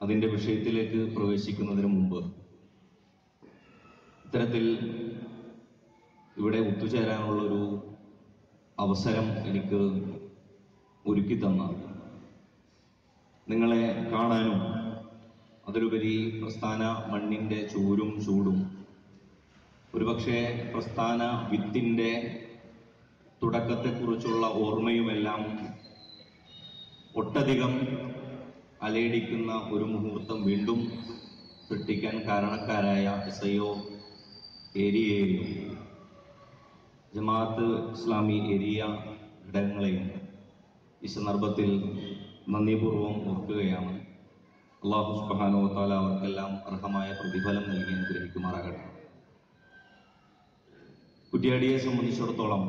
അതിൻ്റെ വിഷയത്തിലേക്ക് പ്രവേശിക്കുന്നതിന് മുമ്പ് ഇത്തരത്തിൽ ഇവിടെ ഒത്തുചേരാനുള്ളൊരു അവസരം എനിക്ക് ഒരുക്കി തന്ന നിങ്ങളെ കാണാനും അതിലുപരി പ്രസ്ഥാന മണ്ണിൻ്റെ ചൂരും ചൂടും ഒരുപക്ഷെ പ്രസ്ഥാന വിത്തിൻ്റെ തുടക്കത്തെക്കുറിച്ചുള്ള ഓർമ്മയുമെല്ലാം ഒട്ടധികം അലയടിക്കുന്ന ഒരു മുഹൂർത്തം വീണ്ടും സൃഷ്ടിക്കാൻ കാരണക്കാരായ എസ് ഐ ഒ ഏരിയയെയും ജമാഅത്ത് ഇസ്ലാമി ഏരിയ ഘടകങ്ങളെയും ഈ സന്ദർഭത്തിൽ നന്ദിപൂർവ്വം ഓർക്കുകയാണ് അള്ളാഹു സുബ്ഹാനഹു വ തആല അവർക്കെല്ലാം അർഹമായ പ്രതിഫലം നൽകി അനുഗ്രഹിക്കുമാറാകട്ടെ കുറ്റിയാടിയെ സംബന്ധിച്ചിടത്തോളം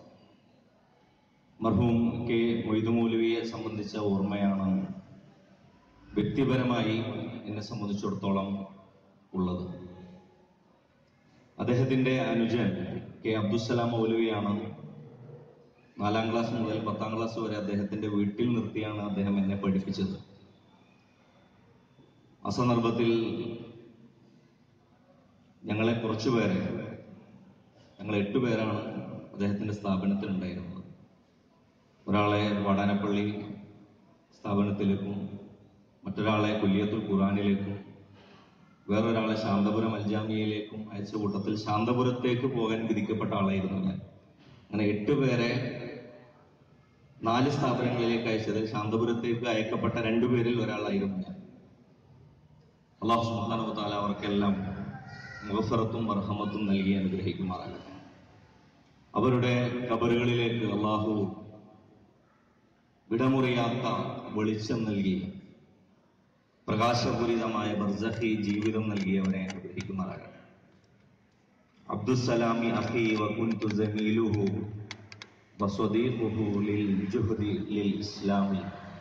മർഹൂം കെ മൊയ്തു മൗലവിയെ സംബന്ധിച്ച ഓർമ്മയാണ് വ്യക്തിപരമായി എന്നെ സംബന്ധിച്ചിടത്തോളം ഉള്ളത് അദ്ദേഹത്തിന്റെ അനുജൻ കെ അബ്ദുസലാം മൗലവിയാണ് നാലാം ക്ലാസ് മുതൽ പത്താം ക്ലാസ് വരെ അദ്ദേഹത്തിന്റെ വീട്ടിൽ നിർത്തിയാണ് അദ്ദേഹം എന്നെ പഠിപ്പിച്ചത് ആ സന്ദർഭത്തിൽ ഞങ്ങളെ കുറച്ചുപേരെ ഞങ്ങൾ എട്ടുപേരാണ് അദ്ദേഹത്തിന്റെ സ്ഥാപനത്തിൽ ഉണ്ടായിരുന്നത് ഒരാളെ വാടാനപ്പള്ളി സ്ഥാപനത്തിലേക്കും മറ്റൊരാളെ കുല്യത്തുൽ ഖുറാനിലേക്കും വേറൊരാളെ ശാന്തപുരം അൽജാമിയയിലേക്കും അയച്ച കൂട്ടത്തിൽ ശാന്തപുരത്തേക്ക് പോകാൻ വിധിക്കപ്പെട്ട ആളായിരുന്നു ഞാൻ അങ്ങനെ എട്ട് പേരെ നാല് സ്ഥാപനങ്ങളിലേക്ക് അയച്ചത് ശാന്തപുരത്തേക്ക് അയക്കപ്പെട്ട രണ്ടുപേരിൽ ഒരാളായിരുന്നു ഞാൻ അള്ളാഹു സുബ്ഹാനഹു വ തആല അവർക്കെല്ലാം മുഗഫറത്തും അർഹമത്തും നൽകി അനുഗ്രഹിക്കുമാറാകട്ടെ അവരുടെ കബറുകളിലേക്ക് അള്ളാഹു വിടമുറിയാത്ത വെളിച്ചം നൽകി പ്രകാശപൂരിതമായ ബർസഖി ജീവിതം നൽകിയവരെ അനുഗ്രഹിക്കുമാറാകട്ടെ അബ്ദുസലാമി അഖി വകുൻതു ജമീലുഹു വസ്വദീഖുഹു ലിൽ ജുഹദി ലിൽ ഇസ്ലാമി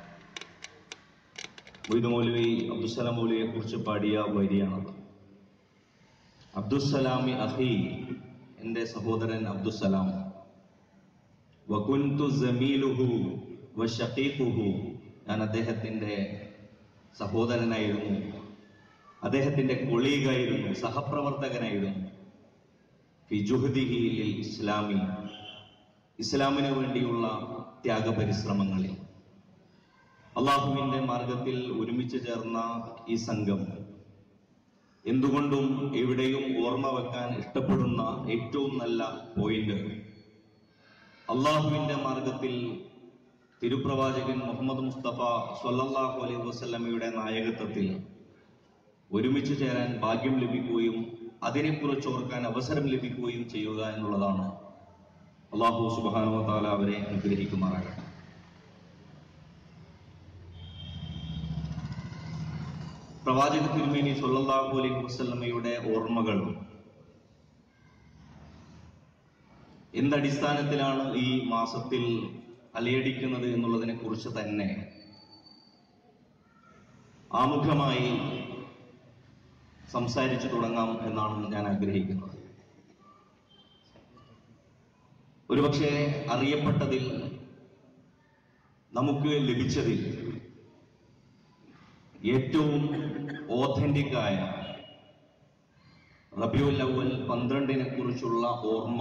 മൊയ്തു മൗലവി അബ്ദുസലാം മൗലവിയെ കുറിച്ച് പാടിയ വരിയാണത് അബ്ദുസലാമി അഹി എൻ്റെ സഹോദരൻ അബ്ദുസലാം വകുൻതു ജമീലുഹു വഷഖീഖുഹു ഞാൻ അദ്ദേഹത്തിൻ്റെ സഹോദരനായിരുന്നു അദ്ദേഹത്തിൻ്റെ കൊളീഗായിരുന്നു സഹപ്രവർത്തകനായിരുന്നു ഫി ജുഹദിഹി ലിൽ ഇസ്ലാമി ഇസ്ലാമിന് വേണ്ടിയുള്ള ത്യാഗപരിശ്രമങ്ങളിൽ അള്ളാഹുവിന്റെ മാർഗത്തിൽ ഒരുമിച്ച് ചേർന്ന ഈ സംഘം എന്തുകൊണ്ടും എവിടെയും ഓർമ്മ വെക്കാൻ ഇഷ്ടപ്പെടുന്ന ഏറ്റവും നല്ല പോയിന്റ് അള്ളാഹുവിന്റെ മാർഗത്തിൽ തിരുപ്രവാചകൻ മുഹമ്മദ് മുസ്തഫ സ്വല്ലല്ലാഹു അലൈഹി വസല്ലമയുടെ നായകത്വത്തിൽ ഒരുമിച്ച് ചേരാൻ ഭാഗ്യം ലഭിക്കുകയും അതിനെക്കുറിച്ച് ഓർക്കാൻ അവസരം ലഭിക്കുകയും ചെയ്യുക എന്നുള്ളതാണ് അള്ളാഹു സുബാനോ താല അവരെ അനുഗ്രഹിക്കുമാറാകട്ടെ പ്രവാചക തിരുമേനി സല്ലല്ലാഹു അലൈഹി വസല്ലമയുടെ ഓർമ്മകൾ എന്തടിസ്ഥാനത്തിലാണ് ഈ മാസത്തിൽ അലയടിക്കുന്നത് എന്നുള്ളതിനെ കുറിച്ച് തന്നെ ആമുഖമായി സംസാരിച്ചു തുടങ്ങാം എന്നാണ് ഞാൻ ആഗ്രഹിക്കുന്നത് ഒരുപക്ഷെ അറിയപ്പെട്ടതിൽ നമുക്ക് ലഭിച്ചതിൽ ഏറ്റവും ഓഥന്റിക്കായ റബിയുൽ അവൽ പന്ത്രണ്ടിനെ കുറിച്ചുള്ള ഓർമ്മ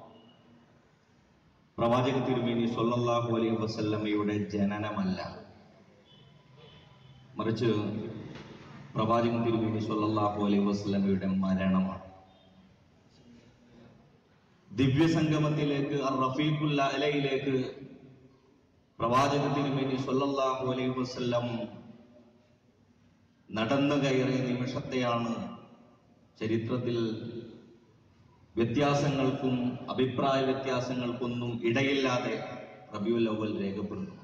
പ്രവാചക തിരുമേനി സല്ലല്ലാഹു അലൈഹി വസല്ലമയുടെ ജനനമല്ല മറിച്ച് പ്രവാചകൻ തിരുമേനി സല്ലല്ലാഹു അലൈഹി വസല്ലമയുടെ മരണമാണ് ദിവ്യസംഗമത്തിലേക്ക് അർ റഫീഖുൽ അലയിലേക്ക് പ്രവാചക തിരുമേനി സല്ലല്ലാഹു അലൈഹി വസല്ലം നടന്നു കയറിയ നിമിഷത്തെയാണ് ചരിത്രത്തിൽ വ്യത്യാസങ്ങൾക്കും അഭിപ്രായ വ്യത്യാസങ്ങൾക്കൊന്നും ഇടയില്ലാതെ റബിയുൽ അവൽ രേഖപ്പെടുന്നു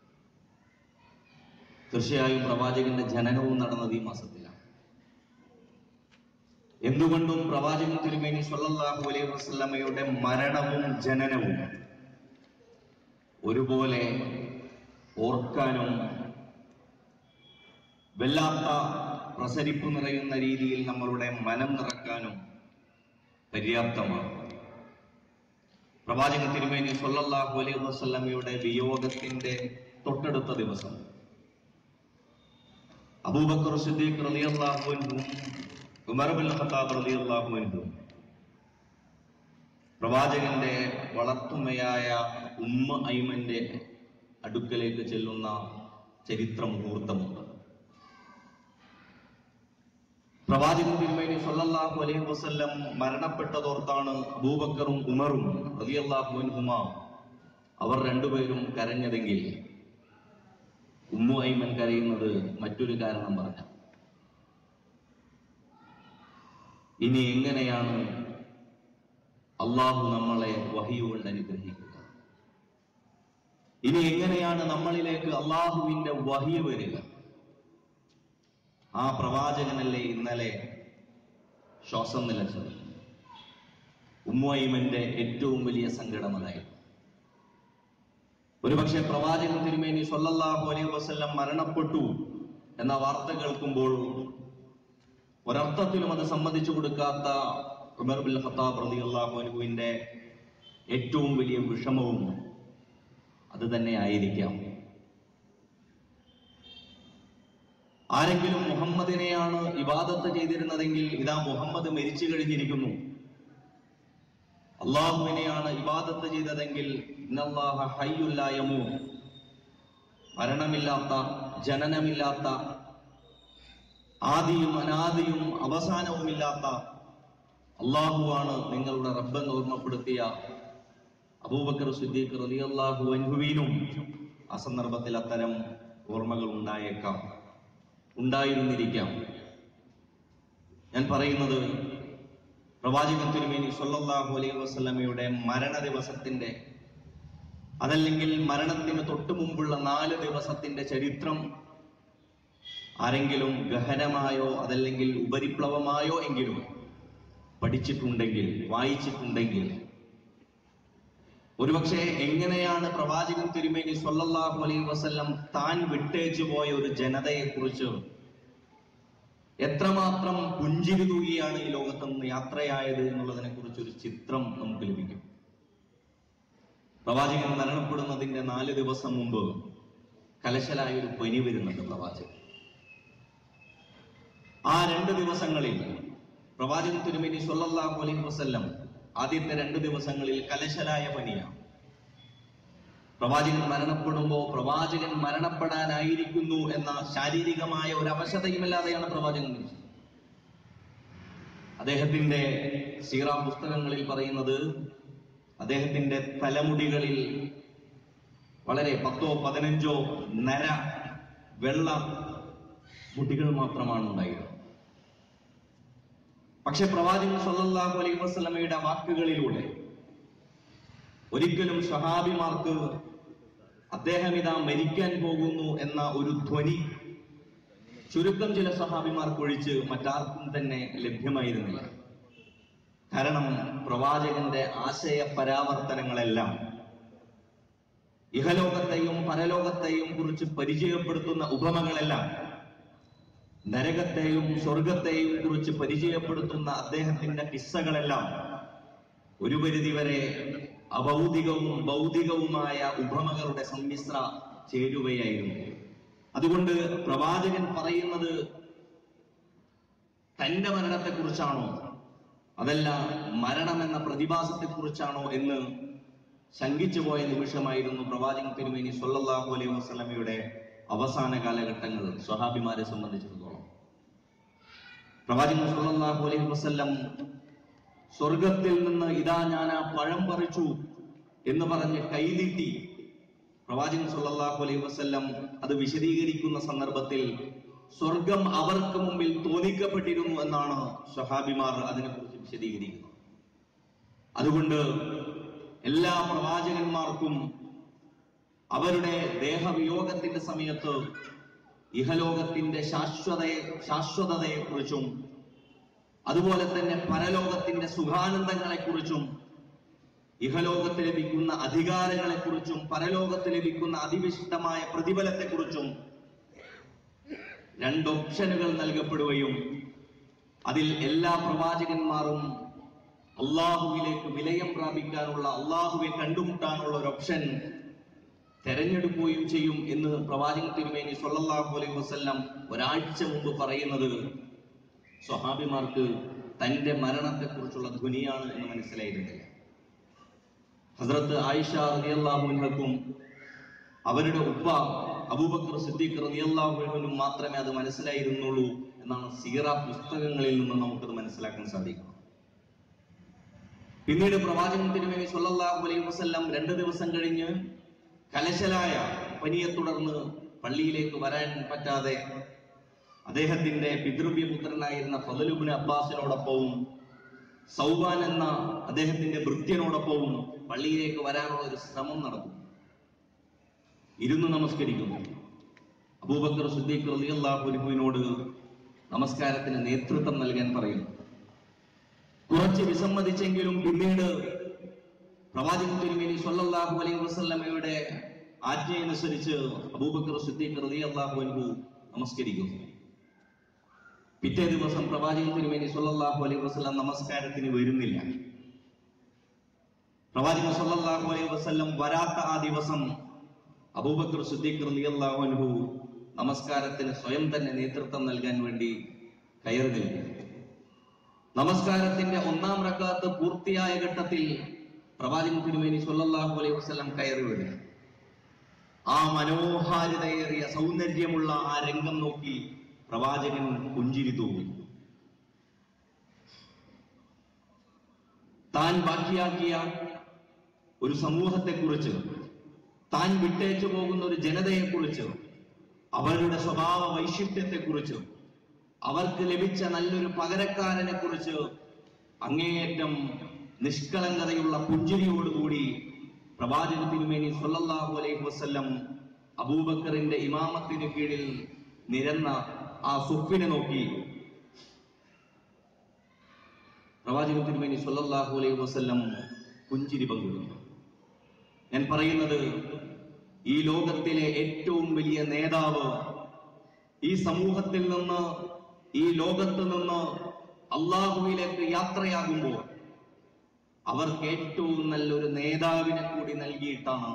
തീർച്ചയായും പ്രവാചകന്റെ ജനനവും നടന്നത് ഈ മാസത്തിലാണ് എന്തുകൊണ്ടും പ്രവാചകൻ തിരുമേനി സല്ലല്ലാഹു അലൈഹി വസല്ലമയുടെ മരണവും ജനനവും ഒരുപോലെ ഓർക്കാനും വല്ലാത്ത പ്രസരിപ്പ് നിറയുന്ന രീതിയിൽ നമ്മളുടെ മനം നിറക്കാനും പര്യാപ്തമാണ് പ്രവാചക തിരുമേനി സല്ലല്ലാഹു അലൈഹി വസല്ലമയുടെ വിയോഗത്തിന്റെ തൊട്ടടുത്ത ദിവസം അബൂബക്കർ സിദ്ദീഖ് റളിയല്ലാഹു അൻഹും ഉമർ ബിൻ ഖത്താബ് റളിയല്ലാഹു അൻഹും പ്രവാചകന്റെ വളർത്തുമ്മയായ ഉമ്മ ഐമന്റെ അടുക്കലേക്ക് ചെല്ലുന്ന ചരിത്ര മുഹൂർത്തമുണ്ട് പ്രവാചകൻ തിരുമേനി സല്ലല്ലാഹു അലൈഹി വസല്ലം മരണപ്പെട്ടതോർത്താണ് അബൂബക്കറും ഉമറും റളിയല്ലാഹു അൻഹുമ അവർ രണ്ടുപേരും കരഞ്ഞതെങ്കിൽ ഉമ്മു ഐമൻ കരയുന്നത് മറ്റൊരു കാരണം പറഞ്ഞ ഇനി എങ്ങനെയാണ് അള്ളാഹു നമ്മളെ വഹിയുകൊണ്ട് അനുഗ്രഹിക്കുക ഇനി എങ്ങനെയാണ് നമ്മളിലേക്ക് അള്ളാഹുവിന്റെ വഹിയ വരിക ആ പ്രവാചകനല്ലേ ഇന്നലെ ശ്വാസം നിലച്ചത് ഉമ്മുഐമന്റെ ഏറ്റവും വലിയ സങ്കടം അതായിരുന്നു ഒരുപക്ഷെ പ്രവാചകൻ തിരുമേനി സല്ലല്ലാഹു അലൈഹി വസല്ലം മരണപ്പെട്ടു എന്ന വാർത്ത കേൾക്കുമ്പോൾ ഒരർത്ഥത്തിലും അത് സമ്മതിച്ചു കൊടുക്കാത്ത ഉമർ ബിൻ ഖത്താബ് റളിയല്ലാഹു അൻഹുവിന്റെ ഏറ്റവും വലിയ വിഷമവും അത് തന്നെ ആയിരിക്കാം ആരെങ്കിലും മുഹമ്മദിനെയാണ് ഇബാദത്ത് ചെയ്തിരുന്നതെങ്കിൽ ഇതാ മുഹമ്മദ് മരിച്ചു കഴിഞ്ഞിരിക്കുന്നു അള്ളാഹുവിനെയാണ് ഇബാദത്ത് ചെയ്തതെങ്കിൽ ഇന്നല്ലാഹ ഹയ്യുൽ ലാ യമൂത്ത്. മരണമില്ലാത്ത ജനനമില്ലാത്ത ആദിയും അനാദിയും അവസാനവുമില്ലാത്ത അള്ളാഹുവാണ് നിങ്ങളുടെ റബ്ബെന്ന് ഓർമ്മപ്പെടുത്തിയ അബൂബക്കർ സിദ്ദീഖ് റളിയല്ലാഹു അൻഹുവിനും ആ സന്ദർഭത്തിൽ അത്തരം ഓർമ്മകൾ ഉണ്ടായേക്കാം ഉണ്ടായിരുന്നിരിക്കാം ഞാൻ പറയുന്നത് പ്രവാചകൻ തിരുമേനി സല്ലല്ലാഹു അലൈഹി വസല്ലമയുടെ മരണ ദിവസത്തിന്റെ അതല്ലെങ്കിൽ മരണത്തിന് തൊട്ടു മുമ്പുള്ള നാല് ദിവസത്തിന്റെ ചരിത്രം ആരെങ്കിലും ഗഹനമായോ അതല്ലെങ്കിൽ ഉപരിപ്ലവമായോ എങ്കിലും പഠിച്ചിട്ടുണ്ടെങ്കിൽ വായിച്ചിട്ടുണ്ടെങ്കിൽ ഒരുപക്ഷെ എങ്ങനെയാണ് പ്രവാചകൻ തിരുമേനി സല്ലല്ലാഹു അലൈഹി വസല്ലം താൻ വിട്ടേച്ചു പോയ ഒരു ജനതയെ കുറിച്ച് എത്രമാത്രം പുഞ്ചിരി തൂകിയാണ് ഈ ലോകത്ത് നിന്ന് യാത്രയായത് എന്നുള്ളതിനെ കുറിച്ച് ഒരു ചിത്രം നമുക്ക് ലഭിക്കും പ്രവാചകൻ മരണപ്പെടുന്നതിന്റെ നാല് ദിവസം മുമ്പ് കലശലായ ഒരു പനി വരുന്നുണ്ട് പ്രവാചകൻ ആ രണ്ട് ദിവസങ്ങളിൽ പ്രവാചകൻ തിരുമേനി സല്ലല്ലാഹു അലൈഹി വസല്ലം ആദ്യത്തെ രണ്ട് ദിവസങ്ങളിൽ കലശലായ പനിയാണ് പ്രവാചകൻ മരണപ്പെടുമ്പോ പ്രവാചകൻ മരണപ്പെടാനായിരിക്കുന്നു എന്ന ശാരീരികമായ ഒരു അവശതയുമില്ലാതെയാണ് പ്രവാചകൻ മരിച്ചത് അദ്ദേഹത്തിന്റെ സീറ പുസ്തകങ്ങളിൽ പറയുന്നത് അദ്ദേഹത്തിന്റെ തലമുടികളിൽ വളരെ പത്തോ പതിനഞ്ചോ നര വെള്ള മുടികൾ മാത്രമാണ് ഉണ്ടായിരുന്നത് പക്ഷെ പ്രവാചകൻ സല്ലല്ലാഹു അലൈഹി വസല്ലമയുടെ വാക്കുകളിലൂടെ ഒരിക്കലും സഹാബിമാർക്ക് അദ്ദേഹം ഇതാ മരിക്കാൻ പോകുന്നു എന്ന ഒരു ധ്വനി ചുരുക്കം ചില സഹാബിമാർക്ക് ഒഴിച്ച് മറ്റാർക്കും തന്നെ ലഭ്യമായിരുന്നില്ല കാരണം പ്രവാചകന്റെ ആശയ പരാവർത്തനങ്ങളെല്ലാം ഇഹലോകത്തെയും പരലോകത്തെയും കുറിച്ച് പരിചയപ്പെടുത്തുന്ന ഉപമകളെല്ലാം നരകത്തെയും സ്വർഗത്തെയും കുറിച്ച് പരിചയപ്പെടുത്തുന്ന അദ്ദേഹത്തിന്റെ കിസ്സകളെല്ലാം ഒരു പരിധിവരെ അഭൗതികവും ഭൗതികവുമായ ഉപമകളുടെ സമ്മിശ്ര ചേരുവയായിരുന്നു അതുകൊണ്ട് പ്രവാചകൻ പറയുന്നത് തന്റെ മരണത്തെക്കുറിച്ചാണോ അതല്ല മരണമെന്ന പ്രതിഭാസത്തെക്കുറിച്ചാണോ എന്ന് ശങ്കിച്ചു പോയ നിമിഷമായിരുന്നു പ്രവാചകൻ തിരുമേനി സല്ലല്ലാഹു അലൈഹി വസല്ലമയുടെ അവസാന കാലഘട്ടങ്ങൾ സ്വഹാബിമാരെ സംബന്ധിച്ചിടത്തോളം പ്രവാചകൻ സല്ലല്ലാഹു അലൈഹി വസല്ലം സ്വർഗത്തിൽ നിന്ന് ഇതാ ഞാൻ ആ പഴം പറിച്ചു എന്ന് പറഞ്ഞ് കൈനീട്ടി പ്രവാചകൻ സല്ലല്ലാഹു അലൈഹി വസല്ലം അത് വിശദീകരിക്കുന്ന സന്ദർഭത്തിൽ സ്വർഗം അവർക്ക് മുമ്പിൽ തോന്നിക്കപ്പെട്ടിരുന്നു എന്നാണ് സ്വഹാബിമാർ അതിനെക്കുറിച്ച് വിശദീകരിക്കുന്നത് അതുകൊണ്ട് എല്ലാ പ്രവാചകന്മാർക്കും അവരുടെ ദേഹവിയോഗത്തിന്റെ സമയത്ത് ഇഹലോകത്തിന്റെ ശാശ്വതയെ ശാശ്വതതയെക്കുറിച്ചും അതുപോലെ തന്നെ പരലോകത്തിന്റെ സുഖാനന്ദങ്ങളെക്കുറിച്ചും ഇഹലോകത്ത് ലഭിക്കുന്ന അധികാരങ്ങളെക്കുറിച്ചും പരലോകത്ത് ലഭിക്കുന്ന അതിവിശിഷ്ടമായ പ്രതിഫലത്തെക്കുറിച്ചും രണ്ട് ഓപ്ഷനുകൾ നൽകപ്പെടുകയും അതിൽ എല്ലാ പ്രവാചകന്മാരും അള്ളാഹുവിലേക്ക് വിലയം പ്രാപിക്കാനുള്ള അള്ളാഹുവെ കണ്ടുമുട്ടാനുള്ള ഒരു ഓപ്ഷൻ തെരഞ്ഞെടുക്കുകയും ചെയ്യും എന്ന് പ്രവാചകൻ തിരുമേനി സല്ലല്ലാഹു അലൈഹി വസല്ലം ഒരാഴ്ച മുമ്പ് പറയുന്നത് സ്വഹാബിമാർക്ക് തന്റെ മരണത്തെക്കുറിച്ചുള്ള ധ്വനിയാണ് എന്ന് മനസ്സിലായിരുന്നില്ല ഹസ്രത്ത് ആയിഷ റളിയല്ലാഹുവിനും അവരുടെ ഉപ്പ അബൂബക്കർ സിദ്ദീഖ് റളിയല്ലാഹുവിനും മാത്രമേ അത് മനസ്സിലായിരുന്നുള്ളൂ എന്നാണ് സീറ പുസ്തകങ്ങളിൽ നിന്ന് നമുക്കത് മനസ്സിലാക്കാൻ സാധിക്കും പിന്നീട് പ്രവാചകൻ തിരുമേനി സല്ലല്ലാഹു അലൈഹി വസല്ലം രണ്ട് ദിവസം കഴിഞ്ഞ് കലശലായ പനിയെ തുടർന്ന് പള്ളിയിലേക്ക് വരാൻ പറ്റാതെ അദ്ദേഹത്തിന്റെ പിതൃവ്യപുത്രനായിരുന്ന ഫതലുബിന് അബ്ബാസിനോടൊപ്പവും സൗബാൻ എന്ന അദ്ദേഹത്തിന്റെ ഭൃത്യനോടൊപ്പവും പള്ളിയിലേക്ക് വരാനുള്ള ഒരു ശ്രമം നടത്തും ഇരുന്ന് നമസ്കരിക്കുന്നു അബൂബക്കർ സുദ്ദീഖ് റളിയല്ലാഹുവിനോട് നമസ്കാരത്തിന് നേതൃത്വം നൽകാൻ പറയുന്നു കുറച്ച് വിസമ്മതിച്ചെങ്കിലും പിന്നീട് പ്രവാചകൻ തിരുമേനി സല്ലല്ലാഹു അലൈഹി വസല്ലമയുടെ ആജ്ഞയനുസരിച്ച് അബൂബക്കർ സിദ്ദീഖ് റളിയല്ലാഹു അൻഹു നമസ്കരിക്കുന്നു പിറ്റേ ദിവസം പ്രവാചകൻ തിരുമേനി സല്ലല്ലാഹു അലൈഹി വസല്ലം നമസ്കാരത്തിന് വരുന്നില്ല പ്രവാചകൻ സല്ലല്ലാഹു അലൈഹി വസല്ലം വരാത്ത ആ ദിവസം അബൂബക്കർ സിദ്ദീഖ് റളിയല്ലാഹു അൻഹു നമസ്കാരത്തിന് സ്വയം തന്നെ നേതൃത്വം നൽകാൻ വേണ്ടി കയറി നിൽക്കുന്നു നമസ്കാരത്തിന്റെ ഒന്നാം റക്കാത്ത് പൂർത്തിയായ ഘട്ടത്തിൽ പ്രവാചകൻ തിരുമേനി സല്ലല്ലാഹു അലൈഹി വസല്ലം കയറി വരിക ആ മനോഹാരിതയേറിയ സൗന്ദര്യമുള്ള ആ രംഗം നോക്കി പ്രവാചകൻ പുഞ്ചിരി തൂങ്ങി താൻ ബാക്കിയാക്കിയ ഒരു സമൂഹത്തെക്കുറിച്ച് താൻ വിട്ടേച്ചു പോകുന്ന ഒരു ജനതയെക്കുറിച്ച് അവരുടെ സ്വഭാവ വൈശിഷ്ട്യത്തെക്കുറിച്ച് അവർക്ക് ലഭിച്ച നല്ലൊരു പകരക്കാരനെ കുറിച്ച് അങ്ങേയറ്റം നിഷ്കളങ്കതയുള്ള പുഞ്ചിരിയോടുകൂടി പ്രവാചക തിരുമേനി സല്ലല്ലാഹു അലൈഹി വസല്ലം അബൂബക്കറിന്റെ ഇമാമത്തിന് കീഴിൽ നിരന്ന ആ സുഫിനെ നോക്കി പ്രവാചക തിരുമേനി സല്ലല്ലാഹു അലൈഹി വസല്ലം പുഞ്ചിരി പങ്കിടുന്നു ഞാൻ പറയുന്നത് ഈ ലോകത്തിലെ ഏറ്റവും വലിയ നേതാവ് ഈ സമൂഹത്തിൽ നിന്ന് ഈ ലോകത്ത് നിന്ന് അള്ളാഹുവിലേക്ക് യാത്രയാകുമ്പോൾ അവർക്ക് ഏറ്റവും നല്ലൊരു നേതാവിനെ കൂടി നൽകിയിട്ടാണ്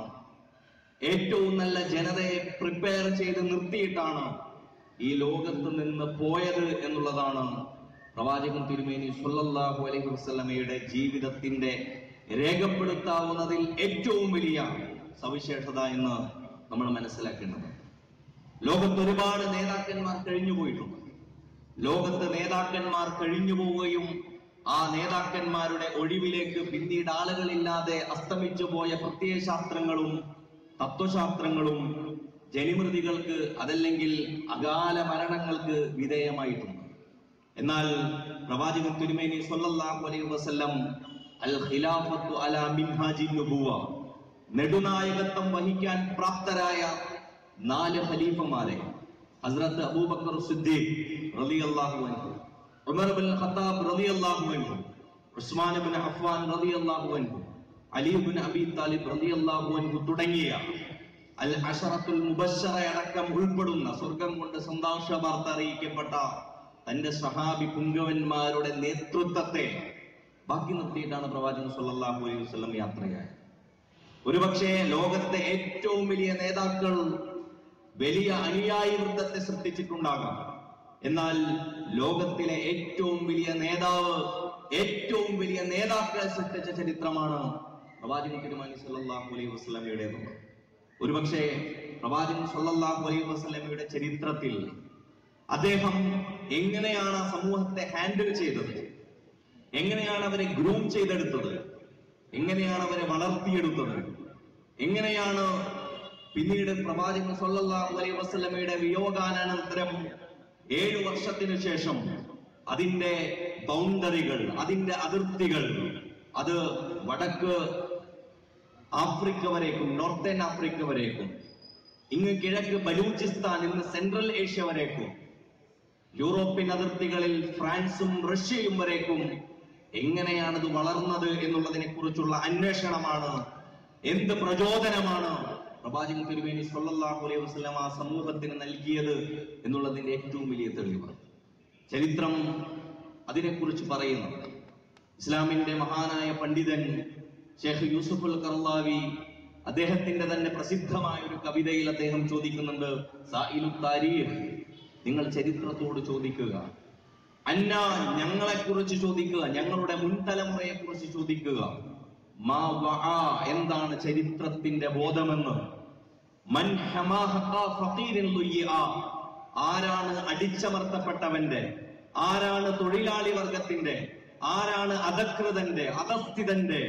ഏറ്റവും നല്ല ജനതയെ പ്രിപ്പയർ ചെയ്ത് നിർത്തിയിട്ടാണ് ഈ ലോകത്ത് നിന്ന് പോയത് എന്നുള്ളതാണ് പ്രവാചകൻ തിരുമേനി സല്ലല്ലാഹു അലൈഹി വസല്ലമയുടെ ജീവിതത്തിന്റെ രേഖപ്പെടുത്താവുന്നതിൽ ഏറ്റവും വലിയ സവിശേഷത എന്ന് നമ്മൾ മനസ്സിലാക്കേണ്ടത് ലോകത്ത് ഒരുപാട് നേതാക്കന്മാർ കഴിഞ്ഞു പോയിട്ടുണ്ട് ലോകത്ത് നേതാക്കന്മാർ കഴിഞ്ഞു പോവുകയും ആ നേതാക്കന്മാരുടെ ഒഴിവിലേക്ക് പിന്നീട് ആളുകളില്ലാതെ അസ്തമിച്ചു പോയ പ്രത്യയശാസ്ത്രങ്ങളും തത്വശാസ്ത്രങ്ങളും ജനിമൃതികൾക്ക് അതല്ലെങ്കിൽ അകാല മരണങ്ങൾക്ക് വിധേയമായിട്ടുണ്ട് എന്നാൽ പ്രവാചകൻ തിരുമേനി സല്ലല്ലാഹു അലൈഹി വസല്ലം അൽ ഖിലാഫത്തു അലാ മിൻഹാജിൻ നുബുവ നെടുനായകത്വം വഹിക്കാൻ പ്രാപ്തരായ നാല് ഖലീഫമാരെ ഹസ്രത്ത് അബൂബക്കർ സിദ്ദീഖ് റളിയല്ലാഹു അൻഹു ഉമർ ബിൻ ഖത്താബ് റളിയല്ലാഹു അൻഹു ഉസ്മാൻ ബിൻ അഫ്ഫാൻ റളിയല്ലാഹു അൻഹു അലി ബിൻ അബി താലിബ് റളിയല്ലാഹു അൻഹു തുടങ്ങിയ അൽ അഷറത്തുൽ മുബശ്ശറ അടക്കം ഉൾപ്പെടുന്ന സ്വർഗം കൊണ്ട് സന്തോഷ വാർത്ത അറിയിക്കപ്പെട്ട തന്റെ സഹാബി പുങ്കവന്മാരുടെ നേതൃത്വത്തെ ബാക്കി നിർത്തിയിട്ടാണ് പ്രവാചകൻ സല്ലല്ലാഹു അലൈഹി വസല്ലം യാത്രയായത് ഒരുപക്ഷെ ലോകത്തെ ഏറ്റവും വലിയ നേതാക്കൾ വലിയ അനുയായി വൃത്തത്തെ സൃഷ്ടിച്ചിട്ടുണ്ടാകാം എന്നാൽ ലോകത്തിലെ ഏറ്റവും വലിയ നേതാവ് ഏറ്റവും വലിയ നേതാക്കളെ സൃഷ്ടിച്ച ചരിത്രമാണ് പ്രവാചകൻ തിരുമാനി സല്ലല്ലാഹു അലൈഹി വസല്ലമയുടേതുള്ളത് ഒരുപക്ഷെ പ്രവാചകൻ സല്ലല്ലാഹു അലൈഹി വസല്ലമയുടെ ചരിത്രത്തിൽ അദ്ദേഹം എങ്ങനെയാണ് ആ സമൂഹത്തെ ഹാൻഡിൽ ചെയ്തത് എങ്ങനെയാണ് അവരെ ഗ്രൂം ചെയ്തെടുത്തത് എങ്ങനെയാണ് അവരെ വളർത്തിയെടുത്തത് എങ്ങനെയാണ് പിന്നീട് പ്രവാചകൻ സല്ലല്ലാഹു അലൈഹി വസല്ലമയുടെ വിയോഗാനന്തരം ഏഴു വർഷത്തിനു ശേഷം അതിന്റെ ബൗണ്ടറികൾ അതിന്റെ അതിർത്തികൾ അത് വടക്ക് ആഫ്രിക്ക വരേക്കും നോർത്തേൺ ആഫ്രിക്ക വരേക്കും ഇങ്ങ് കിഴക്ക് ബലൂചിസ്ഥാൻ ഇന്ന് സെൻട്രൽ ഏഷ്യ വരേക്കും യൂറോപ്യൻ അതിർത്തികളിൽ ഫ്രാൻസും റഷ്യയും വരേക്കും എങ്ങനെയാണത് വളർന്നത് എന്നുള്ളതിനെ കുറിച്ചുള്ള അന്വേഷണമാണ് എന്ത് പ്രചോദനമാണ് പ്രവാചകൻ തിരുവേനി സല്ലല്ലാഹു അലൈഹി വസല്ലം ആ സമൂഹത്തിന് നൽകിയത് എന്നുള്ളതിന്റെ ഏറ്റവും വലിയ തെളിവ് ചരിത്രം അതിനെക്കുറിച്ച് പറയുന്നുണ്ട് ഇസ്ലാമിന്റെ മഹാനായ പണ്ഡിതൻ ഷെയ്ഖ് യൂസുഫുൽ കർലാവി അദ്ദേഹത്തിന്റെ തന്നെ പ്രസിദ്ധമായ ഒരു കവിതയിൽ അദ്ദേഹം ചോദിക്കുന്നുണ്ട് സായിലു താരീഖ് നിങ്ങൾ ചരിത്രത്തോട് ചോദിക്കുക അന്ന ഞങ്ങളെ കുറിച്ച് ചോദിക്കുക ഞങ്ങളുടെ മുൻതലമുറയെ കുറിച്ച് ചോദിക്കുക മാ വആ എന്താണ് ചരിത്രത്തിന്റെ ബോധമെന്ന് മൻ ഹമാഹഖ ഫഖീരിൻ ലുയ്യിഅ. ആരാണ് അടിച്ചമർത്തപ്പെട്ടവന്റെ ആരാണ് തൊഴിലാളി വർഗത്തിന്റെ ആരാണ് അധകൃതന്റെ അധസ്ഥിതന്റെ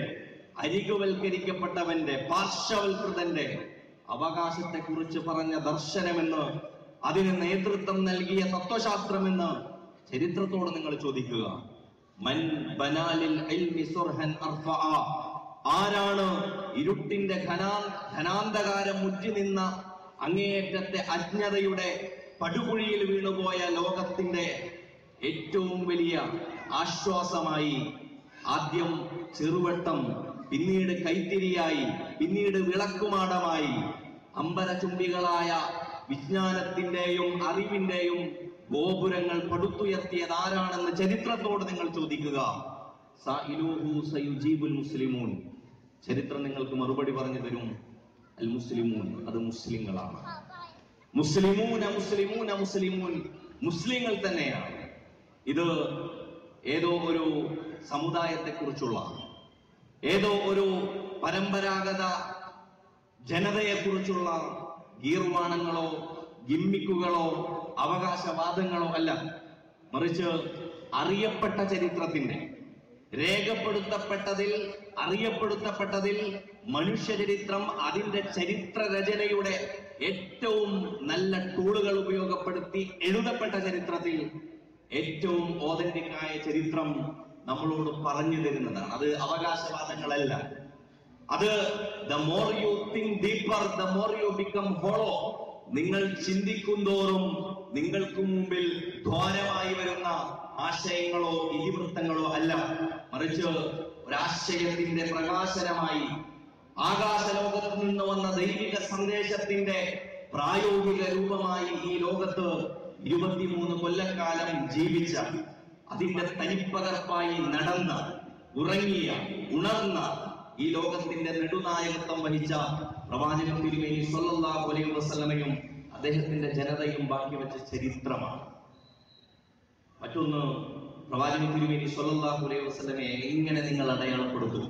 അരികുവൽക്കരിക്കപ്പെട്ടവന്റെ പാർശ്വവൽകൃതന്റെ അവകാശത്തെ കുറിച്ച് പറഞ്ഞ ദർശനമെന്ന് അതിന് നേതൃത്വം നൽകിയ തത്വശാസ്ത്രമെന്ന് ചരിത്രത്തോട് നിങ്ങൾ ചോദിക്കുക മൻ ബനാലിൽ ഇൽമി സുർഹൻ അർഫഅ. ആരാണ് ഇരുട്ടിന്റെ ഘനാ ഘനാന്തകാരം മുറ്റി നിന്ന അങ്ങേയറ്റത്തെ അജ്ഞതയുടെ പടുകുഴിയിൽ വീണുപോയ ലോകത്തിന്റെ ഏറ്റവും വലിയ ആശ്വാസമായി ആദ്യം ചെറുവട്ടം പിന്നീട് കൈത്തിരിയായി പിന്നീട് വിളക്കുമാടമായി അമ്പരചുംബികളായ വിജ്ഞാനത്തിന്റെയും അറിവിന്റെയും ഗോപുരങ്ങൾ പടുത്തുയർത്തിയത് ആരാണെന്ന് ചരിത്രത്തോട് നിങ്ങൾ ചോദിക്കുക സാഇലൂഹു സയുജീബുൽ മുസ്ലിമൂൻ ചരിത്രം നിങ്ങൾക്ക് മറുപടി പറഞ്ഞു തരും അൽ മുസ്ലിമൂൻ അത് മുസ്ലിങ്ങളാണ് മുസ്ലിമൂന മുസ്ലിമൂന മുസ്ലിമൂൻ മുസ്ലിങ്ങൾ തന്നെയാണ് ഇത് ഏതോ ഒരു സമുദായത്തെക്കുറിച്ചുള്ള ഏതോ ഒരു പരമ്പരാഗത ജനതയെക്കുറിച്ചുള്ള ഗീർവാണങ്ങളോ ഗിമ്മിക്കുകളോ അവകാശവാദങ്ങളോ അല്ല മറിച്ച് അറിയപ്പെട്ട ചരിത്രത്തിന്റെ രേഖപ്പെടുത്തപ്പെട്ടതിൽ അറിയപ്പെടുത്തപ്പെട്ടതിൽ മനുഷ്യചരിത്രം അതിന്റെ ചരിത്ര രചനയുടെ ഏറ്റവും നല്ല ടൂളുകൾ ഉപയോഗപ്പെടുത്തി എഴുതപ്പെട്ട ചരിത്രത്തിൽ ഏറ്റവും ഓതന്റിക് ആയ ചരിത്രം നമ്മളോട് പറഞ്ഞു തരുന്നതാണ് അത് അവകാശവാദങ്ങളല്ല അത് the more you think deeper the more you become hollow നിങ്ങൾ ചിന്തിക്കുന്തോറും നിങ്ങൾക്ക് മുമ്പിൽ ദ്വാരമായി വരുന്ന ആശയങ്ങളോ ഇതിവൃത്തങ്ങളോ അല്ല മറിച്ച് ഒരാശയത്തിന്റെ പ്രകാശനമായി ആകാശലോകത്ത് നിന്ന് വന്ന ദൈവിക സന്ദേശത്തിന്റെ പ്രായോഗിക രൂപമായി ഈ ലോകത്ത് ഇരുപത്തിമൂന്ന് കൊല്ലക്കാലം ജീവിച്ച അതിന്റെ തനിപ്പകർപ്പായി നടന്ന ഉറങ്ങിയ ഉണർന്ന ഈ ലോകത്തിന്റെ നെടുനായകത്വം വഹിച്ച പ്രവാചകൻ തിരുമേനി സല്ലല്ലാഹു അലൈഹി വസല്ലമയും അദ്ദേഹത്തിന്റെ ജനതയും ബാക്കി വെച്ച ചരിത്രമാണ് മറ്റൊന്ന് പ്രവാചകൻ തിരുമേനി സല്ലല്ലാഹു അലൈഹി വസല്ലമയെ എങ്ങനെ നിങ്ങൾ അടയാളപ്പെടുത്തും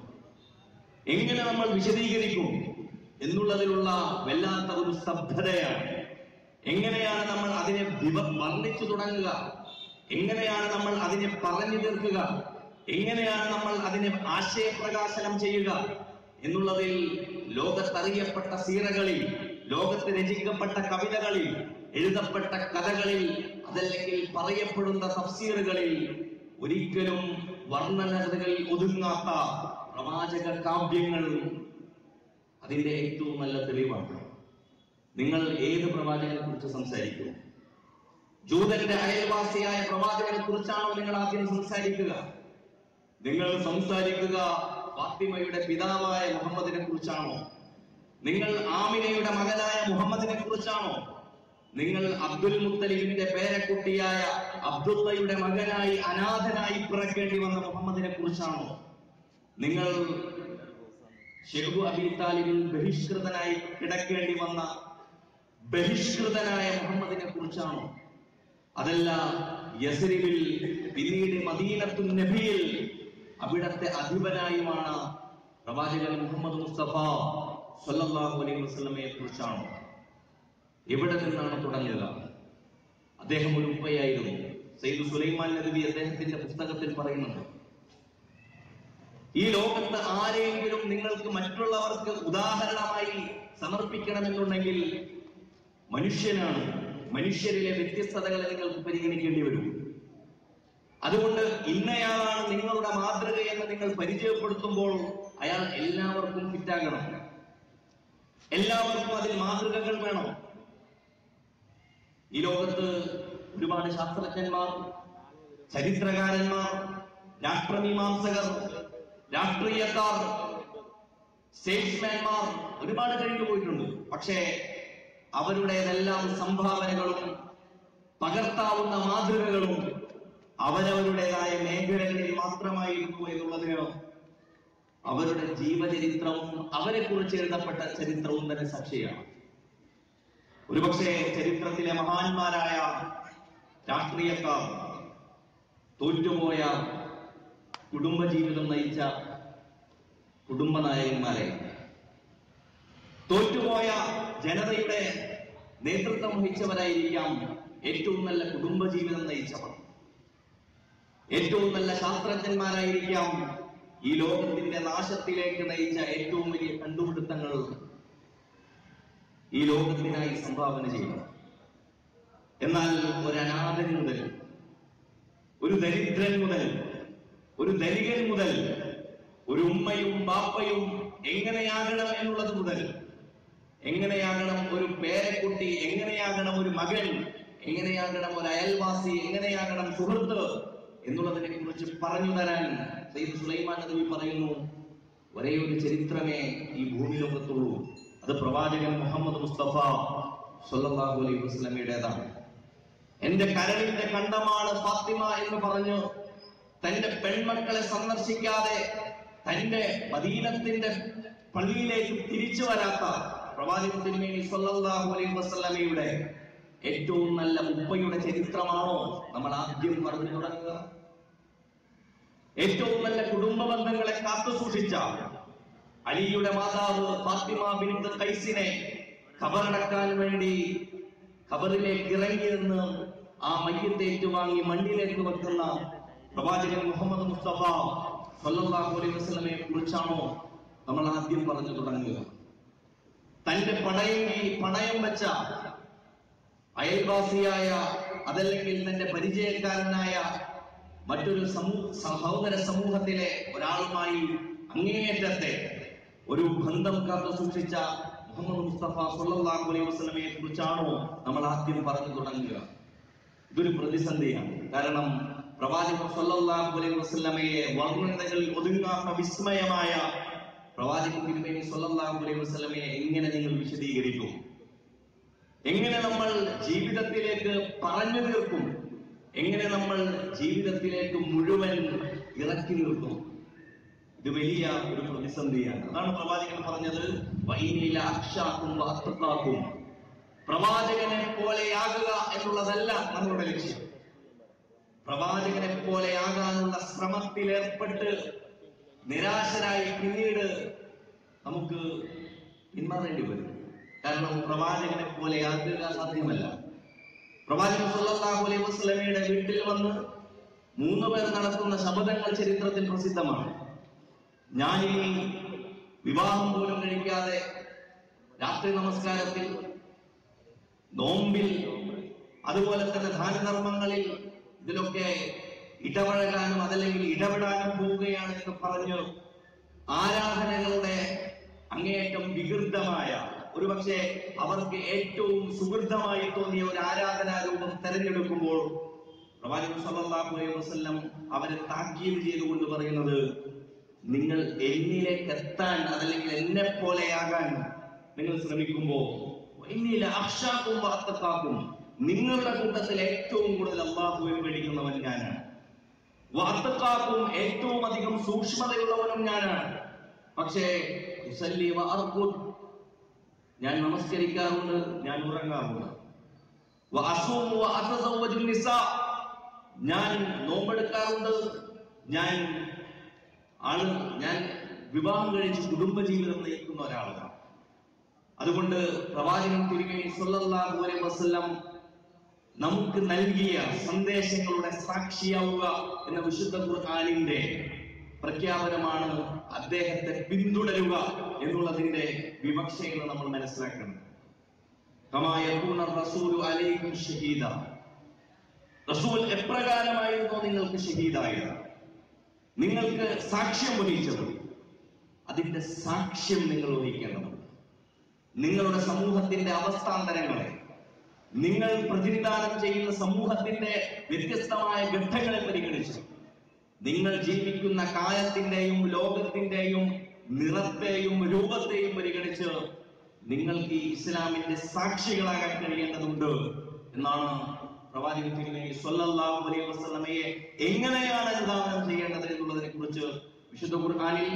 എങ്ങനെ നമ്മൾ വിശദീകരിക്കും എന്നുള്ളതിലുള്ള വല്ലാത്ത ഒരു സ്തബ്ധതയാണ് എങ്ങനെയാണ് നമ്മൾ അതിനെ വിവ വർണ്ണിച്ചു തുടങ്ങുക എങ്ങനെയാണ് നമ്മൾ അതിനെ പറഞ്ഞു തീർക്കുക എങ്ങനെയാണ് നമ്മൾ അതിനെ ആശയപ്രകാശനം ചെയ്യുക എന്നുള്ളതിൽ ലോകത്തറിയപ്പെട്ട സീറകളിൽ ലോകത്ത് രചിക്കപ്പെട്ട കവിതകളിൽ എഴുതപ്പെട്ട കഥകളിൽ അതല്ലെങ്കിൽ പറയപ്പെടുന്ന തഫ്സീറുകളിൽ ഒരിക്കലും വർണ്ണനകളിൽ ഒതുങ്ങാത്ത പ്രവാചക കാവ്യങ്ങൾ അതിന്റെ ഏറ്റവും നല്ല തെളിവാണ് നിങ്ങൾ ഏത് പ്രവാചകനെ കുറിച്ച് സംസാരിക്കും ജൂതന്റെ അയൽവാസിയായ പ്രവാചകനെ കുറിച്ചാണോ നിങ്ങൾ ആദ്യം സംസാരിക്കുക നിങ്ങൾ സംസാരിക്കുക ഫാത്തിമയുടെ പിതാവായ മുഹമ്മദിനെ കുറിച്ചാണോ നിങ്ങൾ ആമിനയുടെ മകനായ മുഹമ്മദിനെ കുറിച്ചാണോ നിങ്ങൾ അബ്ദുൽ മുത്തലിബിന്റെ പേരക്കുട്ടിയായ അബ്ദുള്ളയുടെ മകനായി അനാഥനായി പിറക്കേണ്ടി വന്ന മുഹമ്മദിനെ കുറിച്ചാണോ നിങ്ങൾ ഷെഹു അബി താലിബിൽ ബഹിഷ്കൃതനായി കിടക്കേണ്ടി വന്ന ബഹിഷ്കൃതനായ മുഹമ്മദിനെ കുറിച്ചാണോ അതല്ല യസരിബിൽ പിന്നീട് മദീനത്തു നബിയിൽ അവിടത്തെ അധിപനായുമാണ് പ്രവാചകൻ മുഹമ്മദ് മുസ്തഫ സല്ലല്ലാഹു അലൈഹി വസല്ലമയെ കുറിച്ചാണോ എവിടെ നിന്നാണ് തുടങ്ങുക അദ്ദേഹം ഒരു ഉപ്പയായിരുന്നു സയ്യിദ് സുലൈമാൻ നബി അദ്ദേഹത്തിന്റെ പുസ്തകത്തിൽ പറയുന്നുണ്ട് ഈ ലോകത്ത് ആരെങ്കിലും നിങ്ങൾക്ക് മറ്റുള്ളവർക്ക് ഉദാഹരണമായി സമർപ്പിക്കണമെന്നുണ്ടെങ്കിൽ മനുഷ്യനാണ് മനുഷ്യരിലെ വ്യത്യസ്തതകളെ നിങ്ങൾക്ക് പരിഗണിക്കേണ്ടി വരും അതുകൊണ്ട് ഇന്നയാളാണ് നിങ്ങളുടെ മാതൃക എന്ന് നിങ്ങൾ പരിചയപ്പെടുത്തുമ്പോൾ അയാൾ എല്ലാവർക്കും ഫിറ്റാകണം എല്ലാവർക്കും അതിൽ മാതൃകകൾ വേണം ഈ ലോകത്ത് ഒരുപാട് ശാസ്ത്രജ്ഞന്മാർ ചരിത്രകാരന്മാർ രാഷ്ട്രമീമാംസകർ രാഷ്ട്രീയക്കാർ സ്റ്റേറ്റ്സ്മാൻമാർ ഒരുപാട് കഴിഞ്ഞു പോയിട്ടുണ്ട് പക്ഷേ അവരുടേതെല്ലാം സംഭാവനകളും പകർത്താവുന്ന മാതൃകകളും അവരവരുടേതായ മേഖലകളിൽ മാത്രമായിരുന്നു എന്നുള്ളതിന് അവരുടെ ജീവചരിത്രവും അവരെ കുറിച്ച് എഴുതപ്പെട്ട ചരിത്രവും തന്നെ സാക്ഷിയാണ് ഒരുപക്ഷെ ചരിത്രത്തിലെ മഹാന്മാരായ രാഷ്ട്രീയക്കാർ തോറ്റുപോയ കുടുംബജീവിതം നയിച്ച കുടുംബനായകന്മാരെ തോറ്റുപോയ ജനതയുടെ നേതൃത്വം വഹിച്ചവരായിരിക്കാം ഏറ്റവും നല്ല കുടുംബജീവിതം നയിച്ചവർ ഏറ്റവും നല്ല ശാസ്ത്രജ്ഞന്മാരായിരിക്കാം ഈ ലോകത്തിന്റെ നാശത്തിലേക്ക് നയിച്ച ഏറ്റവും വലിയ കണ്ടുപിടുത്തങ്ങൾ ഈ ലോകത്തിനായി സംഭാവന ചെയ്യുന്നത് എന്നാൽ ഒരു അനാഥൻ മുതൽ ഒരു ദരിദ്രൻ മുതൽ ഒരു ധനികൻ മുതൽ ഒരു ഉമ്മയും ബാപ്പയും എങ്ങനെയാകണം എന്നുള്ളത് മുതൽ എങ്ങനെയാകണം ഒരു പേരക്കുട്ടി എങ്ങനെയാകണം ഒരു മകൻ എങ്ങനെയാകണം ഒരു അയൽവാസി എങ്ങനെയാകണം സുഹൃത്ത് എന്നുള്ളതിനെ കുറിച്ച് പറഞ്ഞു തരാൻ സയ്യിദ് സുലൈമാൻ നബി പറയുന്നു ഒരേ ഒരു ചരിത്രമേ ഈ ഭൂമി ലോകത്തുള്ളൂ അത് പ്രവാചകൻ മുഹമ്മദ് മുസ്തഫ സല്ലല്ലാഹു അലൈഹി വസല്ലമയുടേതാണ് എന്റെ കരളിന്റെ കണ്ടമാണ് ഫാത്തിമ എന്ന് പറഞ്ഞു തന്റെ പെൺമക്കളെ സന്ദർശിക്കാതെ തന്റെ മദീനത്തിന്റെ പള്ളിയിലേക്ക് തിരിച്ചു വരാത്ത പ്രവാചകൻ തിരുമേനി സല്ലല്ലാഹു അലൈഹി വസല്ലമയുടെ ഏറ്റവും നല്ല ഉപ്പയുടെ ചരിത്രമാണോ നമ്മൾ ആദ്യം പറഞ്ഞു തുടങ്ങുക ഏറ്റവും നല്ല കുടുംബ ബന്ധങ്ങളെ കാത്തു സൂക്ഷിച്ച അലിയുടെ മാതാവ് ഫാത്തിമ ബിന്ദു കൈസിനെ ഖബറടക്കാൻ വേണ്ടി ഖബറിലേക്ക് ഇറങ്ങി നിന്ന് ആ മയ്യത്തെ ഏറ്റുവാങ്ങി മണ്ണിലേക്ക് വെക്കുന്ന പ്രവാചകൻ മുഹമ്മദ് മുസ്തഫ സല്ലല്ലാഹു അലൈഹി വസല്ലമയെ കുറിച്ചാണോ നമ്മൾ ആദ്യം പറഞ്ഞു തുടങ്ങുക തന്റെ പടയങ്കി പണയം വെച്ച അയൽവാസിയായ അതല്ലെങ്കിൽ തന്റെ പരിചയക്കാരനായ മറ്റൊരു സമൂഹ സഹോദര സമൂഹത്തിലെ ഒരാളുമായി അങ്ങേയറ്റത്തെ ഒരു ബന്ധം കാത്തു സൂക്ഷിച്ച മുഹമ്മദ് മുസ്തഫ സല്ലല്ലാഹു അലൈഹി വസല്ലമയെ കുറിച്ചാണോ നമ്മൾ ആദ്യം പറഞ്ഞു തുടങ്ങുക ഇതൊരു പ്രതിസന്ധിയാണ് കാരണം പ്രവാചകൻ സല്ലല്ലാഹു അലൈഹി വസല്ലമയെ വർണ്ണനകളിൽ ഒതുങ്ങാത്ത വിസ്മയമായ പ്രവാചകൻ തിരുമേനി സല്ലല്ലാഹു അലൈഹി വസല്ലമയെ എങ്ങനെ നിങ്ങൾ വിശദീകരിക്കും എങ്ങനെ നമ്മൾ ജീവിതത്തിലേക്ക് പറഞ്ഞു തീർക്കും എങ്ങനെ നമ്മൾ ജീവിതത്തിലേക്ക് മുഴുവൻ ഇറക്കി നിർത്തും ഇത് വലിയ ഒരു പ്രതിസന്ധിയാണ് അതാണ് പ്രവാചകൻ പറഞ്ഞത് വൈനില അക്ഷാക്കും അത്തക്കാക്കും പ്രവാചകനെ പോലെയാകുക എന്നുള്ളതല്ല നമ്മളുടെ ലക്ഷ്യം പ്രവാചകനെ പോലെയാകാനുള്ള ശ്രമത്തിൽ ഏർപ്പെട്ട് നിരാശരായി പിന്നീട് നമുക്ക് പിന്മാറേണ്ടി വരും കാരണം പ്രവാചകനെ പോലെയാകുക സാധ്യമല്ല പ്രവാചകൻ സല്ലല്ലാഹു അലൈഹി വസല്ലമയുടെ വീട്ടിൽ വന്ന് മൂന്ന് പേർ നടത്തുന്ന ശബ്ദങ്ങൾ ചരിത്രത്തിൽ പ്രസിദ്ധമാണ് ഞാനിനി വിവാഹം പോലും കഴിക്കാതെ രാത്രി നമസ്കാരത്തിൽ നോമ്പിൽ അതുപോലെ തന്നെ ദാനധർമ്മങ്ങളിൽ ഇതിലൊക്കെ ഇടപഴകാനും അതല്ലെങ്കിൽ ഇടപെടാനും പോവുകയാണ് എന്ന് പറഞ്ഞു ആരാധനകളുടെ അങ്ങേയറ്റം വികൃതമായ ഒരുപക്ഷെ അവർക്ക് ഏറ്റവും സുഹൃതമായി തോന്നിയ ഒരു ആരാധനാ രൂപം തെരഞ്ഞെടുക്കുമ്പോൾ പ്രവാചകൻ സല്ലല്ലാഹു അലൈഹി വസല്ലം അവരെ താക്കീത് ചെയ്തുകൊണ്ട് പറയുന്നത് നിങ്ങൾ എന്നിലേക്ക് എത്താൻ അതല്ലെങ്കിൽ എന്നെ പോലെയാകാൻ നിങ്ങൾ ശ്രമിക്കുമ്പോ എന്നിലെ അക്ഷാക്കും വാർത്തക്കാക്കും നിങ്ങളുടെ കൂട്ടത്തിൽ ഏറ്റവും കൂടുതൽ അള്ളാഹുവെ പേടിക്കുന്നവൻ ഞാനാണ് വാർത്തക്കാക്കും ഏറ്റവും അധികം സൂക്ഷ്മതയുള്ളവനും ഞാനാണ് പക്ഷേ ഉസല്ലി വ അർഖുദ് ഞാൻ നമസ്കരിക്കാറുണ്ട് ഞാൻ ഉറങ്ങാറുണ്ട് വ അസൂമു വ അതസവ്വജു നിസാ ഞാൻ നോമ്പെടുക്കാറുണ്ട് ഞാൻ ആള് ഞാൻ വിവാഹം കഴിച്ച് കുടുംബജീവിതം നയിക്കുന്ന ഒരാളാണ് അതുകൊണ്ട് പ്രവാചകൻ തിരുമേനി സല്ലല്ലാഹു അലൈഹി വസല്ലം നമുക്ക് നൽകിയ സന്ദേശങ്ങളുടെ സാക്ഷിയാവുക എന്ന വിശുദ്ധ ഖുർആനിന്റെ പ്രഖ്യാപനമാണ് അദ്ദേഹത്തെ പിന്തുടരുക എന്നുള്ളതിന്റെ വിവക്ഷയെന്ന് നമ്മൾ മനസ്സിലാക്കണം കമാ യകൂന റസൂലു അലൈക്കും ഷഹീദ റസൂൽ എപ്രകാരമായിരുന്നു നിങ്ങൾക്ക് ഷഹീദായത് നിങ്ങൾക്ക് സാക്ഷ്യം വഹിച്ചത് അതിന്റെ സാക്ഷ്യം നിങ്ങൾ വഹിക്കേണ്ടതുണ്ട് നിങ്ങളുടെ സമൂഹത്തിന്റെ അവസ്ഥാന്തരങ്ങളെ നിങ്ങൾ പ്രതിനിധാനം ചെയ്യുന്ന സമൂഹത്തിന്റെ വ്യത്യസ്തമായ ഘട്ടങ്ങളെ പരിഗണിച്ച് നിങ്ങൾ ജീവിക്കുന്ന കാലത്തിന്റെയും ലോകത്തിന്റെയും നിറത്തെയും രൂപത്തെയും പരിഗണിച്ച് നിങ്ങൾക്ക് ഈ ഇസ്ലാമിന്റെ സാക്ഷികളാകാൻ കഴിയേണ്ടതുണ്ട് എന്നാണ് പ്രവാചകൻ തിരുമേനി സ്വല്ലല്ലാഹു അലൈഹി വസല്ലമയെ എങ്ങനെയാണ് അനുധാവനം ചെയ്യേണ്ടത് എന്നുള്ളതിനെ കുറിച്ച് വിശുദ്ധ ഖുർആനിൽ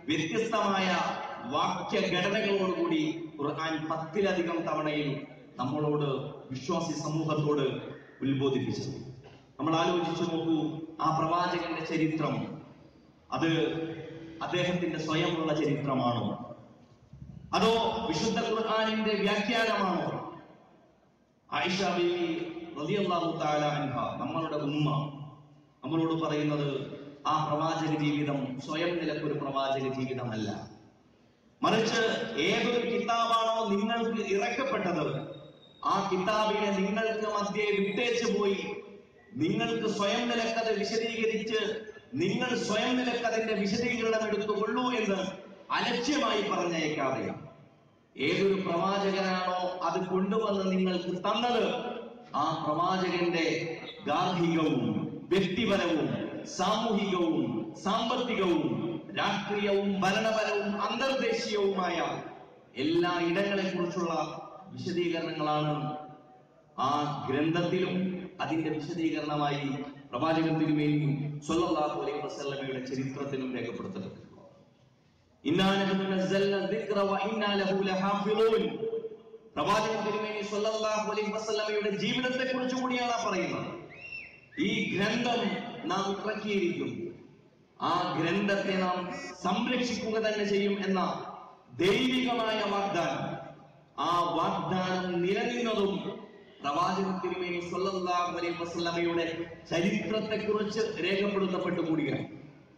വ്യത്യസ്തമായ വാക്യഘടനകളോടുകൂടി ഖുർആൻ പത്തിലധികം തവണയിൽ നമ്മളോട് വിശ്വാസി സമൂഹത്തോട് ഉത്ബോധിപ്പിച്ചത് നമ്മൾ ആലോചിച്ചു നോക്കൂ ആ പ്രവാചകന്റെ ചരിത്രം അത് അദ്ദേഹത്തിന്റെ സ്വയമുള്ള ചരിത്രമാണോ അതോ വിശുദ്ധ ഖുർആാനിന്റെ വ്യാഖ്യാനമാണോ ആയിഷ ബീവി റളിയല്ലാഹു തആല അൻഹ നമ്മളുടെ ഉമ്മ നമ്മളോട് പറയുന്നത് ആ പ്രവാചക ജീവിതം സ്വയം നിലക്കൊരു പ്രവാചക ജീവിതമല്ല മറിച്ച് ഏതൊരു കിതാബാണോ നിങ്ങൾക്ക് ഇറക്കപ്പെട്ടത് ആ കിതാബിനെ നിങ്ങൾക്ക് മധ്യേ വിട്ടേച്ചു പോയി നിങ്ങൾക്ക് സ്വയം നിലക്കത് വിശദീകരിച്ച് നിങ്ങൾ സ്വയം നിലക്കതിന്റെ വിശദീകരണം എടുത്തുകൊള്ളൂ എന്ന് അലക്ഷ്യമായി പറഞ്ഞേക്കാതെയാണ് ഏതൊരു പ്രവാചകനാണോ അത് കൊണ്ടുവന്ന് നിങ്ങൾക്ക് തന്നത് ആ പ്രവാചകന്റെ ഗാർഹികവും വ്യക്തിപരവും സാമൂഹികവും സാമ്പത്തികവും രാഷ്ട്രീയവും ഭരണപരവും അന്തർദേശീയവുമായ എല്ലാ ഇടങ്ങളെ കുറിച്ചുള്ള വിശദീകരണങ്ങളാണ് ആ ഗ്രന്ഥത്തിലും അതിന്റെ വിശദീകരണമായി പ്രവാചകൻ തിരുമേനിയും സ്വല്ലല്ലാഹു അലൈഹി വസല്ലമയുടെ ചരിത്രത്തിലും രേഖപ്പെടുത്തപ്പെട്ടിട്ടുണ്ട് ഇന്നാ നഹ്നു നസ്സൽന ദിക്റ വ ഇന്നാ ലഹു ലഹാഫിളൂൻ പ്രവാചകൻ തിരുമേനി സ്വല്ലല്ലാഹു അലൈഹി വസല്ലമയുടെ ജീവിതത്തെ കുറിച്ച് കൂടിയാണ് ആ പറയുന്നത് ഈ ഗ്രന്ഥം നാം ഇറക്കിയിരിക്കും ആ ഗ്രന്ഥത്തെ നാം സംരക്ഷിക്കുക തന്നെ ചെയ്യും എന്ന ദൈവികമായ വാഗ്ദാനം ആ വാഗ്ദാനം നിലനിന്നതും പ്രവാചകൻ തിരുമേനി സ്വല്ലല്ലാഹു അലൈഹി വസല്ലമയുടെ ചരിത്രത്തെ കുറിച്ച് രേഖപ്പെടുത്തപ്പെട്ടു കൂടിയാണ്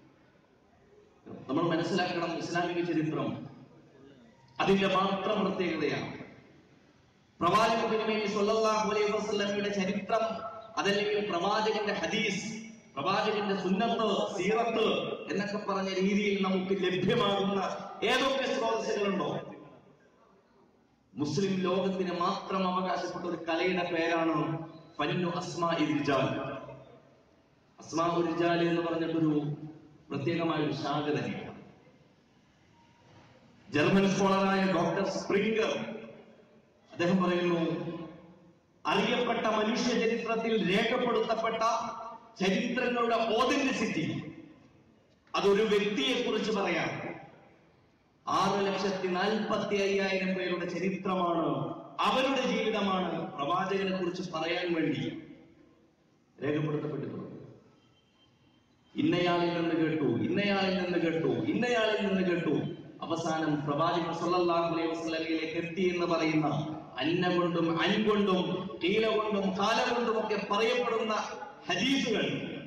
നമ്മൾ മനസ്സിലാക്കണം ഇസ്ലാമിക ചരിത്രം അതിന്റെ മാത്രം പ്രത്യേകതയാണ് പ്രവാചക തിരുമേനി സ്വല്ലല്ലാഹു അലൈഹി വസല്ലമയുടെ ചരിത്രം അതല്ലെങ്കിൽ പ്രവാചകന്റെ ഹദീസ് പ്രവാചകന്റെ സുന്നത്ത് സീറത്ത് എന്നൊക്കെ പറഞ്ഞ രീതിയിൽ നമുക്ക് ലഭ്യമാകുന്ന ഏതൊക്കെ സ്രോതസ്സുകളുണ്ടോ മുസ്ലിം ലോകത്തിന് മാത്രം അവകാശപ്പെട്ട ഒരു കലയുടെ പേരാണ് ഫന്നു അസ്മാ ഇർജാൽ അസ്മാ ഉർജാൽ എന്ന് പറഞ്ഞിട്ടൊരു പ്രത്യേകമായ ഒരു ശാഖ തന്നെയാണ് ജർമ്മൻ സ്കോളറായ ഡോക്ടർ സ്പ്രിംഗർ അദ്ദേഹം പറയുന്നു അറിയപ്പെട്ട മനുഷ്യ ചരിത്രത്തിൽ രേഖപ്പെടുത്തപ്പെട്ട ചരിത്രങ്ങളുടെ ഓതന്റിസിറ്റി അതൊരു വ്യക്തിയെ കുറിച്ച് പറയാം ആറ് ലക്ഷത്തി നാൽപ്പത്തി അയ്യായിരം പേരുടെ ചരിത്രമാണ് അവരുടെ ജീവിതമാണ് പ്രവാചകനെ കുറിച്ച് പറയാൻ വേണ്ടി രേഖപ്പെടുത്തപ്പെട്ടിട്ടുള്ളത് ഇന്നയാളിൽ നിന്ന് കേട്ടു ഇന്നയാളിൽ നിന്ന് കേട്ടു ഇന്നയാളിൽ നിന്ന് കേട്ടു അവസാനം പ്രവാചകൻ സല്ലല്ലാഹു അലൈഹി വസല്ലമയിലേക്ക് എത്തി എന്ന് പറയുന്ന അന്ന കൊണ്ടും അൻ കൊണ്ടും കീല കൊണ്ടും കാല കൊണ്ടും ഒക്കെ പറയപ്പെടുന്ന ഹദീസുകൾ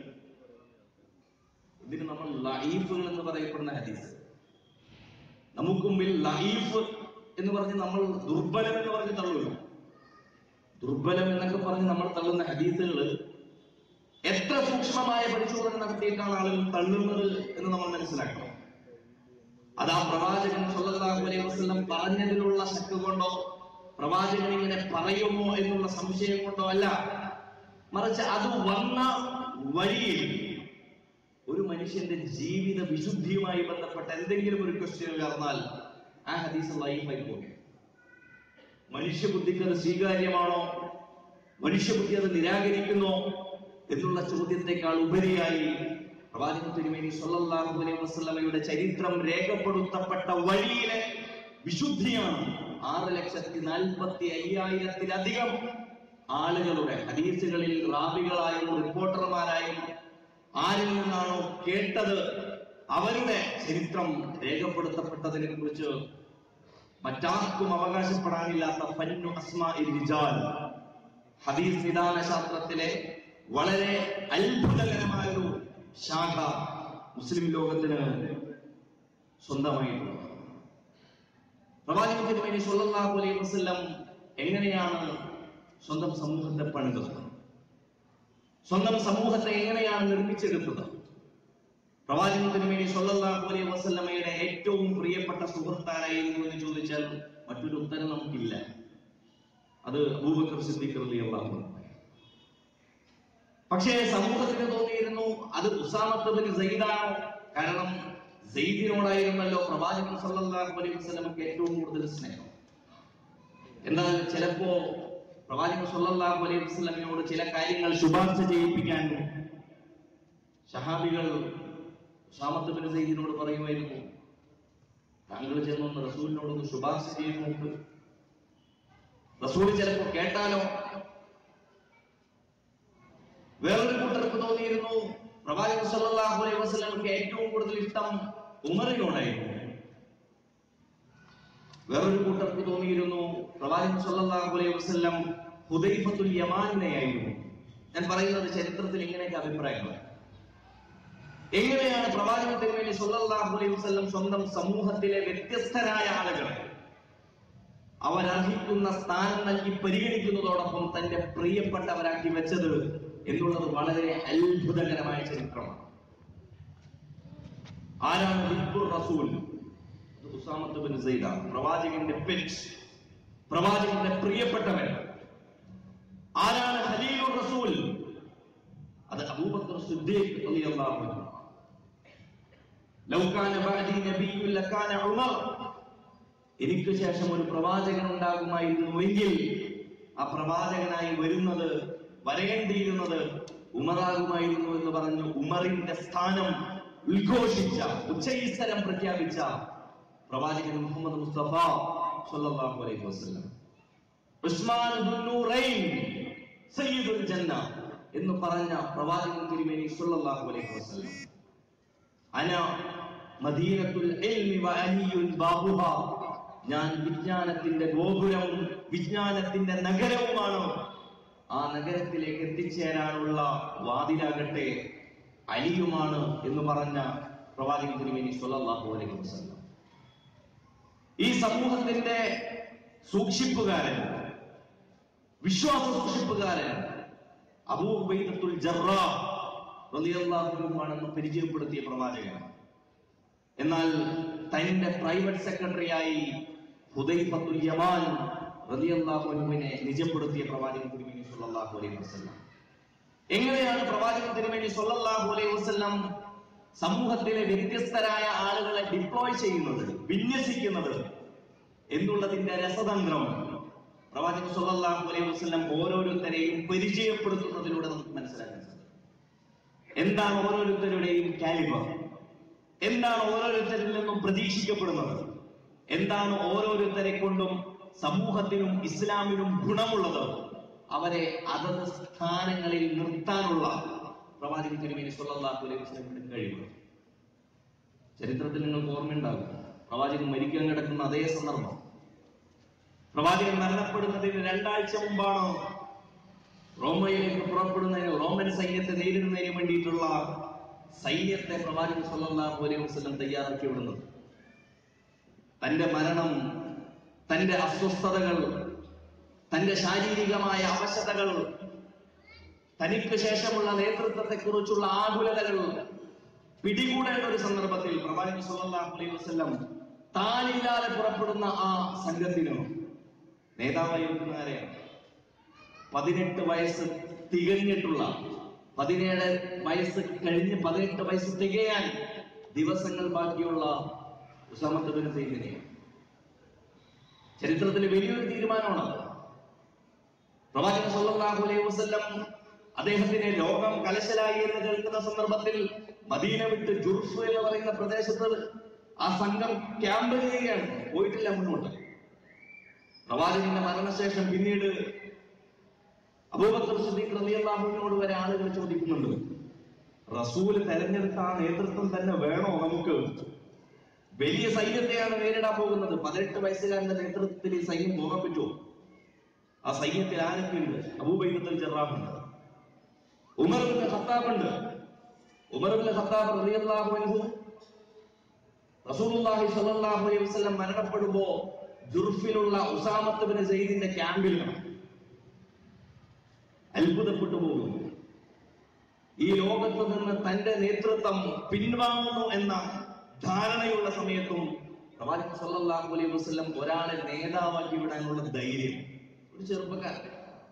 ഇതിന് നമ്മൾ ലൈഫുകൾ എന്ന് പറയപ്പെടുന്ന ഹദീസ് നമുക്ക് മുമ്പിൽ ലൈഫ് എന്ന് പറഞ്ഞ് നമ്മൾ ദുർബലം എന്ന് പറഞ്ഞ് തള്ളുമല്ലോ ദുർബലം എന്നൊക്കെ പറഞ്ഞ് നമ്മൾ തള്ളുന്ന ഹദീസുകൾ എത്ര സൂക്ഷ്മമായ പരിശോധന നടത്തിയിട്ടാണ് ആളുകൾ തള്ളുന്നത് എന്ന് നമ്മൾ മനസ്സിലാക്കണം അത് ആ പ്രവാചകൻ സല്ലല്ലാഹു അലൈഹി വസല്ലം പറഞ്ഞതിലുള്ള ശക്ക് കൊണ്ടോ പ്രവാചകൻ ഇങ്ങനെ പറയുമോ എന്നുള്ള സംശയം കൊണ്ടോ അല്ല മറിച്ച് അത് വന്ന വഴിയിൽ ഒരു മനുഷ്യന്റെ ജീവിത വിശുദ്ധിയുമായി ബന്ധപ്പെട്ട എന്തെങ്കിലും ഒരു ക്വസ്റ്റ്യൻ ഉയർന്നാൽ ആ ഹദീസ് ലൈഫായി പോകും മനുഷ്യബുദ്ധിക്ക് അത് സ്വീകാര്യമാണോ മനുഷ്യബുദ്ധി അത് നിരാകരിക്കുന്നോ എന്നുള്ള ചോദ്യത്തെക്കാൾ ഉപരിയായി പ്രവാചകൻ തിരുമേനി സല്ലല്ലാഹു അലൈഹി വസല്ലമയുടെ ചരിത്രം രേഖപ്പെടുത്തപ്പെട്ട വഴിയിലെ വിശുദ്ധിയാണ് ആറ് ലക്ഷത്തി നാൽപ്പത്തി അയ്യായിരത്തിലധികം ആളുകളുടെ ഹദീസുകളിൽ റാബികളായും റിപ്പോർട്ടർമാരായും ആരിൽ നിന്നാണോ കേട്ടത് അവരുടെ ചരിത്രം രേഖപ്പെടുത്തപ്പെട്ടതിനെ കുറിച്ച് മറ്റാർക്കും അവകാശപ്പെടാനില്ലാത്ത ഫന്നു അസ്മാ റിജാൽ ഹദീസ് നിദാന ശാസ്ത്രത്തിലെ വളരെ അത്ഭുതകരമായ ഒരു ശാഖ മുസ്ലിം ലോകത്തിന് സ്വന്തമായിട്ടുണ്ട് പ്രവാചകൻ തിരുമേനി സല്ലല്ലാഹു അലൈഹി വസല്ലം എങ്ങനെയാണ് സ്വന്തം സമൂഹത്തെ പണിതത് സ്വന്തം സമൂഹത്തെ എങ്ങനെയാണ് നിർമ്മിച്ചെടുത്തത് പ്രവാചകൻ തിരുമേനി സല്ലല്ലാഹു അലൈഹി വസല്ലമയുടെ ഏറ്റവും പ്രിയപ്പെട്ട സുഹൃത്താരായിരുന്നു എന്ന് ചോദിച്ചാൽ മറ്റൊരു ഉത്തരം നമുക്കില്ല അത് അബൂബക്കർ സിദ്ദീഖ് റളിയല്ലാഹു അൻഹു പക്ഷേ സമൂഹത്തിന് തോന്നിയിരുന്നു അത് ഉസാമത്ത് ബിൻ സയ്യിദാണോ കാരണം സെയ്ദിനോടായിരുന്നല്ലോ പ്രവാചകൻ സല്ലല്ലാഹു അലൈഹി വസല്ലമക്ക് ഏറ്റവും കൂടുതൽ സ്നേഹം എന്നാൽ ചിലപ്പോ പ്രവാചകൻ സല്ലല്ലാഹു അലൈഹി വസല്ലമയോട് ചില കാര്യങ്ങൾ ശുപാർശ ചെയ്യിപ്പിക്കാൻ ഷഹാബികൾ ഉസാമത്ത് ബിൻ സെയ്ദിനോട് പറയുമായിരുന്നു താങ്കൾ ചെന്നൊന്ന് റസൂലിനോടൊന്ന് ശുപാർശ ചെയ്ത് നോക്ക് റസൂൽ ചിലപ്പോ കേട്ടാലോ വേറൊരു കൂട്ടർക്ക് തോന്നിയിരുന്നു പ്രവാചകൻ സല്ലല്ലാഹു അലൈഹി വസല്ലമക്ക് ഏറ്റവും കൂടുതൽ ഇഷ്ടം ഉമറിനോടായിരുന്നു വേറൊരു കൂട്ടർക്ക് തോന്നിയിരുന്നു പ്രവാചകൻ സല്ലല്ലാഹു അലൈഹി വസല്ലം ഹുദൈഫത്തുൽ യമാനിനെയായിരുന്നു ഞാൻ പറയുന്നത് ചരിത്രത്തിൽ ഇങ്ങനെയൊക്കെ അഭിപ്രായങ്ങൾ എങ്ങനെയാണ് പ്രവാചകൻ തിരുമേനി സല്ലല്ലാഹു അലൈഹി വസല്ലം സ്വന്തം സമൂഹത്തിലെ വ്യത്യസ്തരായ ആളുകളെ അവരർഹിക്കുന്ന സ്ഥാനം നൽകി പരിഗണിക്കുന്നതോടൊപ്പം തന്റെ പ്രിയപ്പെട്ടവരാക്കി വെച്ചത് എന്നുള്ളത് വളരെ അത്ഭുതകരമായ ചരിത്രമാണ് ആരാണ് ഹിബ്ബുർ റസൂൽ അത് ഉസാമത്ത് ബിൻ സെയ്ദാണ് പ്രവാചകന്റെ പെറ്റ് പ്രവാചകന്റെ പ്രിയപ്പെട്ടവൻ ആരാണ് ഖലീലുർ റസൂൽ അത് അബൂബക്കർ സിദ്ദീഖ് റളിയല്ലാഹു അൻഹു ലൗ കാന ബഅദി നബിയ്യുൻ ലകാന ഉമർ എനിക്ക് ശേഷം ഒരു പ്രവാചകൻ ഉണ്ടാകുമായിരുന്നുവെങ്കിൽ ആ പ്രവാചകനായി വരുന്നത് വരേണ്ടിയിരുന്നത് ഉമറാകുമായിരുന്നു എന്ന് പറഞ്ഞു ഉമറിന്റെ സ്ഥാനം ഉദ്ഘോഷിച്ച ഉച്ചൈസ്തരം പ്രഖ്യാപിച്ച പ്രവാചകൻ മുഹമ്മദ് മുസ്തഫ സല്ലല്ലാഹു അലൈഹി വസല്ലം ഉസ്മാൻ ദുന്നൂറൈൻ സയ്യിദുൽ ജന്ന എന്ന് പറഞ്ഞ പ്രവാചകൻ തിരുമേനി സല്ലല്ലാഹു അലൈഹി വസല്ലം അന മദീനത്തുൽ ഇൽമി വ അലിയുൻ ബാബുഹ ഞാൻ വിജ്ഞാനത്തിന്റെ ഗോപുരവും വിജ്ഞാനത്തിന്റെ നഗരവുമാണ് ആ നഗരത്തിലേക്ക് എത്തിച്ചേരാനുള്ള വാതിലാകട്ടെ അലിയുമാണ് എന്ന് പറഞ്ഞ പ്രവാചകൻ തിരുമേനി സല്ലല്ലാഹു അലൈഹി വസല്ലം ഈ സമൂഹത്തിന്റെ സൂക്ഷിപ്പുകാരൻ വിശ്വാസ സൂക്ഷിപ്പുകാരൻ അബൂബൈദത്തുൽ ജറാഹ് റളിയല്ലാഹു അൻഹു ആണെന്ന് പരിചയപ്പെടുത്തിയ പ്രവാചകനാണ് എന്നാൽ തന്റെ പ്രൈവറ്റ് സെക്രട്ടറിയായി ഹുദൈഫത്തുൽ യമാൻ റളിയല്ലാഹു അൻഹുവിനെ നിജപ്പെടുത്തിയ പ്രവാചകൻ തിരുമേനി സല്ലല്ലാഹു അലൈഹി വസല്ലം എങ്ങനെയാണ് പ്രവാചകൻ തിരുമേനി സല്ലല്ലാഹു അലൈഹി വസല്ലം സമൂഹത്തിലെ വ്യത്യസ്തരായ ആളുകളെ ഡിപ്ലോയ് ചെയ്യുന്നത് വിന്യസിക്കുന്നത് എന്നുള്ളതിന്റെ രസതന്ത്രം പ്രവാചകൻ സല്ലല്ലാഹു അലൈഹി വസല്ലം ഓരോരുത്തരെയും പരിചയപ്പെടുത്തുന്നതിലൂടെ നമുക്ക് മനസ്സിലാക്കാൻ സാധിക്കും എന്താണ് ഓരോരുത്തരുടെയും കാലിബർ എന്താണ് ഓരോരുത്തരിൽ നിന്നും പ്രതീക്ഷിക്കപ്പെടുന്നത് എന്താണ് ഓരോരുത്തരെ കൊണ്ടും സമൂഹത്തിനും ഇസ്ലാമിനും ഗുണമുള്ളത് അവരെ അതത് സ്ഥാനങ്ങളിൽ നിർത്താനുള്ള പ്രവാചകൻ തിരുമേനി സല്ലല്ലാഹു അലൈഹി വസല്ലമയുടെ കഴിവ് ചരിത്രത്തിൽ നിങ്ങൾക്ക് ഓർമ്മയുണ്ടാകും പ്രവാചകൻ മരിക്കാൻ കിടക്കുന്ന അതേ സന്ദർഭം പ്രവാചകൻ മരണപ്പെടുന്നതിന് രണ്ടാഴ്ച മുമ്പാണ് റോമയിലേക്ക് പുറപ്പെടുന്നതിന് റോമൻ സൈന്യത്തെ നേരിടുന്നതിന് വേണ്ടിയിട്ടുള്ള സൈന്യത്തെ പ്രവാചകൻ സല്ലല്ലാഹു അലൈഹി വസല്ലം തയ്യാറാക്കി വിടുന്നത് തന്റെ മരണം തന്റെ അസ്വസ്ഥതകൾ തന്റെ ശാരീരികമായ അവശതകൾ തനിക്ക് ശേഷമുള്ള നേതൃത്വത്തെ കുറിച്ചുള്ള ആകുലതകൾ പിടികൂടേണ്ട ഒരു സന്ദർഭത്തിൽ പ്രവാചകൻ സല്ലല്ലാഹു അലൈഹി വസല്ലം താനില്ലാതെ പുറപ്പെടുന്ന ആ സംഘത്തിന് നേതാവായി വെക്കുന്ന ആരെയാണ് പതിനെട്ട് വയസ്സ് തികഞ്ഞിട്ടുള്ള പതിനേഴ് വയസ്സ് കഴിഞ്ഞ് പതിനെട്ട് വയസ്സ് തികയാൻ ദിവസങ്ങൾ ബാക്കിയുള്ള ഉസാമത്ത് ബിൻ സൈദിനെയാണ് ചരിത്രത്തിൽ വലിയൊരു തീരുമാനമാണ് പ്രവാചകൻ സല്ലല്ലാഹു അലൈഹി വസല്ലം അദ്ദേഹത്തിന് ലോകം കലശലായി എന്ന് കേൾക്കുന്ന സന്ദർഭത്തിൽ മദീന വിട്ട് ജുർഫ് എന്ന് പറയുന്ന പ്രദേശത്ത് ആ സംഘം ക്യാമ്പ് ചെയ്യുകയാണ് പോയിട്ടില്ല മുന്നോട്ട് പ്രവാചകന്റെ മരണശേഷം പിന്നീട് അബൂബക്കർ സിദ്ദീഖ് റളിയല്ലാഹുവിനോട് വരെ ആളുകൾ ചോദിക്കുന്നുണ്ട് റസൂല് തെരഞ്ഞെടുത്ത ആ നേതൃത്വം തന്നെ വേണോ നമുക്ക് വലിയ സൈന്യത്തെയാണ് നേരിടാൻ പോകുന്നത് പതിനെട്ട് വയസ്സുകാരന്റെ നേതൃത്വത്തിൽ ഈ സൈന്യം പോകാൻ പറ്റുമോ ആ സൈന്യത്തിൽ ആരൊക്കെയുണ്ട് അബൂബൈദത്തുൽ ജറാഹുണ്ട് ഉമർ ബിൻ ഖത്താബ് ഉണ്ട് ഉമർ ബിൻ ഖത്താബ് റളിയല്ലാഹു അൻഹു റസൂലുള്ളാഹി സ്വല്ലല്ലാഹു അലൈഹി വസല്ലം മരണപ്പെടുമ്പോ ജുർഫിലുള്ള ഉസാമത്ത് ബിൻ സെയ്ദിന്റെ ക്യാമ്പിലാണ് അത്ഭുതപ്പെട്ടു പോകുന്നു ഈ ലോകത്ത് നിന്ന് തന്റെ നേതൃത്വം പിൻവാങ്ങുന്നു എന്ന ധാരണയുള്ള സമയത്തും പ്രവാചകൻ സല്ലല്ലാഹു അലൈഹി വസല്ലം ഒരാളെ നേതാവാക്കി വിടാനുള്ള ധൈര്യം ഒരു ചെറുപ്പക്കാരൻ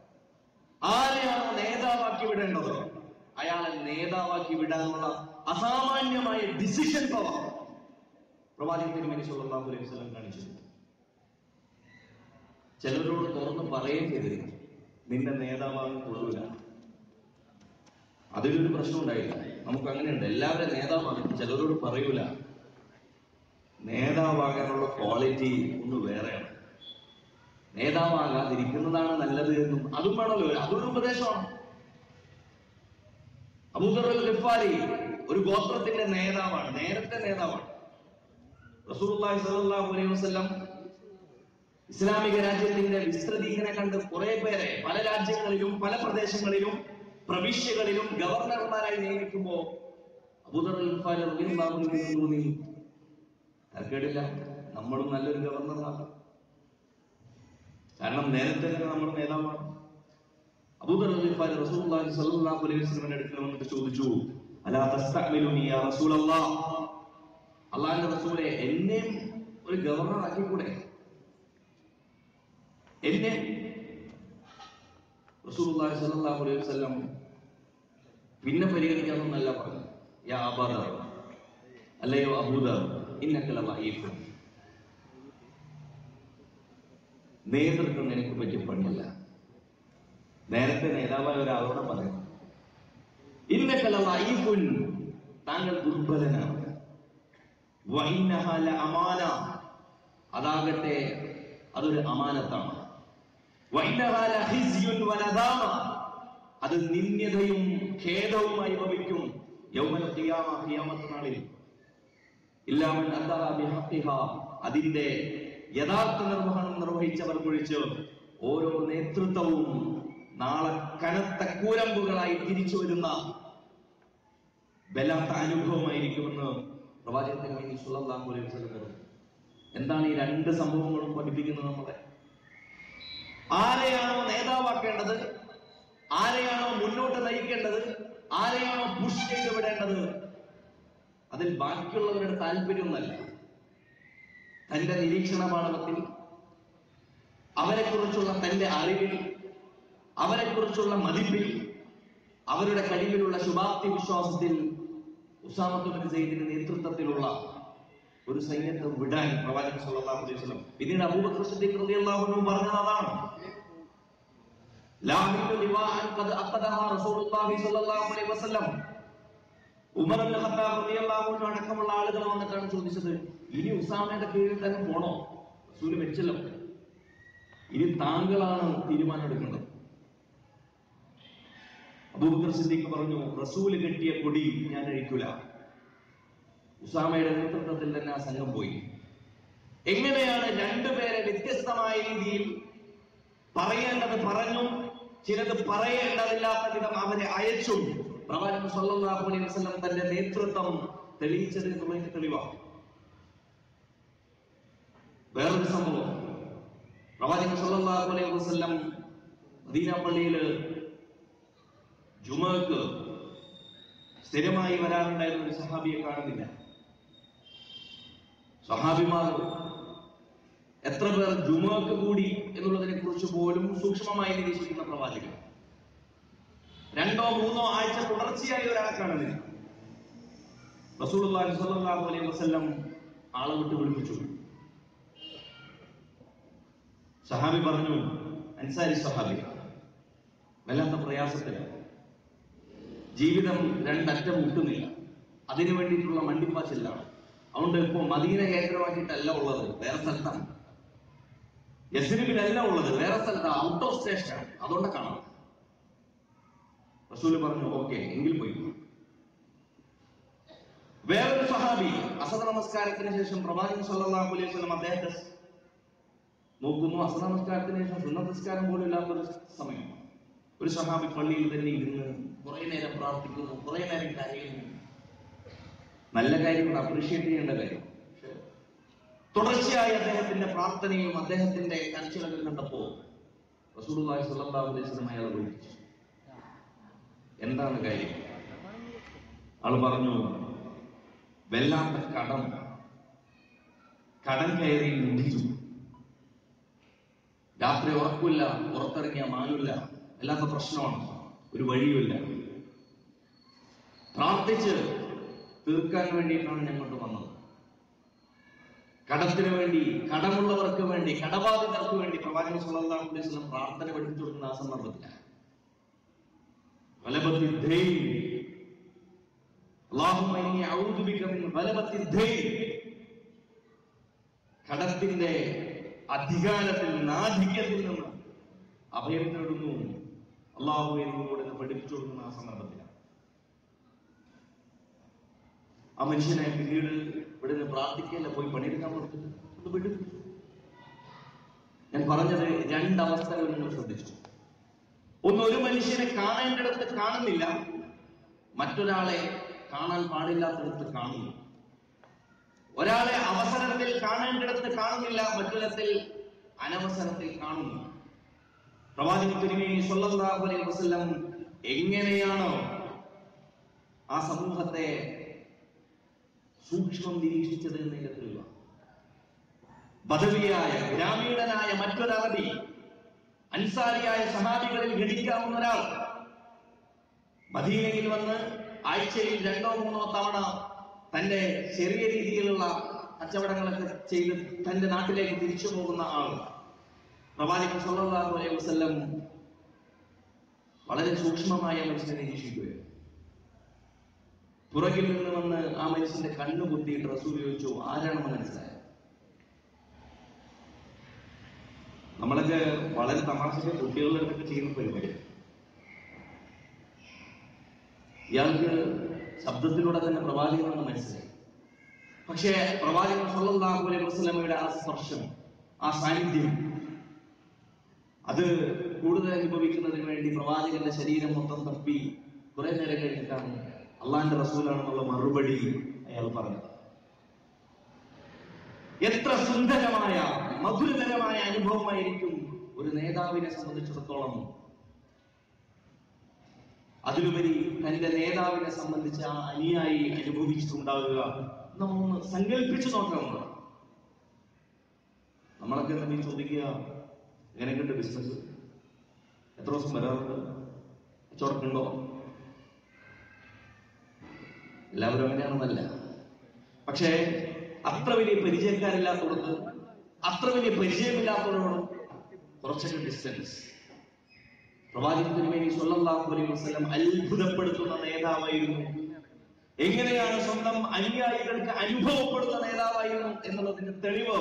ആരെയാണോ നേതാവാക്കി വിടേണ്ടത് അയാളെ നേതാവാക്കി വിടാനുള്ള അസാമാന്യമായ ഡിസിഷൻ പവർ പ്രവാചകൻ തിരുമേനി സല്ലല്ലാഹു അലൈഹി വസല്ലം കാണിച്ചു ചിലരോട് തുറന്ന് പറയുകയും ചെയ്തിരുന്നു നിന്റെ നേതാവാകാൻ കൊള്ളൂല അതിലൊരു പ്രശ്നം ഉണ്ടായില്ല നമുക്ക് അങ്ങനെയുണ്ട് എല്ലാവരും നേതാവാകും ചിലരോട് പറയൂല നേതാവാകാനുള്ള ക്വാളിറ്റി ഒന്ന് വേറെയാണ് നേതാവാകാതിരിക്കുന്നതാണ് നല്ലത് എന്നും അതും വേണമല്ലോ അതൊരു ഉപദേശമാണ് അബൂദർ ഗഫാരി ഒരു ഗോത്രത്തിന്റെ നേതാവാണ് നേരത്തെ നേതാവാണ് റസൂലുള്ളാഹി സ്വല്ലല്ലാഹു അലൈഹി വസല്ലം ഇസ്ലാമിക രാജ്യത്തിന്റെ വിസ്തൃതി ഇങ്ങനെ കണ്ട് കുറെ പേരെ പല രാജ്യങ്ങളിലും പല പ്രദേശങ്ങളിലും പ്രവിശ്യകളിലും ഗവർണർമാരായി നിയമിക്കുമ്പോ അബൂദർ ഗഫാരി റളിയല്ലാഹു അൻഹു തോന്നി തർക്കേടില്ല നമ്മളും നല്ലൊരു ഗവർണറാകാം കാരണം നേരത്തെ തന്നെ നമ്മുടെ നേതാവാണ് അബൂദർ റളിയല്ലാഹു റസൂലുള്ളാഹി സ്വല്ലല്ലാഹു അലൈഹി വസല്ലമയുടെ അടുക്കൽ വന്നിട്ട് ചോദിച്ചു അലാ തസ്തഅ്മിലുനി യാ റസൂലല്ലാഹ് അള്ളാഹിന്റെ റസൂലെ എന്നെയും ഒരു ഗവർണർ ആക്കിക്കൂടെ എന്നെ റസൂലുള്ളാഹി സ്വല്ലല്ലാഹു അലൈഹി വസല്ലം പിന്നെ പരിഗണിക്കാമെന്നല്ല പറഞ്ഞു യാ അബാദർ അല്ലയോ അബൂദർ ഇന്നക ലളീഫുൻ നേതൃത്വം നിനക്ക് പറ്റിയ പണിയല്ല നേരത്തെ നേതാവായ ഒരാളോട് പറയും ഇന്നക ലളീഫുൻ താങ്കൾ ദുർബലനാണ് വഇന്നഹ ലഅമാന അതാകട്ടെ അതൊരു അമാനത്താണ് വഇന്നഹ ലഹിസ്യുൻ വനദാമ അത് നിന്ദ്യതയും ഖേദവുമായി ഭവിക്കും യൗമൽ ഖിയാമ ഖിയാമത്ത് നാളിൽ ഇല്ലാമൻ അതാ ബിഹഖിഹ അതിന്റെ യഥാർത്ഥ നിർവഹണം നിർവഹിച്ചവർ കുഴിച്ച് ഓരോ നേതൃത്വവും നാളെ കനത്ത കൂരമ്പുകളായി തിരിച്ചു വരുന്ന വല്ലാത്ത അനുഭവമായിരിക്കുമെന്ന് പ്രവാചകൻ തിരുമേനി സല്ലല്ലാഹു അലൈഹി വസല്ലം പറഞ്ഞു എന്താണ് ഈ രണ്ട് സംഭവങ്ങളും പഠിപ്പിക്കുന്നത് നമ്മളെ ആരെയാണോ നേതാവാക്കേണ്ടത് ആരെയാണോ മുന്നോട്ട് നയിക്കേണ്ടത് ആരെയാണോ പുഷ് ചെയ്ത് വിടേണ്ടത് അതിൽ ബാക്കിയുള്ളവരുടെ താല്പര്യമൊന്നല്ല തന്റെ നിരീക്ഷണ പാഠവത്തിൽ അവരെക്കുറിച്ചുള്ള തന്റെ അറിവിൽ അവരെക്കുറിച്ചുള്ള മതിപ്പിൽ അവരുടെ കഴിവിലുള്ള ശുഭാപ്തി വിശ്വാസത്തിൽ ഉസാമത്തുബിൻ സെയ്ദിന്റെ നേതൃത്വത്തിലുള്ള ഒരു സൈന്യത്തെ വിടാൻ പ്രവാചകൻ സല്ലല്ലാഹു അലൈഹി വസല്ലം പിന്നീട് അബൂബക്കർ സിദ്ദീഖ് റളിയല്ലാഹു അൻഹു പറഞ്ഞത് അതാണ് ലാ അഹില്ലു ലിവാഅൻ ഖദ് അഖദഹ റസൂലുള്ളാഹി സ്വല്ലല്ലാഹു അലൈഹി വസല്ലം ഉമർ ഇബ്നു ഖത്താബ് റളിയല്ലാഹു അൻഹു അടക്കമുള്ള ആളുകൾ വന്നിട്ടാണ് ചോദിച്ചത് ഇനി ഉസാമയുടെ കീഴിൽ തന്നെ പോണോ റസൂൽ വെച്ചല്ലോ ഇനി താങ്കളാണ് തീരുമാനം എടുക്കേണ്ടത് അബൂബക്കർ സിദ്ദീഖ് പറഞ്ഞു റസൂല് കെട്ടിയ കൊടി ഞാൻ അഴിക്കൂല ഉസാമയുടെ നേതൃത്വത്തിൽ തന്നെ ആ സംഘം പോയി എങ്ങനെയാണ് രണ്ടുപേരെ വ്യത്യസ്തമായ രീതിയിൽ പറയേണ്ടത് പറഞ്ഞു ചിലത് പറയേണ്ടതില്ലാത്ത വിധം അവരെ അയച്ചും പ്രവാചകൻ സല്ലല്ലാഹു അലൈഹി വസല്ലം തന്റെ നേതൃത്വം തെളിയിച്ചത് എന്നുള്ളതിന്റെ തെളിവാണ് വേറൊരു സംഭവം പ്രവാചകൻ സല്ലല്ലാഹു അലൈഹി വസല്ലം മദീന പള്ളിയില് ജുമക്ക് സ്ഥിരമായി വരാറുണ്ടായിരുന്ന ഒരു സഹാബിയെ കാണുന്നില്ല സഹാബിമാർ എത്ര പേർ ജുമക്ക് കൂടി എന്നുള്ളതിനെ കുറിച്ച് പോലും സൂക്ഷ്മമായി നിരീക്ഷിക്കുന്ന പ്രവാചകൻ രണ്ടോ മൂന്നോ ആഴ്ച തുടർച്ചയായി ഒരാളെ കാണുന്നില്ല റസൂലുള്ളാഹി സ്വല്ലല്ലാഹു അലൈഹി വസല്ലം ആളെ വിട്ട് വിളിപ്പിച്ചു സഹാബി പറഞ്ഞു അൻസാരി സഹാബി വല്ലാത്ത പ്രയാസത്തിലാണ് ജീവിതം രണ്ടറ്റം മുട്ടുന്നില്ല അതിനു വേണ്ടിയിട്ടുള്ള മണ്ടിപ്പാച്ചിലാണ് അതുകൊണ്ട് ഇപ്പൊ മദീന കേന്ദ്രമാക്കിയിട്ടല്ല ഉള്ളത് വേറെ സ്ഥലത്താണ് യസ്രിബിലല്ല ഉള്ളത് വേറെ സ്ഥലത്താണ് ഔട്ട് ഓഫ് സ്റ്റേഷൻ അതുകൊണ്ട് കാണാം റസൂല് പറഞ്ഞു ഓക്കെ എങ്കിൽ പോയി വേറൊരു സഹാബി അസദ നമസ്കാരത്തിന് ശേഷം പ്രവാചകൻ സല്ലല്ലാഹു അലൈഹി വസല്ലം അദ്ദേഹത്തെ നോക്കുന്നു അസദ നമസ്കാരത്തിന് ശേഷം സുന്നത്ത് നിസ്കാരം പോലും ഇല്ലാത്ത ഒരു സമയം ഒരു സഹാബി പള്ളിയിൽ തന്നെ ഇരുന്ന് കുറെ നേരം പ്രാർത്ഥിക്കുന്നു കുറെ നേരം കരയുന്നു നല്ല കാര്യങ്ങൾ അപ്രീഷിയേറ്റ് ചെയ്യേണ്ട കാര്യം പക്ഷേ തുടർച്ചയായി അദ്ദേഹത്തിന്റെ പ്രാർത്ഥനയും അദ്ദേഹത്തിന്റെ കരച്ചിലൊക്കെ കണ്ടപ്പോ റസൂലുള്ളാഹി സ്വല്ലല്ലാഹു അലൈഹി വസല്ലം അയാളെ വിളിച്ചു എന്താണ് കാര്യം ആള് പറഞ്ഞു വല്ലാത്ത കടം കടം കയറി മുടിച്ചു രാത്രി ഉറപ്പില്ല പുറത്തിറങ്ങിയ മാനില്ല വല്ലാത്ത പ്രശ്നമാണ് ഒരു വഴിയുമില്ല പ്രാർത്ഥിച്ച് തീർക്കാൻ വേണ്ടിയിട്ടാണ് ഞങ്ങോട്ട് വന്നത് കടത്തിന് വേണ്ടി കടമുള്ളവർക്ക് വേണ്ടി കടബാധിതർക്ക് വേണ്ടി പ്രവാചകൻ സല്ലല്ലാഹു അലൈഹി വസല്ലം പ്രാർത്ഥന പഠിപ്പിച്ചു കൊടുക്കുന്ന ആ സന്ദർഭത്തിലാണ് غلبة الدين اللهم إني أعوذ بك من غلبة الدين കടത്തിന്റെ അധികാരത്തിൽ നിന്ന് ആധിക്യത്തിൽ നിന്ന് അഭയം തേടുന്നു അള്ളാഹു എന്നോട് എന്ന് പഠിപ്പിച്ചു കൊടുക്കുന്ന ആ സന്ദർഭത്തിലാണ് ആ മനുഷ്യനെ പിന്നീട് ഇവിടെ നിന്ന് പ്രാർത്ഥിക്കല്ല പോയി പണിയെടുക്കാൻ കൊടുത്തിട്ട് ഒന്ന് വിട്ടു ഞാൻ പറഞ്ഞത് രണ്ടവസ്ഥകൾ നിങ്ങൾ ശ്രദ്ധിച്ചു ഒന്ന് ഒരു മനുഷ്യനെ കാണേണ്ടിടത്ത് കാണുന്നില്ല മറ്റൊരാളെ കാണാൻ പാടില്ലാത്തിടത്ത് കാണുന്നു ഒരാളെ അവസരത്തിൽ കാണേണ്ടിടത്ത് കാണുന്നില്ല മറ്റൊരത്തിൽ അനവസരത്തിൽ കാണുന്നു പ്രവാചക തിരുമേനി സല്ലല്ലാഹു അലൈഹി വസല്ലം എങ്ങനെയാണോ ആ സമൂഹത്തെ സൂക്ഷ്മം നിരീക്ഷിച്ചത് എന്ന് കരുതുക ബദവിയായ ഗ്രാമീണനായ മറ്റൊരറബി അൻസാരിയായ സഹാബികളിൽ ഗണിക്കാവുന്ന ഒരാൾ മദീനയിൽ വന്ന് ആഴ്ചയിൽ രണ്ടോ മൂന്നോ തവണ തന്റെ ചെറിയ രീതിയിലുള്ള കച്ചവടങ്ങളൊക്കെ ചെയ്ത് തന്റെ നാട്ടിലേക്ക് തിരിച്ചു പോകുന്ന ആൾ പ്രവാചകൻ സല്ലല്ലാഹു അലൈഹി വസല്ലം വളരെ സൂക്ഷ്മമായ മനുഷ്യനെ നിരീക്ഷിക്കുകയാണ് പുറകിൽ നിന്ന് വന്ന് ആ മനുഷ്യന്റെ കണ്ണു കുത്തിയിട്ട് റസൂൽ ചോദിച്ചു ആരാണെന്ന് മനസ്സിലായത് നമ്മളൊക്കെ വളരെ തമാശക്ക് കുട്ടികളുടെ അടുത്തൊക്കെ ചെയ്യുന്ന പരിപാടി ഇയാൾക്ക് ശബ്ദത്തിലൂടെ തന്നെ പ്രവാചകനാണെന്ന് മനസ്സിലായി പക്ഷേ പ്രവാചകൻ സല്ലല്ലാഹു അലൈഹി വസല്ലമയുടെ ആ സ്പർശം ആ സാന്നിധ്യം അത് കൂടുതൽ അനുഭവിക്കുന്നതിന് വേണ്ടി പ്രവാചകന്റെ ശരീരം മൊത്തം തപ്പി കുറെ നേരം കഴിഞ്ഞിട്ടാണ് അള്ളാന്റെ റസൂലാണെന്നുള്ള മറുപടി അയാൾ പറഞ്ഞത് എത്ര സുന്ദരമായ മധുരകരമായ അനുഭവമായിരിക്കും ഒരു നേതാവിനെ സംബന്ധിച്ചിടത്തോളം അതിലുപരി തന്റെ നേതാവിനെ സംബന്ധിച്ച് ആ അനുയായി അനുഭവിച്ചിട്ടുണ്ടാവുക നമ്മൊന്ന് സങ്കല്പിച്ചു നോക്കാവുന്നതാണ് നമ്മളൊക്കെ തന്നെ ചോദിക്കുക എങ്ങനെയൊക്കെയുണ്ട് ബിസിനസ് എത്ര ദിവസം വരാറുണ്ട് കച്ചവടക്കുണ്ടോ എല്ലാവരും അങ്ങനെയാണെന്നല്ല പക്ഷേ അത്ര വലിയ പരിചയക്കാരില്ലാത്തവർക്ക് അത്ര വലിയ പരിചയമില്ലാത്തവരോടും കുറച്ചൊക്കെ ഡിസ്റ്റൻസ് പ്രവാചകൻ തിരുമേനി സല്ലല്ലാഹു അലൈഹി വസല്ലം അത്ഭുതപ്പെടുത്തുന്ന നേതാവായിരുന്നു എങ്ങനെയാണ് സ്വന്തം അനുയായികൾക്ക് അനുഭവപ്പെടുന്ന നേതാവായിരുന്നു എന്നുള്ളതിന്റെ തെളിവ്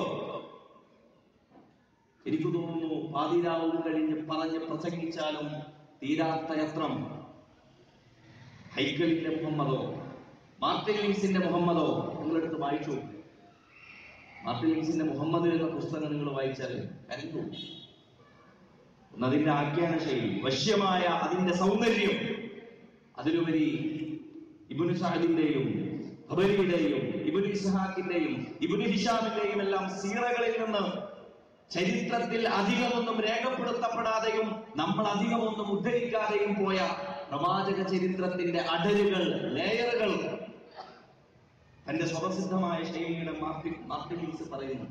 എനിക്ക് തോന്നുന്നു പാതിരാവും കഴിഞ്ഞ് പറഞ്ഞ് പ്രസംഗിച്ചാലും തീരാത്ത യത്രം ഹൈക്കലിന്റെ മുഹമ്മദോ മാർട്ടിൻ ലിങ്സിന്റെ മുഹമ്മദോ നിങ്ങളെടുത്ത് വായിച്ചു നോക്ക്. മാർട്ടിൻ ലിങ്സിന്റെ മുഹമ്മദ് എന്ന പുസ്തകം നിങ്ങൾ വായിച്ചാൽ കരുതു അതിന്റെ ആഖ്യാന ശൈലി വശ്യമായ അതിന്റെ സൗന്ദര്യം അതിലുപരി ഇബുനു സാഹിദിന്റെയും ഹബരിയുടെയും ഇബുനു ഇസ്ഹാഖിന്റെയും ഇബുനു ഹിഷാമിന്റെയും എല്ലാം സീറകളിൽ നിന്ന് ചരിത്രത്തിൽ അധികമൊന്നും രേഖപ്പെടുത്തപ്പെടാതെയും നമ്മൾ അധികമൊന്നും ഉദ്ധരിക്കാതെയും പോയ പ്രവാചക ചരിത്രത്തിന്റെ അടരുകൾ ലെയറുകൾ തന്റെ സ്വതസിദ്ധമായ ശൈലിയുടെ മാർട്ടിൻ മാർട്ടിൻ ലിങ്സ് പറയുന്നു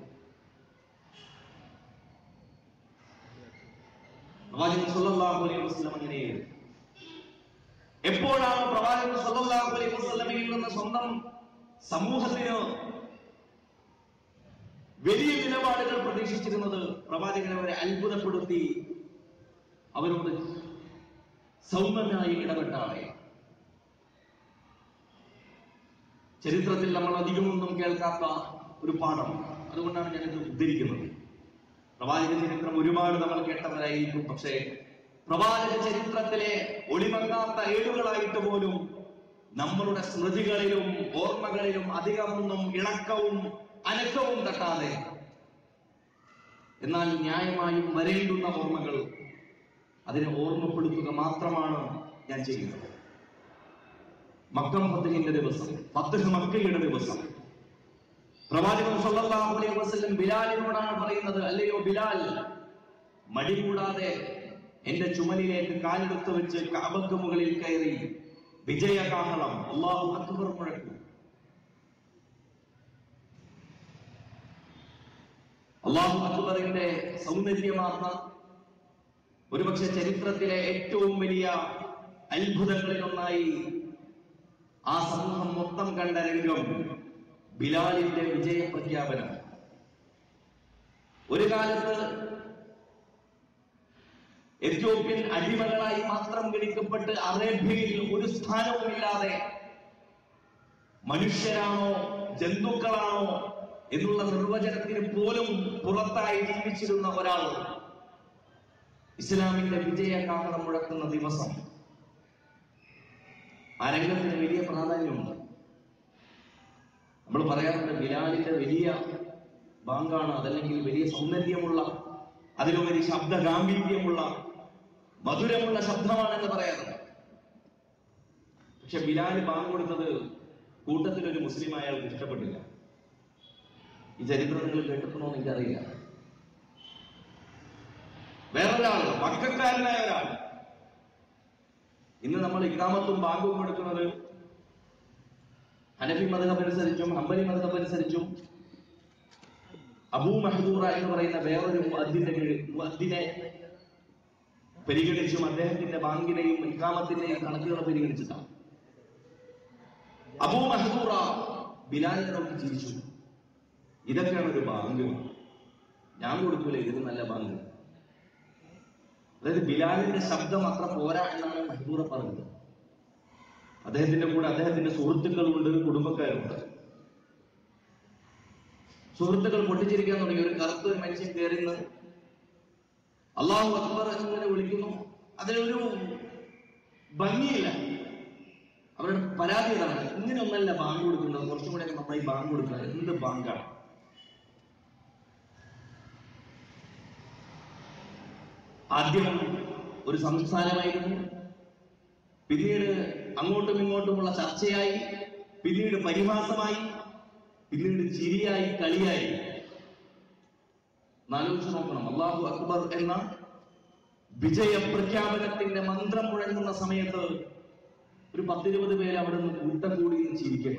പ്രവാചകൻ സല്ലല്ലാഹു അലൈഹി വസല്ലം അങ്ങനെയായിരുന്നു എപ്പോഴാണ് പ്രവാചകൻ സല്ലല്ലാഹു അലൈഹി വസല്ലമയിൽ നിന്ന് സ്വന്തം സമൂഹത്തിന് വലിയ നിലപാടുകൾ പ്രതീക്ഷിച്ചിരുന്നത് പ്രവാചകൻ അവരെ അത്ഭുതപ്പെടുത്തി അവരോട് സൗമ്യനായി ഇടപെട്ട ആളെ ചരിത്രത്തിൽ നമ്മൾ അധികമൊന്നും കേൾക്കാത്ത ഒരു പാഠം അതുകൊണ്ടാണ് ഞാനിത് ഉദ്ധരിക്കുന്നത് പ്രവാചക ചരിത്രം ഒരുപാട് നമ്മൾ കേട്ടവരായിരിക്കും പക്ഷേ പ്രവാചക ചരിത്രത്തിലെ ഒളിമങ്ങാത്ത ഏടുകളായിട്ട് പോലും നമ്മളുടെ സ്മൃതികളിലും ഓർമ്മകളിലും അധികമൊന്നും ഇളക്കവും അനക്കവും തട്ടാതെ എന്നാൽ ന്യായമായും വരേണ്ടുന്ന ഓർമ്മകൾ അതിനെ ഓർമ്മപ്പെടുത്തുക മാത്രമാണ് ഞാൻ ചെയ്യുന്നത് മക്കം ഫത്തഹിന്റെ ദിവസം ഫത്തഹ് മക്കയുടെ ദിവസം പ്രവാചകൻ സല്ലല്ലാഹു അലൈഹി വസല്ലം ബിലാലിനോടാണ് പറയുന്നത് അല്ലയോ ബിലാൽ മടി കൂടാതെ എന്റെ ചുമലിലേക്ക് കാലെടുത്ത് വെച്ച് കാബക്ക് മുകളിൽ കയറി വിജയകാഹളം അള്ളാഹു അക്ബർ മുഴക്കും അള്ളാഹു അക്ബറിന്റെ സൗന്ദര്യമാർന്ന ഒരുപക്ഷെ ചരിത്രത്തിലെ ഏറ്റവും വലിയ അത്ഭുതങ്ങളിൽ ഒന്നായി ആ സമൂഹം മൊത്തം കണ്ട രംഗം ബിലാലിന്റെ വിജയ പ്രഖ്യാപനം ഒരു കാലത്ത് എത്യോപ്യൻ അടിമകളായി മാത്രം ഗണിക്കപ്പെട്ട് അറേബ്യയിൽ ഒരു സ്ഥാനവുമില്ലാതെ മനുഷ്യരാണോ ജന്തുക്കളാണോ എന്നുള്ള നിർവചനത്തിന് പോലും പുറത്തായി ജീവിച്ചിരുന്ന ഒരാൾ ഇസ്ലാമിന്റെ വിജയകാഹളം മുഴക്കുന്ന ദിവസം ആ രംഗത്തിന് വലിയ പ്രാധാന്യമുണ്ട് നമ്മൾ പറയാറുണ്ട് ബിലാലിന്റെ വലിയ ബാങ്കാണ് അതല്ലെങ്കിൽ വലിയ സൗന്ദര്യമുള്ള അതിലുപരി ശബ്ദ ഗാംഭീര്യമുള്ള മധുരമുള്ള ശബ്ദമാണെന്ന് പറയാറുണ്ട് പക്ഷെ ബിലാൽ ബാങ്ക് കൊടുത്തത് കൂട്ടത്തിൽ ഒരു മുസ്ലിം അയാൾക്ക് ഇഷ്ടപ്പെട്ടില്ല ഈ ചരിത്രം നിങ്ങൾ കേട്ടിട്ടുണ്ടോ എന്ന് എനിക്കറിയില്ല വേറൊരാൾ മക്കാരനായ ഒരാൾ ഇന്ന് നമ്മൾ ഇക്കാമത്തും ബാങ്കും കൊടുക്കുന്നത് ഹനഫി മതഹബ് അനുസരിച്ചും ഹംബലി മതഹബ് അനുസരിച്ചും അബൂ മഹദൂറ എന്ന് പറയുന്ന വേറൊരു മുഅദ്ദിന്റെ കീഴിൽ മുഅദ്ദിനെ പരിഗണിച്ചും അദ്ദേഹത്തിന്റെ ബാങ്കിനെയും ഇക്കാമത്തിന്റെയും കണക്കുകൾ പരിഗണിച്ചിട്ടാണ് അബൂ മഹദൂറ ബിലാലിനെ നോക്കി ചിരിച്ചു ഇതൊക്കെയാണ് ഒരു ബാങ്ക് ഞാൻ കൊടുക്കൂല ഇതിന് നല്ല ബാങ്ക് അതായത് ബിലാലിന്റെ ശബ്ദം അത്ര പോരാ എന്നാണ് മഹദൂറ പറഞ്ഞത് അദ്ദേഹത്തിന്റെ കൂടെ അദ്ദേഹത്തിന്റെ സുഹൃത്തുക്കളുണ്ട് കുടുംബക്കാരുണ്ട് സുഹൃത്തുക്കൾ പൊട്ടിച്ചിരിക്കാൻ തുടങ്ങി ഒരു കറുത്ത ഒരു മനുഷ്യൻ കയറി നിന്ന് അള്ളാഹു അക്ബർ എന്നിങ്ങനെ വിളിക്കുന്നു അതിലൊരു ഭംഗിയില്ല അവരുടെ പരാതി ഇതാണ് ഇങ്ങനെ ഒന്നല്ല ബാങ്ക് കൊടുക്കുന്നത് കുറച്ചും കൂടെ നന്നായി ബാങ്ക് കൊടുക്കുക എന്ത് ബാങ്കാണ് ആദ്യം ഒരു സംസ്ഥാനമായിരുന്നു പിന്നീട് അങ്ങോട്ടും ഇങ്ങോട്ടുമുള്ള ചർച്ചയായി പിന്നീട് പരിഹാസമായി പിന്നീട് ചിരിയായി കളിയായി ആലോചിച്ച് നോക്കണം അള്ളാഹു അക്ബർ എന്ന വിജയ പ്രഖ്യാപനത്തിന്റെ മന്ത്രം മുഴങ്ങുന്ന സമയത്ത് ഒരു പത്തിരുപത് പേര് അവിടെ നിന്ന് കൂട്ടം കൂടി നിന്ന് ചിരിക്കണം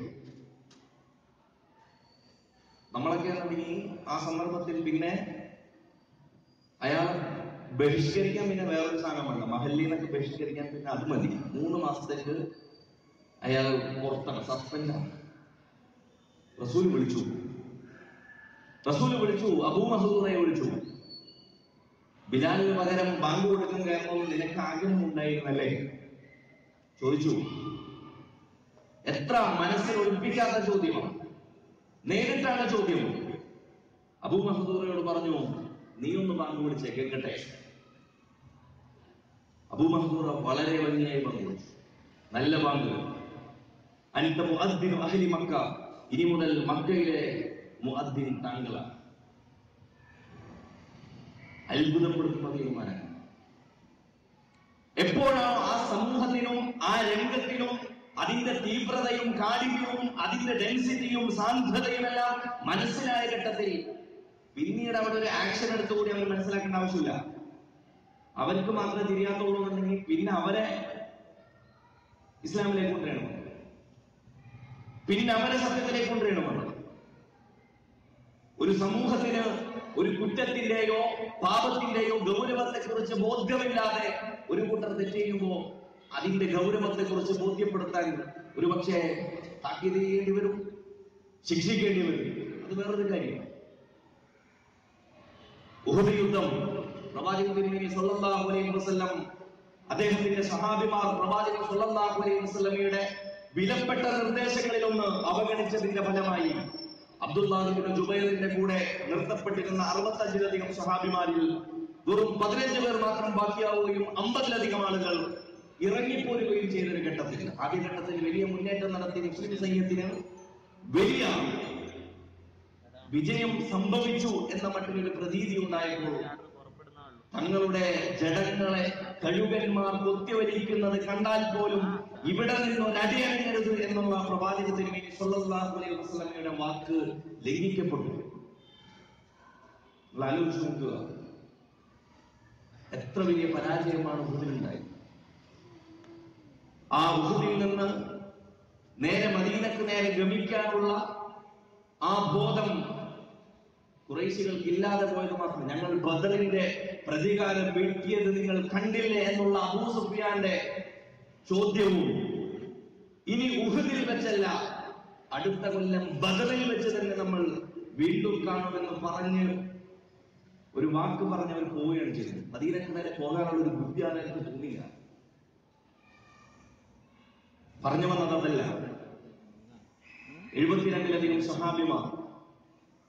നമ്മളൊക്കെ തുടങ്ങി ആ സന്ദർഭത്തിൽ പിന്നെ അയാൾ ബഹിഷ്കരിക്കാൻ പിന്നെ വേറൊരു സാധനം വേണ്ട മഹല്ലിന്നൊക്കെ ബഹിഷ്കരിക്കാൻ പിന്നെ അത് മതി മൂന്ന് മാസത്തേക്ക് അയാൾ പുറത്താണ് സസ്പെൻഡാണ് റസൂൽ വിളിച്ചു റസൂൽ വിളിച്ചു അബൂ മസൂദയെ വിളിച്ചു ബിലാലിന് പകരം ബാങ്ക് കൊടുക്കാൻ കാരണം നിനക്ക് ആഗ്രഹം ഉണ്ടായിരുന്നല്ലേ ചോദിച്ചു എത്ര മനസ്സിൽ ഒളിപ്പിക്കാത്ത ചോദ്യമാണ് നേരിട്ടാണ് ചോദ്യം അബൂ മഹദൂറയോട് പറഞ്ഞു നീ ഒന്ന് ബാങ്ക് വിളിച്ചേ കേൾക്കട്ടെ അബൂ മഹദൂറ വളരെ ഭംഗിയായി പറഞ്ഞു നല്ല ബാങ്ക് അനിത്ത മുഅദ്ദിനു അഹ്ലി മക്ക ഇനി മുതൽ മക്കയിലെ മുഅദ്ദിൻ താങ്കളാണ് അത്ഭുതപ്പെടുത്തുന്ന തീരുമാനം എപ്പോഴാണോ ആ സമൂഹത്തിനും ആ രംഗത്തിനും അതിന്റെ തീവ്രതയും കാഠിന്യവും അതിന്റെ ഡെൻസിറ്റിയും സാന്ദ്രതയും എല്ലാം മനസ്സിലായ ഘട്ടത്തിൽ പിന്നീട് അവിടെ ഒരു ആക്ഷൻ എടുത്തുകൂടി അവർ മനസ്സിലാക്കേണ്ട ആവശ്യമില്ല അവർക്ക് മാത്രമേ തിരിയാത്തുള്ളൂ എന്നുണ്ടെങ്കിൽ പിന്നെ അവരെ ഇസ്ലാമിലേക്ക് കൊണ്ടുവരണം പിന്നെ അവരെ സത്യത്തിലേക്ക് കൊണ്ടുവരണം ഒരു സമൂഹത്തിന് ഒരു കുറ്റത്തിന്റെയോ പാപത്തിന്റെയോ ഗൗരവത്തെ കുറിച്ച് ബോധ്യമില്ലാതെ ഒരു കൂട്ടർ തെറ്റ് ചെയ്യുമ്പോൾ അതിന്റെ ഗൗരവത്തെ കുറിച്ച് ബോധ്യപ്പെടുത്താൻ ഒരുപക്ഷെ താക്കീത് ചെയ്യേണ്ടി വരും ശിക്ഷിക്കേണ്ടി വരും അത് വേറൊരു കാര്യം ഉഹദ് യുദ്ധം പ്രവാചകൻ തിരുമേനി സല്ലല്ലാഹു അലൈഹി വസല്ലം അദ്ദേഹത്തിന്റെ സഹാബിമാർ പ്രവാചകൻ സല്ലല്ലാഹു അലൈഹി വസല്ലമയുടെ വിലപ്പെട്ട നിർദ്ദേശങ്ങളിൽ ഒന്ന് അവഗണിച്ചതിന്റെ ഫലമായി അബ്ദുല്ലാഹിബിന് ജുബൈറിന്റെ കൂടെ നിർത്തപ്പെട്ടിരുന്ന അറുപത്തഞ്ചിലധികം സഹാബിമാരിൽ വെറും പതിനഞ്ച് പേർ മാത്രം ബാക്കിയാവുകയും അമ്പതിലധികം ആളുകൾ ഇറങ്ങിപ്പോരുകയും ചെയ്തൊരു ഘട്ടത്തിൽ ആദ്യ ഘട്ടത്തിൽ വലിയ മുന്നേറ്റം നടത്തിയ മുസ്ലിം സൈന്യത്തിന് വലിയ വിജയം സംഭവിച്ചു എന്ന മറ്റൊരു പ്രതീതി ഉണ്ടായപ്പോൾ തങ്ങളുടെ ജഡങ്ങളെ കഴുകന്മാർ കൊത്തിവലിക്കുന്നത് കണ്ടാൽ പോലും ഇവിടെ നിന്ന് ഒരടിയണങ്ങരുത് എന്നുള്ള പ്രവാചകത്തിന് വേണ്ടി സല്ലല്ലാഹു അലൈഹി വസല്ലമയുടെ വാക്ക് ലംഘിക്കപ്പെട്ടു നിങ്ങൾ ആലോചിച്ച് നോക്കുക എത്ര വലിയ പരാജയമാണ് ഉഹുദിനുണ്ടായത് ആ ഉഹുദിൽ നിന്ന് നേരെ മദീനക്ക് നേരെ ഗമിക്കാനുള്ള ആ ബോധം കുറേശികൾക്ക് ഇല്ലാതെ പോയത് മാത്രം ഞങ്ങൾ ബദറിന്റെ പ്രതികാരം വീഴ്ത്തിയത് നിങ്ങൾ കണ്ടില്ലേ എന്നുള്ള അബൂ സുഫിയാന്റെ ചോദ്യവും ഇനി ഉഹദിൽ വെച്ചല്ല അടുത്ത കൊല്ലം ബദറിൽ വെച്ച് തന്നെ നമ്മൾ വീണ്ടും കാണുമെന്ന് പറഞ്ഞ് ഒരു വാക്ക് പറഞ്ഞ് അവർ പോവുകയാണ് ചെയ്തത് മദീനക്ക് നേരെ പോകാനുള്ള ഒരു ബുദ്ധിയാണ് എനിക്ക് തോന്നിയില്ല പറഞ്ഞു വന്നത് അതല്ല എഴുപത്തിരണ്ടിലധികം സഹാബിമാർ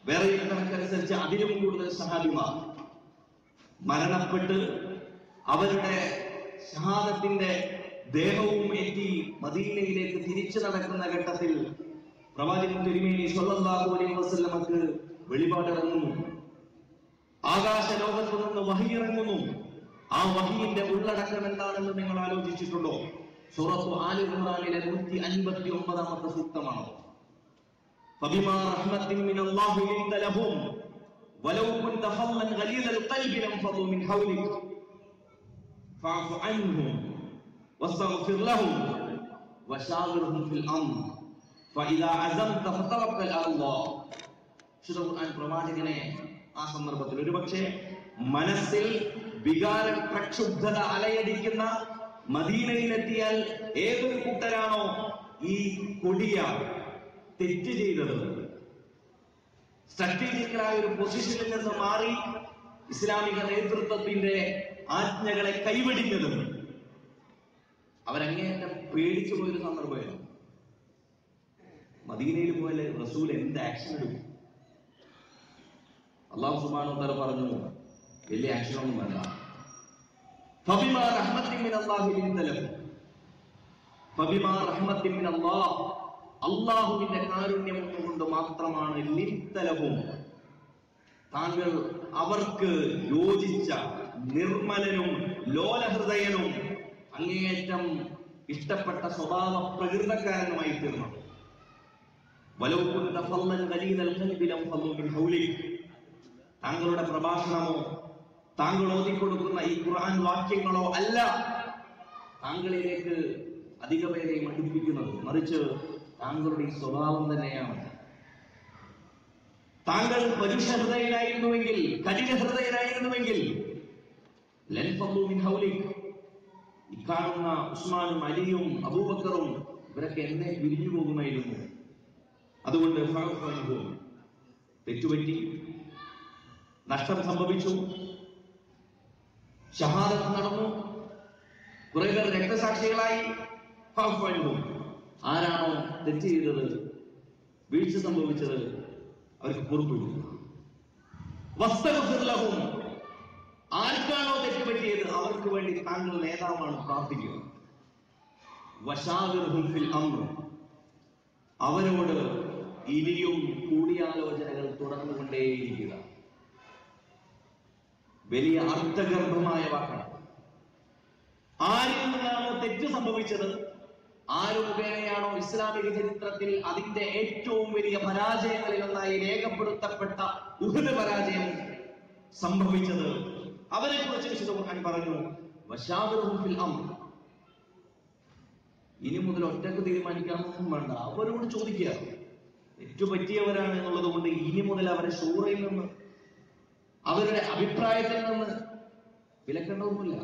വേറെ ഒരു കണക്കനുസരിച്ച് അതിലും കൂടുതൽ സഹാബിമാർ മരണപ്പെട്ട് അവരുടെ ഷഹാദത്തിന്റെ ദേഹവും എത്തി മദീനയിലേക്ക് തിരിച്ചു നടക്കുന്ന ഘട്ടത്തിൽ പ്രവാചകൻ തിരുമേനി സ്വല്ലല്ലാഹു അലൈഹി വസല്ലമക്ക് വെളിപാടിറങ്ങുന്നു ആകാശ ലോകത്തു നിന്ന് വഹി ഇറങ്ങുന്നു ആ വഹിയിന്റെ ഉള്ളടക്കം എന്താണെന്ന് നിങ്ങൾ ആലോചിച്ചിട്ടുണ്ടോ സൂറത്തു ആലി ഇമ്രാനിലെ നൂറ്റി അൻപത്തി ഒമ്പതാമത്തെ സൂക്തമാണ് فبما رحمة من الله لنت لهم ولو كنت فظا غليظ القلب لانفضوا من حولك فاعف عنهم واستغفر لهم وشاورهم في الامر فاذا عزمت فتوكل على الله വിശുദ്ധ ഖുർആൻ പ്രവാചകനെ ആ സന്ദർഭത്തിൽ ഒരുപക്ഷെ മനസ്സിൽ വികാര പ്രക്ഷുബ്ധത അലയടിക്കുന്ന മദീനയിലെത്തിയാൽ ഏതൊരു കൂട്ടരാണോ ഈ കൊടിയ തെറ്റ് ചെയ്തത് സ്ട്രാറ്റജിക്കലായ ഒരു പൊസിഷനിൽ നിന്ന് മാറി ഇസ്ലാമിക നേതൃത്വത്തിന്റെ ആജ്ഞകളെ കൈവെടിഞ്ഞത് അവരങ്ങേയറ്റം പേടിച്ചു പോയൊരു സന്ദർഭമായിരുന്നു മദീനയിൽ പോയാൽ റസൂൽ എന്ത് ആക്ഷൻ എടുക്കും അള്ളാഹു സുബാനോ തല പറഞ്ഞു വലിയ ആക്ഷൻ ഒന്നും വേണ്ട ഫബിമാ റഹ്മത്തിൻ മിൻ അല്ലാഹി ലിൻതലം ഫബിമാ റഹ്മത്തിൻ മിൻ അല്ലാഹ് അള്ളാഹുവിന്റെ കാരുണ്യം കൊണ്ട് മാത്രമാണ് ലിൻതലവും താങ്കൾ അവർക്ക് യോജിച്ച നിർമ്മലനും ലോലഹൃദയനും അങ്ങേയറ്റം ഇഷ്ടപ്പെട്ട സ്വഭാവ പ്രകൃതക്കാരനുമായി തീർന്നു വലൗ കുന്ത ഫല്ലൻ ഗലീദൽ ഖൽബി ലം ഫല്ലു മിൻ ഹൗലിക് താങ്കളുടെ പ്രഭാഷണമോ താങ്കൾ ഓതിക്കൊടുക്കുന്ന ഈ ഖുർആൻ വാക്യങ്ങളോ അല്ല താങ്കളിലേക്ക് അധിക പേരെയും അടുപ്പിക്കുന്നത് മറിച്ച് താങ്കളുടെ ഈ സ്വഭാവം തന്നെയാണ് താങ്കൾ പരുഷ ഹൃദയനായിരുന്നുവെങ്കിൽ കഠിന ഹൃദയനായിരുന്നുവെങ്കിൽ ലൻ ഫല്ലു മിൻ ഹൗലിക് ഈ കാണുന്ന ഉസ്മാനും അലിയും അബൂബക്കറും ഇവരൊക്കെ എന്നെ പിരിഞ്ഞു പോകുമായിരുന്നു അതുകൊണ്ട് ഫഅഫു അൻഹും. തെറ്റുപറ്റി നഷ്ടം സംഭവിച്ചു ഷഹാദത്ത് നടന്നു കുറെ പേർ രക്തസാക്ഷികളായി ഫഅഫു അൻഹും. ആരാണോ തെറ്റ് ചെയ്തത് വീഴ്ച സംഭവിച്ചത് അവർക്ക് പുറത്തു വസ്തകഫിർലഹും ആർക്കാണോ തെറ്റുപറ്റിയത് അവർക്ക് വേണ്ടി താങ്കൾ നേതാവാണ് പ്രാർത്ഥിക്കുക വശാവിർഹും ഫിൽ അംർ അവരോട് ഇനിയും കൂടിയാലോചനകൾ തുടർന്നുകൊണ്ടേയിരിക്കുക വലിയ അർത്ഥഗർഭമായ വാക്കാണ് ആരിൽ നിന്നാണോ തെറ്റ് സംഭവിച്ചത് ആര് മുഖേനയാണോ ഇസ്ലാമിക ചരിത്രത്തിൽ അതിന്റെ ഏറ്റവും വലിയ പരാജയങ്ങളിൽ ഒന്നായി രേഖപ്പെടുത്തപ്പെട്ട ഉഹദ് പരാജയം സംഭവിച്ചത് അവരെ കുറിച്ച് വിശുദ്ധ ഖുർആൻ പറഞ്ഞു വശാവിറുഹും ഫിൽ അംർ ഇനി മുതൽ ഒറ്റക്ക് തീരുമാനിക്കാനൊന്നും വേണ്ട അവരോട് ചോദിക്കുക തെറ്റു പറ്റിയവരാണ് എന്നുള്ളത് കൊണ്ട് ഇനി മുതൽ അവരെ ഷൂറയിൽ നിന്ന് അവരുടെ അഭിപ്രായത്തിൽ നിന്ന് വിലക്കേണ്ടതൊന്നുമില്ല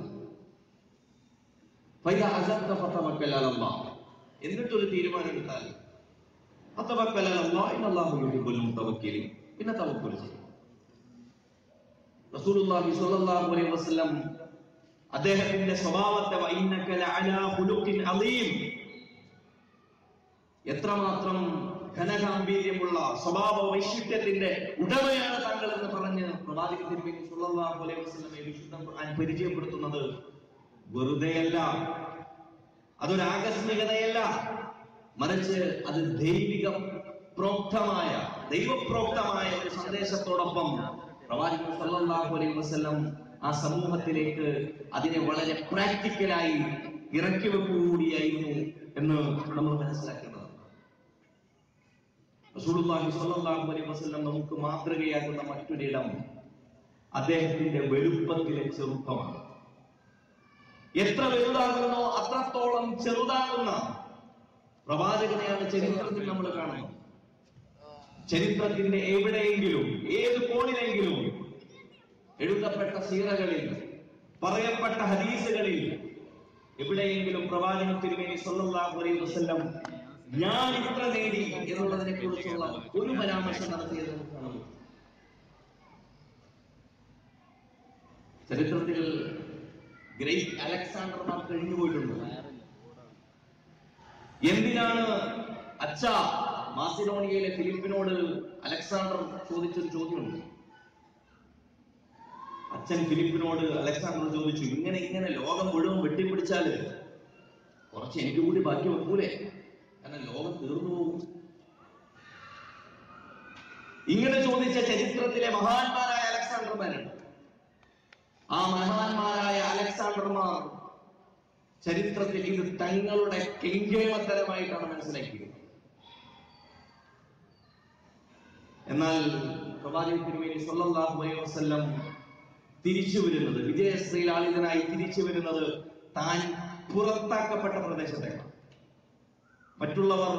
ഫൈദ അസബ്ത ഫതവക്കൽ അലല്ലാഹ്. എന്നിട്ടൊരു തീരുമാനം എടുത്താൽ ഫതവക്കൽ അലല്ലാഹ്, ഇന്നല്ലാഹു യുഹിബ്ബുൽ മുതവക്കിലീൻ. പിന്നെ തവക്കുൽ ചെയ്യും റസൂലുള്ളാഹി സ്വല്ലല്ലാഹു അലൈഹി വസല്ലം അദ്ദേഹത്തിന്റെ സ്വഭാവത്തെ വഇന്നക ലഅലാ ഖുലുഖിൻ അളീം എത്രമാത്രം ഘനഗാംഭീര്യമുള്ള സ്വഭാവ വൈശിഷ്ട്യത്തിന്റെ ഉടമയാണ് താങ്കൾ എന്ന് പറഞ്ഞ് പ്രവാചക തിരുമേനി സല്ലല്ലാഹു അലൈഹി വസല്ലമയെ വിശുദ്ധ ഖുർആൻ പരിചയപ്പെടുത്തുന്നത് വെറുതെയല്ല അതൊരു ആകസ്മികതയല്ല മറിച്ച് അത് ദൈവിക പ്രോക്തമായ ദൈവപ്രോക്തമായ ഒരു സന്ദേശത്തോടൊപ്പം പ്രവാചകൻ സല്ലല്ലാഹു അലൈഹി വസല്ലം ആ സമൂഹത്തിലേക്ക് അതിനെ വളരെ പ്രാക്ടിക്കലായി ഇറക്കി വെക്കുകകൂടിയായിരുന്നു എന്ന് നമ്മൾ മനസ്സിലാക്കേണ്ടത് റസൂലുള്ളാഹി സ്വല്ലല്ലാഹു അലൈഹി വസല്ലം നമുക്ക് മാതൃകയാകുന്ന മറ്റൊരിടം അദ്ദേഹത്തിന്റെ വലുപ്പത്തിലെ ചെറുപ്പമാണ് എത്ര വലുതാകുന്നോ അത്രത്തോളം ചെറുതാകുന്ന പ്രവാചകനെയാണ് ചരിത്രത്തിൽ നമ്മൾ കാണുന്നത് ചരിത്രത്തിന്റെ എവിടെയെങ്കിലും ഏത് കോണിലെങ്കിലും എഴുതപ്പെട്ട സീറകളിൽ പറയപ്പെട്ട ഹദീസുകളിൽ എവിടെയെങ്കിലും പ്രവാചക തിരുമേനി സല്ലല്ലാഹു അലൈഹി വസല്ലം ഞാൻ ഇത്ര നേടി എന്നുള്ളതിനെ കുറിച്ചുള്ള ഒരു പരാമർശം നടത്തിയത് നമുക്ക് കാണാം ചരിത്രത്തിൽ ഗ്രേറ്റ് അലക്സാണ്ടർമാർ കഴിഞ്ഞു പോയിട്ടുണ്ട് എന്തിനാണ് അച്ഛ മാസിഡോണിയയിലെ ഫിലിപ്പിനോട് അലക്സാണ്ടർ ചോദിച്ചൊരു ചോദ്യമുണ്ട് അച്ഛൻ ഫിലിപ്പിനോട് അലക്സാണ്ടർ ചോദിച്ചു ഇങ്ങനെ ഇങ്ങനെ ലോകം മുഴുവൻ വെട്ടിപ്പിടിച്ചാല് കുറച്ച് എനിക്ക് കൂടി ബാക്കി വെക്കൂലേ കാരണം ലോകം തീർന്നു പോകും ഇങ്ങനെ ചോദിച്ച ചരിത്രത്തിലെ മഹാന്മാരായ അലക്സാണ്ടർമാരുണ്ട് ആ മഹാന്മാരായ അലക്സാണ്ടർമാർ ചരിത്രത്തിൽ ഇത് തങ്ങളുടെ കെങ്കേമത്തരമായിട്ടാണ് മനസ്സിലാക്കിയത് എന്നാൽ പ്രവാചകൻ തിരുമേനി സല്ലല്ലാഹു അലൈഹി വസല്ലം തിരിച്ചു വരുന്നത് വിജയശ്രീലാളിതനായി തിരിച്ചു വരുന്നത് താൻ പുറത്താക്കപ്പെട്ട പ്രദേശത്തേക്കാണ് മറ്റുള്ളവർ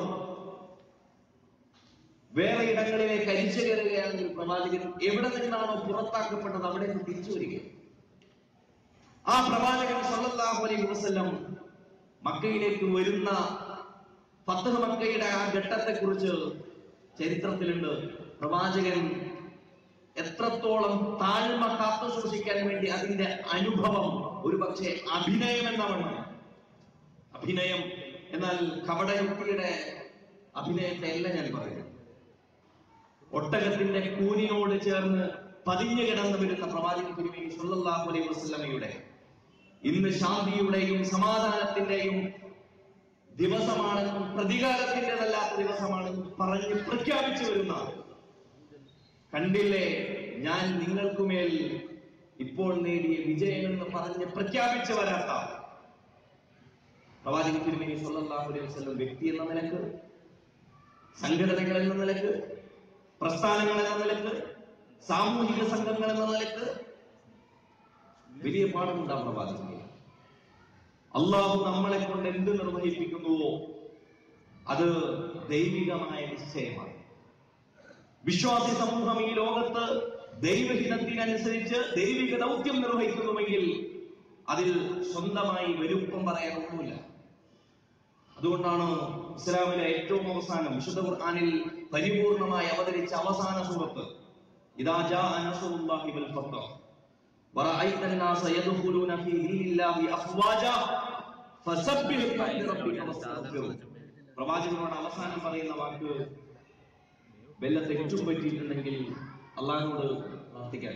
വേറെ ഇടങ്ങളിലേക്ക് അരിച്ചു കയറുകയാണെങ്കിൽ പ്രവാചകൻ എവിടെ നിന്നാണോ പുറത്താക്കപ്പെട്ടത് അവിടെ നിന്ന് തിരിച്ചു വരികയാണ് ആ പ്രവാചകൻ സല്ലല്ലാഹു അലൈഹി വസല്ലം മക്കയിലേക്ക് വരുന്ന ഫത്തഹ് മക്കയുടെ ആ ഘട്ടത്തെക്കുറിച്ച് ചരിത്രത്തിലുണ്ട് പ്രവാചകൻ എത്രത്തോളം താഴ്മ കാത്തു സൂക്ഷിക്കാൻ വേണ്ടി അതിന്റെ അനുഭവം ഒരുപക്ഷെ അഭിനയം എന്ന വണ്ണം അഭിനയം എന്നാൽ കപടയുക്തിയുടെ അഭിനയത്തെ അല്ല ഞാൻ പറയുന്നത് ഒട്ടകത്തിന്റെ കൂനിനോട് ചേർന്ന് പതിഞ്ഞു കിടന്നു വരുന്ന പ്രവാചകൻ തിരുമേനി സല്ലല്ലാഹു അലൈഹി വസല്ലമയുടെ ഇന്ന് ശാന്തിയുടെയും സമാധാനത്തിന്റെയും ദിവസമാണെന്നും പ്രതികാരത്തിൻ്റെതല്ലാത്ത ദിവസമാണെന്നും പറഞ്ഞ് പ്രഖ്യാപിച്ചു വരുന്ന കണ്ടില്ലേ ഞാൻ നിങ്ങൾക്കുമേൽ ഇപ്പോൾ നേടിയ വിജയം എന്ന് പറഞ്ഞ് പ്രഖ്യാപിച്ചു വരാത്ത പ്രവാചകൻ തിരുമേനി സല്ലല്ലാഹു അലൈഹി വസല്ലം വ്യക്തി എന്ന നിലക്ക് സംഘടനകൾ എന്ന നിലക്ക് പ്രസ്ഥാനങ്ങൾ എന്ന നിലക്ക് സാമൂഹിക സംഘങ്ങൾ എന്ന നിലക്ക് വലിയ പാഠമുണ്ടാവും പ്രവാചകനെ അള്ളാഹു നമ്മളെ കൊണ്ട് എന്ത് നിർവഹിപ്പിക്കുന്നുവോ അത് ദൈവികമായ നിശ്ചയമാണ് വിശ്വാസി സമൂഹം ഈ ലോകത്ത് ദൈവഹിതത്തിനനുസരിച്ച് ദൈവിക ദൗത്യം നിർവഹിക്കുന്നുവെങ്കിൽ അതിൽ സ്വന്തമായി വലുപ്പം പറയാനൊന്നുമില്ല അതുകൊണ്ടാണ് ഇസ്ലാമിലെ ഏറ്റവും അവസാനം വിശുദ്ധ ഖുർആനിൽ പരിപൂർണമായി അവതരിച്ച അവസാന സൂറത്ത് ഇദാ ജാഅ നസ്റുല്ലാഹി വൽ ഫത്ഹ് ورأيت الناس يدخلون في دين الله أفواجا فسبح بحمد ربك واستغفره പ്രവാചകനോട് അവസാനം പറയുന്ന വാക്ക് വല്ല തെറ്റും പറ്റിയിട്ടുണ്ടെങ്കിൽ അള്ളാഹിനോട് പ്രാർത്ഥിക്കാൻ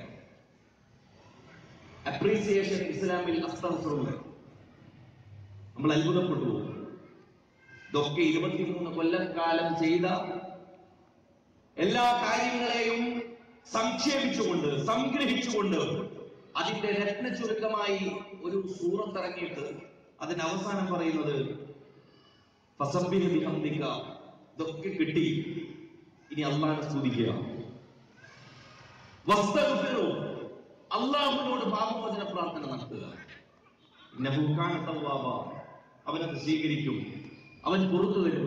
അപ്രീസിയേഷൻ ഇസ്ലാമിൽ അസ്തഫറുണ്ട് നമ്മൾ അത്ഭുതപ്പെട്ടു പോകും ഇതൊക്കെ ഇരുപത്തിമൂന്ന് കൊല്ലക്കാലം ചെയ്ത എല്ലാ കാര്യങ്ങളെയും സംക്ഷേപിച്ചുകൊണ്ട് സംഗ്രഹിച്ചുകൊണ്ട് അതിന്റെ രത്ന ചുരുക്കമായി ഒരു സൂറത്ത് ഇറങ്ങിയിട്ട് അതിന് അവസാനം പറയുന്നത് ഫസബ്ബിഹ് ബിഹംദിക ഇതൊക്കെ കിട്ടി ഇനി അള്ളാഹെ സ്തുതിക്കുക വസ്തഗ്ഫിറു അള്ളാഹുവിനോട് പാപമോചന പ്രാർത്ഥന നടത്തുക ഇന്നഹു കാന തവ്വാബ അവനത് സ്വീകരിക്കും അവൻ പുറത്തു തരും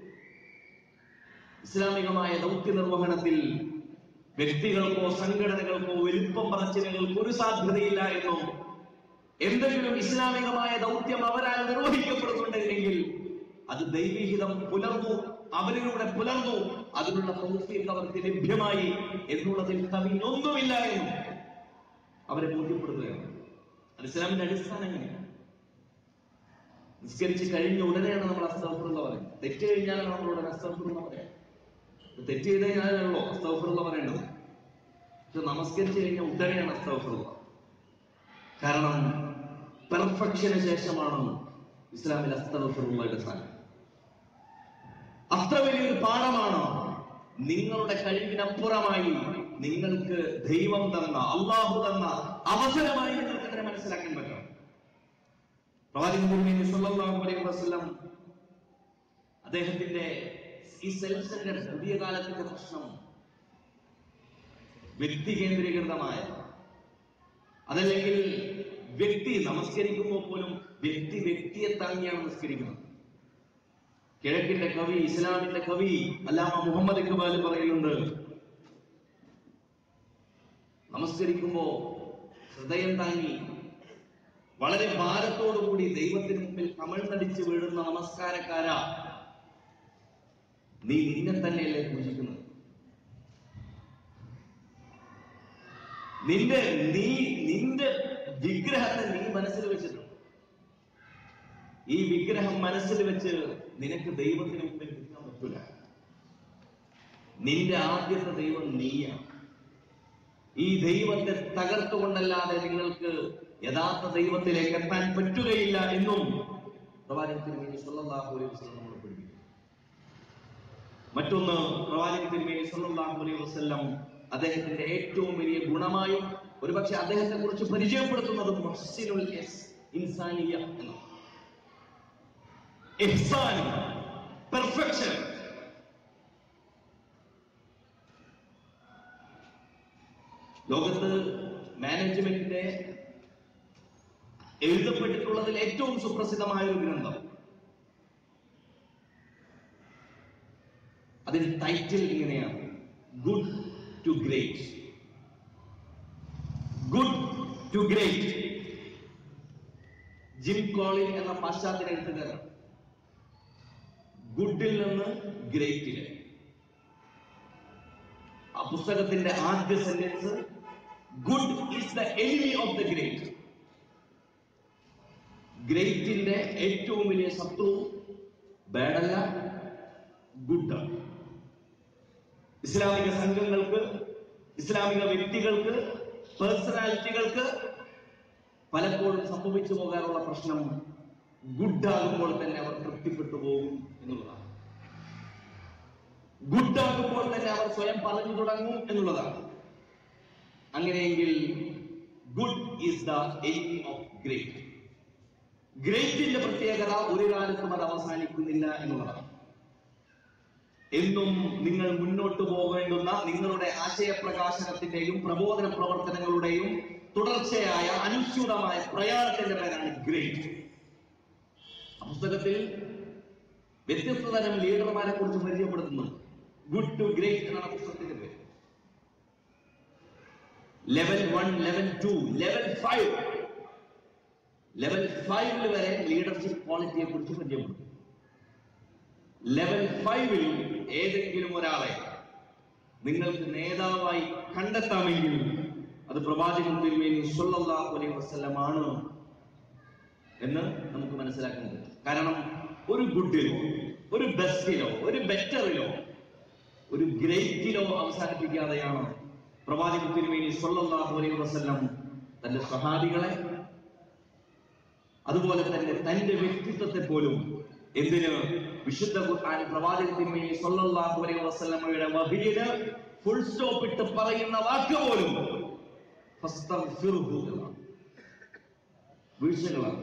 ഇസ്ലാമികമായ ദൗത്യ നിർവഹണത്തിൽ വ്യക്തികൾക്കോ സംഘടനകൾക്കോ വലുപ്പം പറച്ചിലുകൾക്ക് ഒരു സാധ്യതയില്ല എന്നും എന്തെങ്കിലും ഇസ്ലാമികമായ ദൗത്യം അവരാൽ നിർവഹിക്കപ്പെടുന്നുണ്ടെങ്കിൽ അത് ദൈവീഹിതം പുലർന്നു അവരിലൂടെ പുലർന്നു അതിനുള്ള തൗഫീഖ് അവർക്ക് ലഭ്യമായി എന്നുള്ളതിൽ കവിഞ്ഞൊന്നുമില്ല എന്നും അവരെ ബോധ്യപ്പെടുത്തുകയാണ് അത് ഇസ്ലാമിന്റെ അടിസ്ഥാനം എങ്ങനെയാണ് നിസ്കരിച്ച് കഴിഞ്ഞ ഉടനെയാണ് നമ്മൾ അസ്തഫുറുള്ള പറയുന്നത് തെറ്റ് കഴിഞ്ഞാലാണ് നമ്മൾ ഉടനെ അസ്തഫുറുള്ള പറയാം തെറ്റ് ചെയ്ത് കഴിഞ്ഞാലല്ലോ അസ്തഫുറുള്ള പറയേണ്ടത് പക്ഷെ നമസ്കരിച്ച് കഴിഞ്ഞാൽ ഉടനെയാണ് അസ്തഫുറുള്ള കാരണം പെർഫെക്ഷന് ശേഷമാണ് ഇസ്ലാമിൽ അസ്തഫുറുള്ളയുടെ സ്ഥാനം അത്ര വലിയൊരു പാഠമാണ് നിങ്ങളുടെ കഴിവിനപ്പുറമായി നിങ്ങൾക്ക് ദൈവം തന്ന അള്ളാഹു തന്ന അവസരമായി നിങ്ങൾക്ക് അതിനെ മനസ്സിലാക്കാൻ പറ്റണം പ്രവാചകൻ തിരുമേനി സല്ലല്ലാഹു അലൈഹി വസല്ലം അദ്ദേഹത്തിന്റെ ഈ സെൽഫ് സെന്റർ പുതിയ കാലത്തിന്റെ പ്രശ്നം വ്യക്തി കേന്ദ്രീകൃതമായ അതല്ലെങ്കിൽ വ്യക്തി നമസ്കരിക്കുമ്പോൾ പോലും വ്യക്തി വ്യക്തിയെ താങ്ങിയാണ് നമസ്കരിക്കുന്നത് കിഴക്കിന്റെ കവി ഇസ്ലാമിന്റെ കവി അല്ലാമ മുഹമ്മദ് ഇക്ബാൽ പറയുന്നുണ്ട് നമസ്കരിക്കുമ്പോ ഹൃദയം താങ്ങി വളരെ ഭാരത്തോടുകൂടി ദൈവത്തിന് മുമ്പിൽ കമഴ്ന്നടിച്ച് വീഴുന്ന നമസ്കാരക്കാര നീ നിന്നെ തന്നെയല്ലേ പൂജിക്കുന്നത് നിന്റെ നീ നിന്റെ വിഗ്രഹത്തെ നീ മനസ്സിൽ വെച്ചിട്ടുണ്ട് ഈ വിഗ്രഹം മനസ്സിൽ വെച്ച് നിനക്ക് ദൈവത്തിന് മുമ്പിൽ നിൽക്കാൻ പറ്റൂല നിന്റെ ആദ്യത്തെ ദൈവം നീയാണ് ഈ ദൈവത്തെ തകർത്തുകൊണ്ടല്ലാതെ നിങ്ങൾക്ക് യഥാർത്ഥ ദൈവത്തിലേക്ക് എത്താൻ പറ്റുകയില്ല എന്നും പ്രവാചകൻ തിരുമേനി സല്ലല്ലാഹു അലൈഹി വസല്ലം നമ്മളെ പഠിപ്പിക്കുന്നു മറ്റൊന്ന് പ്രവാചകൻ തിരുമേനി സല്ലല്ലാഹു അലൈഹി വസല്ലം അദ്ദേഹത്തിന്റെ ഏറ്റവും വലിയ ഗുണമായും ഒരുപക്ഷെ അദ്ദേഹത്തെ കുറിച്ച് പരിചയപ്പെടുത്തുന്നത് മുഹ്സിനുൽ ഇസ്- ഇൻസാനിയ എന്നാണ് ഇഹ്സാൻ പെർഫെക്ഷൻ ലോകത്ത് മാനേജ്മെന്റിന്റെ എഴുതപ്പെട്ടിട്ടുള്ളതിൽ ഏറ്റവും സുപ്രസിദ്ധമായ ഒരു ഗ്രന്ഥം അതിന്റെ ടൈറ്റിൽ ഇങ്ങനെയാണ് good to great good to great Jim Collins എന്ന പാശ്ചാത്യ എഴുത്തുകാരൻ ഗുഡിൽ നിന്ന് ഗ്രേറ്റില് ആ പുസ്തകത്തിന്റെ ആദ്യ sentence good is the enemy of the great ഗ്രേറ്റിന്റെ ഏറ്റവും വലിയ ശത്രു ബാഡല്ല ഗുഡാണ് ഇസ്ലാമിക സംഘങ്ങൾക്ക് ഇസ്ലാമിക വ്യക്തികൾക്ക് പേഴ്സണാലിറ്റികൾക്ക് പലപ്പോഴും സംഭവിച്ചു പോകാനുള്ള പ്രശ്നം ഗുഡാകുമ്പോൾ തന്നെ അവർ തൃപ്തിപ്പെട്ടു പോകും എന്നുള്ളതാണ് ഗുഡാകുമ്പോൾ തന്നെ അവർ സ്വയം പറഞ്ഞു തുടങ്ങും എന്നുള്ളതാണ് അങ്ങനെയെങ്കിൽ good is the enemy of great ഗ്രേറ്റിന്റെ പ്രത്യേകത ഒരു കാലത്തും അത് അവസാനിക്കുന്നില്ല എന്നുള്ളതാണ് എന്നും നിങ്ങൾ മുന്നോട്ട് പോകേണ്ടുന്ന നിങ്ങളുടെ ആശയപ്രകാശനത്തിന്റെയും പ്രബോധന പ്രവർത്തനങ്ങളുടെയും തുടർച്ചയായ അനുസ്യൂതമായ പ്രയാണത്തിന്റെ പേരാണ് ഗ്രേറ്റ് ആ പുസ്തകത്തിൽ വ്യത്യസ്ത തരം ലീഡർമാരെ കുറിച്ച് പരിചയപ്പെടുത്തുന്നുണ്ട് ഗുഡ് ടു ഗ്രേറ്റ് എന്നാണ് പുസ്തകത്തിന്റെ പേര് level one level two level five level ഫൈവിൽ വരെ ലീഡർഷിപ്പ് ക്വാളിറ്റിയെ കുറിച്ച് പരിചയപ്പെടുത്തും ലെവൽ ഫൈവിൽ ഏതെങ്കിലും ഒരാളെ നിങ്ങൾക്ക് നേതാവായി കണ്ടെത്താമെങ്കിൽ അത് പ്രവാചകൻ തിരുമേനി സല്ലല്ലാഹു അലൈഹി വസല്ലമാണ് എന്ന് നമുക്ക് മനസ്സിലാക്കാൻ പറ്റും കാരണം ഒരു ഗുഡിലോ ഒരു ബെസ്റ്റിലോ ഒരു ബെറ്ററിലോ ഒരു ഗ്രേറ്റിലോ അവസാനിപ്പിക്കാതെയാണ് പ്രവാചകൻ തിരുമേനി സല്ലല്ലാഹു അലൈഹി വസല്ലം തന്റെ സഹാബികളെ അതുപോലെ തന്നെ തന്റെ വ്യക്തിത്വത്തെ പോലും എന്തിന് വിശുദ്ധ ഖുർആൻ പ്രവാചകൻ തിരുമേനി സല്ലല്ലാഹു അലൈഹി വസല്ലമയുടെ വഹിയില് ഫുൾ സ്റ്റോപ്പ് ഇട്ട് പറയുന്ന വാക്ക് പോലും ഫസ്തഗ്ഫിർഹു എന്നാണ്. വീഴ്ചകളാണ്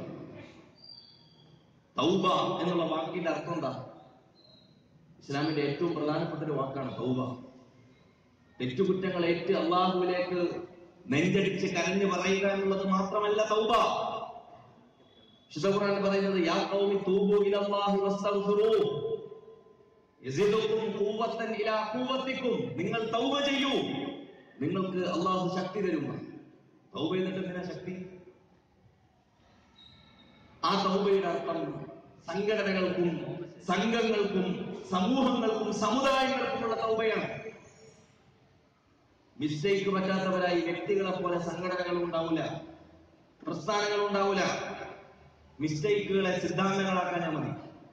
തൗബ എന്നുള്ള വാക്കിന്റെ അർത്ഥം എന്താ ഇസ്ലാമിന്റെ ഏറ്റവും പ്രധാനപ്പെട്ട ഒരു വാക്കാണ് തൗബ തെറ്റുകുറ്റങ്ങൾ ഏറ്റ് അള്ളാഹുവിലേക്ക് നെഞ്ചടിച്ച് കരഞ്ഞു പറയുക എന്നുള്ളത് മാത്രമല്ല തൗബ വിശുദ്ധ ഖുർആൻ പറയുന്നത് യാ ഖൗമി തൂബു ഇലല്ലാഹി വസ്തഗ്ഫിറൂ യസിദുക്കും ഖുവ്വത്തൻ ഇലാ ഖുവ്വത്തിക്കും നിങ്ങൾ തൗബ ചെയ്യൂ നിങ്ങൾക്ക് അള്ളാഹു ശക്തി തരും തൗബ ചെയ്തിട്ട് എന്തിനാ ശക്തി ആ തൗബയുടെ അർത്ഥം സംഘടനകൾക്കും സംഘങ്ങൾക്കും സമൂഹങ്ങൾക്കും സമുദായങ്ങൾക്കുമുള്ള തൗബയാണ് മിസ്റ്റേക്ക് പറ്റാത്തവരായി വ്യക്തികളെ പോലെ സംഘടനകൾ ഉണ്ടാവില്ല പ്രസ്ഥാനങ്ങൾ ഉണ്ടാവില്ല മിസ്റ്റേക്കുകളെ സിദ്ധാന്തങ്ങളാക്കാൻ മതി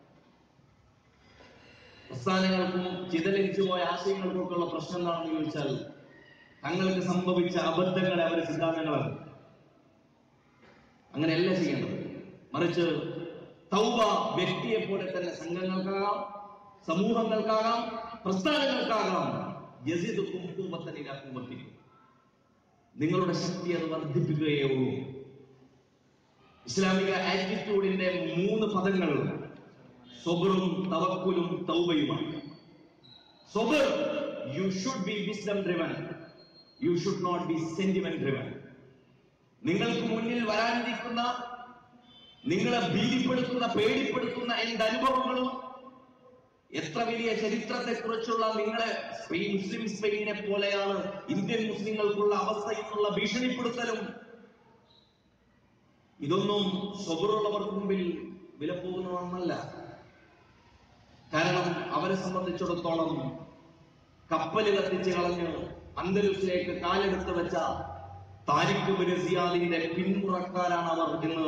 പ്രസ്ഥാനങ്ങൾക്കും ചിതലിച്ചു പോയ ആശയങ്ങൾക്കും ഒക്കെ ഉള്ള പ്രശ്നം എന്താണെന്ന് ചോദിച്ചാൽ തങ്ങൾക്ക് സംഭവിച്ച അബദ്ധങ്ങളെ അവർ സിദ്ധാന്തങ്ങളാക്കും അങ്ങനെയല്ല ചെയ്യേണ്ടത് മറിച്ച് തൗബ വ്യക്തിയെ പോലെ തന്നെ സംഘങ്ങൾക്കാകാം സമൂഹങ്ങൾക്കാകാം പ്രസ്ഥാനങ്ങൾക്കാകാം യസിദുക്കും കൂമത്തനിലാക്കും വർദ്ധിക്കും നിങ്ങളുടെ ശക്തി അത് വർദ്ധിപ്പിക്കുകയേ ഉള്ളൂ ഇസ്ലാമിക ആറ്റിറ്റ്യൂഡിന്റെ മൂന്ന് പദങ്ങൾ സൊബറും തവക്കുലും തൗബയുമാണ് സൊബർ you should be wisdom driven you should not be sentiment driven നിങ്ങൾക്ക് മുന്നിൽ വരാനിരിക്കുന്ന നിങ്ങളെ ഭീതിപ്പെടുത്തുന്ന പേടിപ്പെടുത്തുന്ന എന്റെ അനുഭവങ്ങളും എത്ര വലിയ ചരിത്രത്തെ കുറിച്ചുള്ള നിങ്ങളെ സ്പെയിൻ മുസ്ലിം സ്പെയിനെ പോലെയാണ് ഇന്ത്യൻ മുസ്ലിങ്ങൾക്കുള്ള അവസ്ഥ എന്നുള്ള ഭീഷണിപ്പെടുത്തലും ഇതൊന്നും സ്വബറുള്ളവർക്ക് മുമ്പിൽ വില പോകുന്നതൊന്നല്ല കാരണം അവരെ സംബന്ധിച്ചിടത്തോളം കപ്പല് കത്തിച്ച് കളഞ്ഞ് അന്തരീക്ഷത്തിലേക്ക് കാലെടുത്ത് വെച്ച താരിഖ് ബിൻ സിയാദിന്റെ പിന്മുറക്കാരാണ് അവർ എന്ന്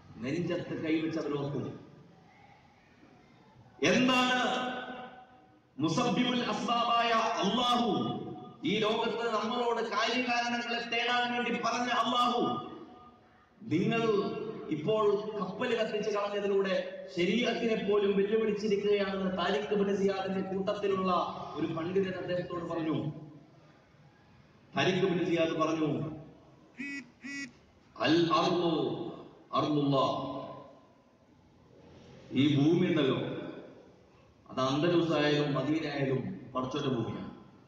നെഞ്ചത്ത് കൈവച്ചവരോർക്കും എന്താണ് മുസബ്ബിബുൽ അസ്ബാബായ അള്ളാഹു ഈ ലോകത്ത് നമ്മളോട് കാര്യകാരണങ്ങളെ തേടാൻ വേണ്ടി പറഞ്ഞ അള്ളാഹു നിങ്ങൾ ഇപ്പോൾ കപ്പൽ കത്തിച്ച് കളഞ്ഞതിലൂടെ ശരീരത്തിനെ പോലും വെല്ലുവിളിച്ചിരിക്കുകയാണെന്ന് താരിഖ് ബിൻ സിയാദിന്റെ കൂട്ടത്തിലുള്ള ഒരു പണ്ഡിതൻ അദ്ദേഹത്തോട് പറഞ്ഞു താരിഖ് ബിൻ സിയാദ് പറഞ്ഞു അൽ അർളു അർളുല്ലാ ഈ ഭൂമി ഉണ്ടല്ലോ അത് അന്തലൂസ് ആയാലും മദീന ആയാലും പടച്ചോന്റെ ഭൂമിയാണ്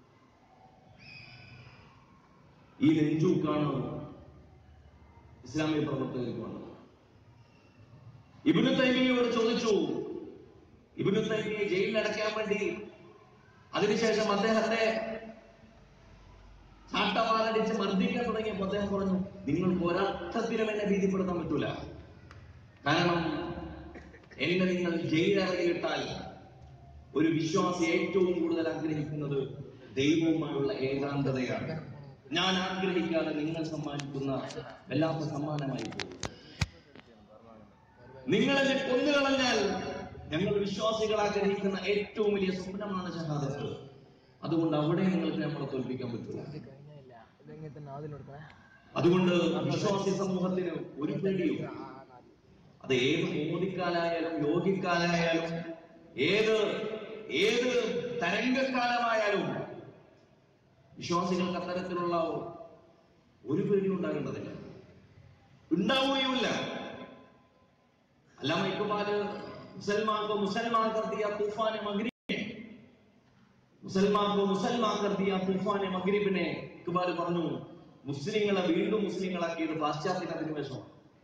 ഈ നെഞ്ചൂക്കാണ് ഇസ്ലാമിക പ്രവർത്തകർക്ക് വേണ്ടത് ഇബിനു തൈമിയോട് ചോദിച്ചു ഇബിനു തൈമിയെ ജയിലിൽ അടയ്ക്കാൻ വേണ്ടി അതിനുശേഷം അദ്ദേഹത്തെ ചാട്ടമാരടിച്ച് മർദ്ദിക്കാൻ തുടങ്ങിയപ്പോൾ അദ്ദേഹം പറഞ്ഞു നിങ്ങൾക്ക് ഒരർത്ഥത്തിലും എന്നെ ഭീതിപ്പെടുത്താൻ പറ്റൂല കാരണം എന്നെ നിങ്ങൾ ജയിലിറങ്ങിയിട്ടാൽ ഒരു വിശ്വാസി ഏറ്റവും കൂടുതൽ ആഗ്രഹിക്കുന്നത് ദൈവവുമായുള്ള ഏകാന്തതയാണ് ഞാൻ ആഗ്രഹിക്കാതെ നിങ്ങൾ സമ്മാനിക്കുന്ന വല്ലാത്ത സമ്മാനമായി പോകും നിങ്ങളെന്നെ കൊന്നുകളഞ്ഞാൽ ഞങ്ങൾ വിശ്വാസികൾ ആഗ്രഹിക്കുന്ന ഏറ്റവും വലിയ സ്വപ്നമാണ് ഷഹാദത്ത് അതുകൊണ്ട് അവിടെ നിങ്ങൾക്ക് നമ്മളെ തോൽപ്പിക്കാൻ പറ്റില്ല ഇത് കഴിഞ്ഞില്ല ഇതെങ്ങനെ തന്നെ ആദ്യം കൊടുക്കണേ അതുകൊണ്ട് വിശ്വാസി സമൂഹത്തിന് ഒരു പേടിയും അത് ഏത് മോദിക്കാലായാലും യോഗിക്കാലായാലും ഏത് ഏത് തരംഗക്കാലമായാലും വിശ്വാസികൾക്ക് അത്തരത്തിലുള്ള ഒരു പേടിയും ഉണ്ടാകേണ്ടതില്ല ഉണ്ടാവുകയുമില്ല അല്ലാമ ഇക്ബാല് मुसलमान को मुसलमान कर दिया तूफान मगरिब ने മുസൽമാൻ को മുസൽമാൻ कर दिया तूफान मगरिब ने ഇക്ബാൽ പറഞ്ഞു മുസ്ലിങ്ങളെ വീണ്ടും മുസ്ലിങ്ങളാക്കിയത് പാശ്ചാത്യ അധിനിവേശമാണ്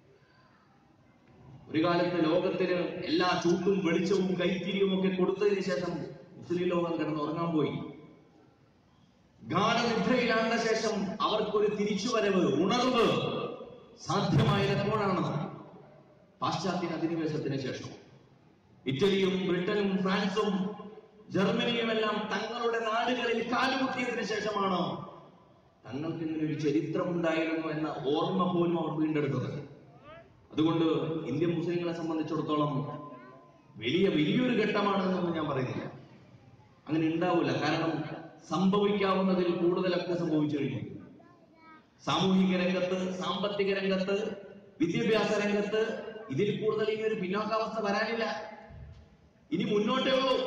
ഒരു കാലത്ത് ലോകത്തിന് എല്ലാ ചൂട്ടും വെളിച്ചവും കൈത്തിരിയും ഒക്കെ കൊടുത്തതിന് ശേഷം മുസ്ലിം ലോകം കിടന്ന് ഉറങ്ങാൻ പോയി ഗാഠനിദ്രയിലാണ്ട ശേഷം അവർക്കൊരു തിരിച്ചുവരവ് ഉണർവ് സാധ്യമായത് എപ്പോഴാണ് പാശ്ചാത്യ അധിനിവേശത്തിന് ശേഷം ഇറ്റലിയും ബ്രിട്ടനും ഫ്രാൻസും ജർമ്മനിയും എല്ലാം തങ്ങളുടെ നാടുകളിൽ കാലുകുത്തിയതിനു ശേഷമാണ് തങ്ങൾക്ക് ഇങ്ങനെ ഒരു ചരിത്രം ഉണ്ടായിരുന്നു എന്ന ഓർമ്മ പോലും അവർ വീണ്ടെടുത്തത് അതുകൊണ്ട് ഇന്ത്യൻ മുസ്ലിങ്ങളെ സംബന്ധിച്ചിടത്തോളം വലിയ വലിയൊരു ഘട്ടമാണെന്നൊന്നും ഞാൻ പറയുന്നില്ല അങ്ങനെ ഉണ്ടാവില്ല കാരണം സംഭവിക്കാവുന്നതിൽ കൂടുതലൊക്കെ സംഭവിച്ചു കഴിഞ്ഞു സാമൂഹിക രംഗത്ത് സാമ്പത്തിക രംഗത്ത് വിദ്യാഭ്യാസ രംഗത്ത് ഇതിൽ കൂടുതൽ ഇനി ഒരു പിന്നോക്കാവസ്ഥ വരാനില്ല ഇനി മുന്നോട്ടേ ഉള്ളൂ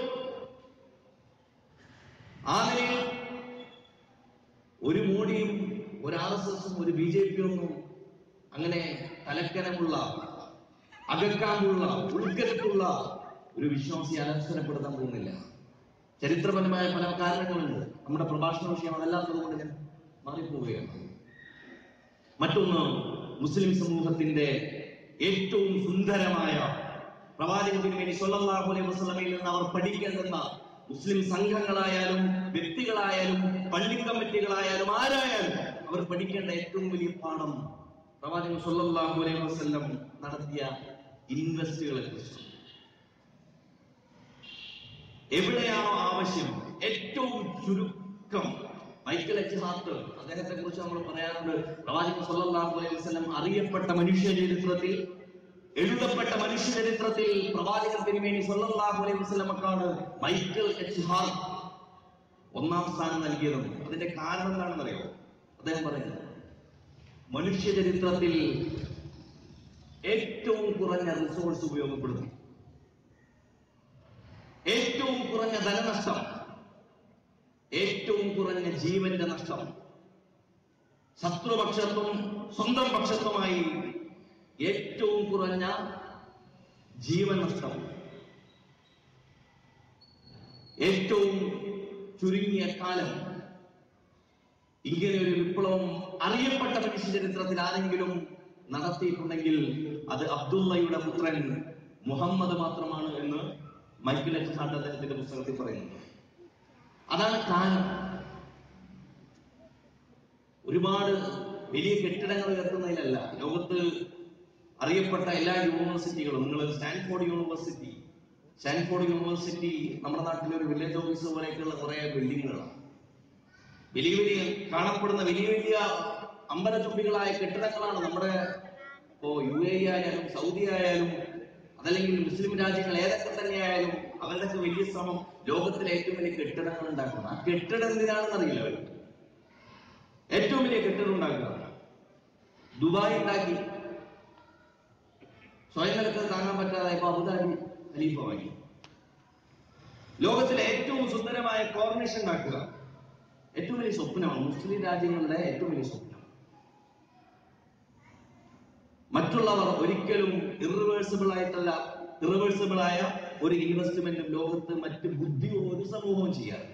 ആ നിലയിൽ ഒരു മോഡിയും ഒരു ആർ എസ് എസും ഒരു ബി ജെ പി ഒന്നും അങ്ങനെ തലക്കനമുള്ള അകക്കാമ്പുള്ള ഉൾക്കരുത്തുള്ള ഒരു വിശ്വാസി അലസരപ്പെടുത്താൻ പോകുന്നില്ല ചരിത്രപരമായ പല കാരണങ്ങളുണ്ട് നമ്മുടെ പ്രഭാഷണ വിഷയം അതല്ലാത്തത് കൊണ്ട് ഞാൻ മാറിപ്പോവുകയാണ് മറ്റൊന്ന് മുസ്ലിം സമൂഹത്തിന്റെ ഏറ്റവും സുന്ദരമായ പ്രവാചകൻ തിരുമേനി സല്ലല്ലാഹു അലൈഹി വസല്ലമയിൽ നിന്ന് അവർ പഠിക്കേണ്ടുന്ന മുസ്ലിം സംഘങ്ങളായാലും വ്യക്തികളായാലും പള്ളി കമ്മിറ്റികളായാലും ആരായാലും അവർ പഠിക്കേണ്ട ഏറ്റവും വലിയ പാഠം പ്രവാചകൻ സല്ലല്ലാഹു അലൈഹി വസല്ലം നടത്തിയ ഇൻവെസ്റ്റുകളെ കുറിച്ച് എവിടെയാണോ ആവശ്യം ഏറ്റവും ചുരുക്കം മൈക്കൽ എച്ച് ഹാർട്ട് അദ്ദേഹത്തെ കുറിച്ച് നമ്മൾ പറയാറുണ്ട് പ്രവാചകൻ സല്ലല്ലാഹു അലൈഹി വസല്ലം അറിയപ്പെട്ട മനുഷ്യ ചരിത്രത്തിൽ എഴുതപ്പെട്ട മനുഷ്യ ചരിത്രത്തിൽ പ്രവാചകൻ തിരുമേനി സല്ലല്ലാഹു അലൈഹി വസല്ലമക്കാണ് മൈക്കൽ എച്ച് ഹാർട്ട് ഒന്നാം സ്ഥാനം നൽകിയതും അതിന്റെ കാരണം എന്താണെന്നറിയോ അദ്ദേഹം പറയുന്നത് മനുഷ്യ ചരിത്രത്തിൽ ഏറ്റവും കുറഞ്ഞ റിസോഴ്സ് ഉപയോഗപ്പെടുത്തി ഏറ്റവും കുറഞ്ഞ ധനനഷ്ടം ഏറ്റവും കുറഞ്ഞ ജീവന്റെ നഷ്ടം ശത്രുപക്ഷത്തും സ്വന്തം പക്ഷത്തുമായി ഏറ്റവും കുറഞ്ഞ ജീവൻ നഷ്ടം ഏറ്റവും ചുരുങ്ങിയ കാലം ഇങ്ങനെ ഒരു വിപ്ലവം അറിയപ്പെട്ട മനുഷ്യ ചരിത്രത്തിൽ ആരെങ്കിലും നടത്തിയിട്ടുണ്ടെങ്കിൽ അത് അബ്ദുള്ളയുടെ പുത്രൻ മുഹമ്മദ് മാത്രമാണ് എന്ന് മൈക്കിൾ എച്ച് ഹാർട്ട് അദ്ദേഹത്തിന്റെ പുസ്തകത്തിൽ പറയുന്നത് അതാണ് കാലം ഒരുപാട് വലിയ കെട്ടിടങ്ങൾ ഉയർത്തുന്നതിലല്ല ലോകത്ത് അറിയപ്പെട്ട എല്ലാ യൂണിവേഴ്സിറ്റികളും നിങ്ങൾ സ്റ്റാൻഫോർഡ് യൂണിവേഴ്സിറ്റി സ്റ്റാൻഫോർഡ് യൂണിവേഴ്സിറ്റി നമ്മുടെ നാട്ടിലെ ഒരു വില്ലേജ് ഓഫീസ് പോലെയൊക്കെയുള്ള കുറെ ബിൽഡിങ്ങുകളാണ് വലിയ വലിയ കാണപ്പെടുന്ന വലിയ വലിയ അമ്പലചുംബികളായ കെട്ടിടങ്ങളാണ് നമ്മുടെ ഇപ്പോ യു എ ആയാലും സൗദി ആയാലും അതല്ലെങ്കിൽ മുസ്ലിം രാജ്യങ്ങൾ ഏതൊക്കെ തന്നെയായാലും അവരുടെയൊക്കെ വലിയ ശ്രമം ലോകത്തിലെ ഏറ്റവും വലിയ കെട്ടിടങ്ങൾ ഉണ്ടാക്കണം ആ കെട്ടിടം എന്തിനാണെന്ന് അറിയില്ല അവർ ഏറ്റവും വലിയ കെട്ടിടം ഉണ്ടാക്കുക ദുബായ് ഉണ്ടാക്കി സ്വയം നിലക്ക് താങ്ങാൻ പറ്റാതായപ്പോ അബുദാബി ഖലീഫ വാങ്ങി ലോകത്തിലെ ഏറ്റവും സുന്ദരമായ കോർണിഷ് ഉണ്ടാക്കുക ഏറ്റവും വലിയ സ്വപ്നമാണ് മുസ്ലിം രാജ്യങ്ങളുടെ ഏറ്റവും വലിയ സ്വപ്നം മറ്റുള്ളവർ ഒരിക്കലും ഇറിവേഴ്സിബിൾ ആയിട്ടല്ല ഇറിവേഴ്സിബിൾ ആയ ഒരു ഇൻവെസ്റ്റ്മെന്റും ലോകത്ത് മറ്റ് ബുദ്ധിയുള്ള ഒരു സമൂഹവും ചെയ്യാറില്ല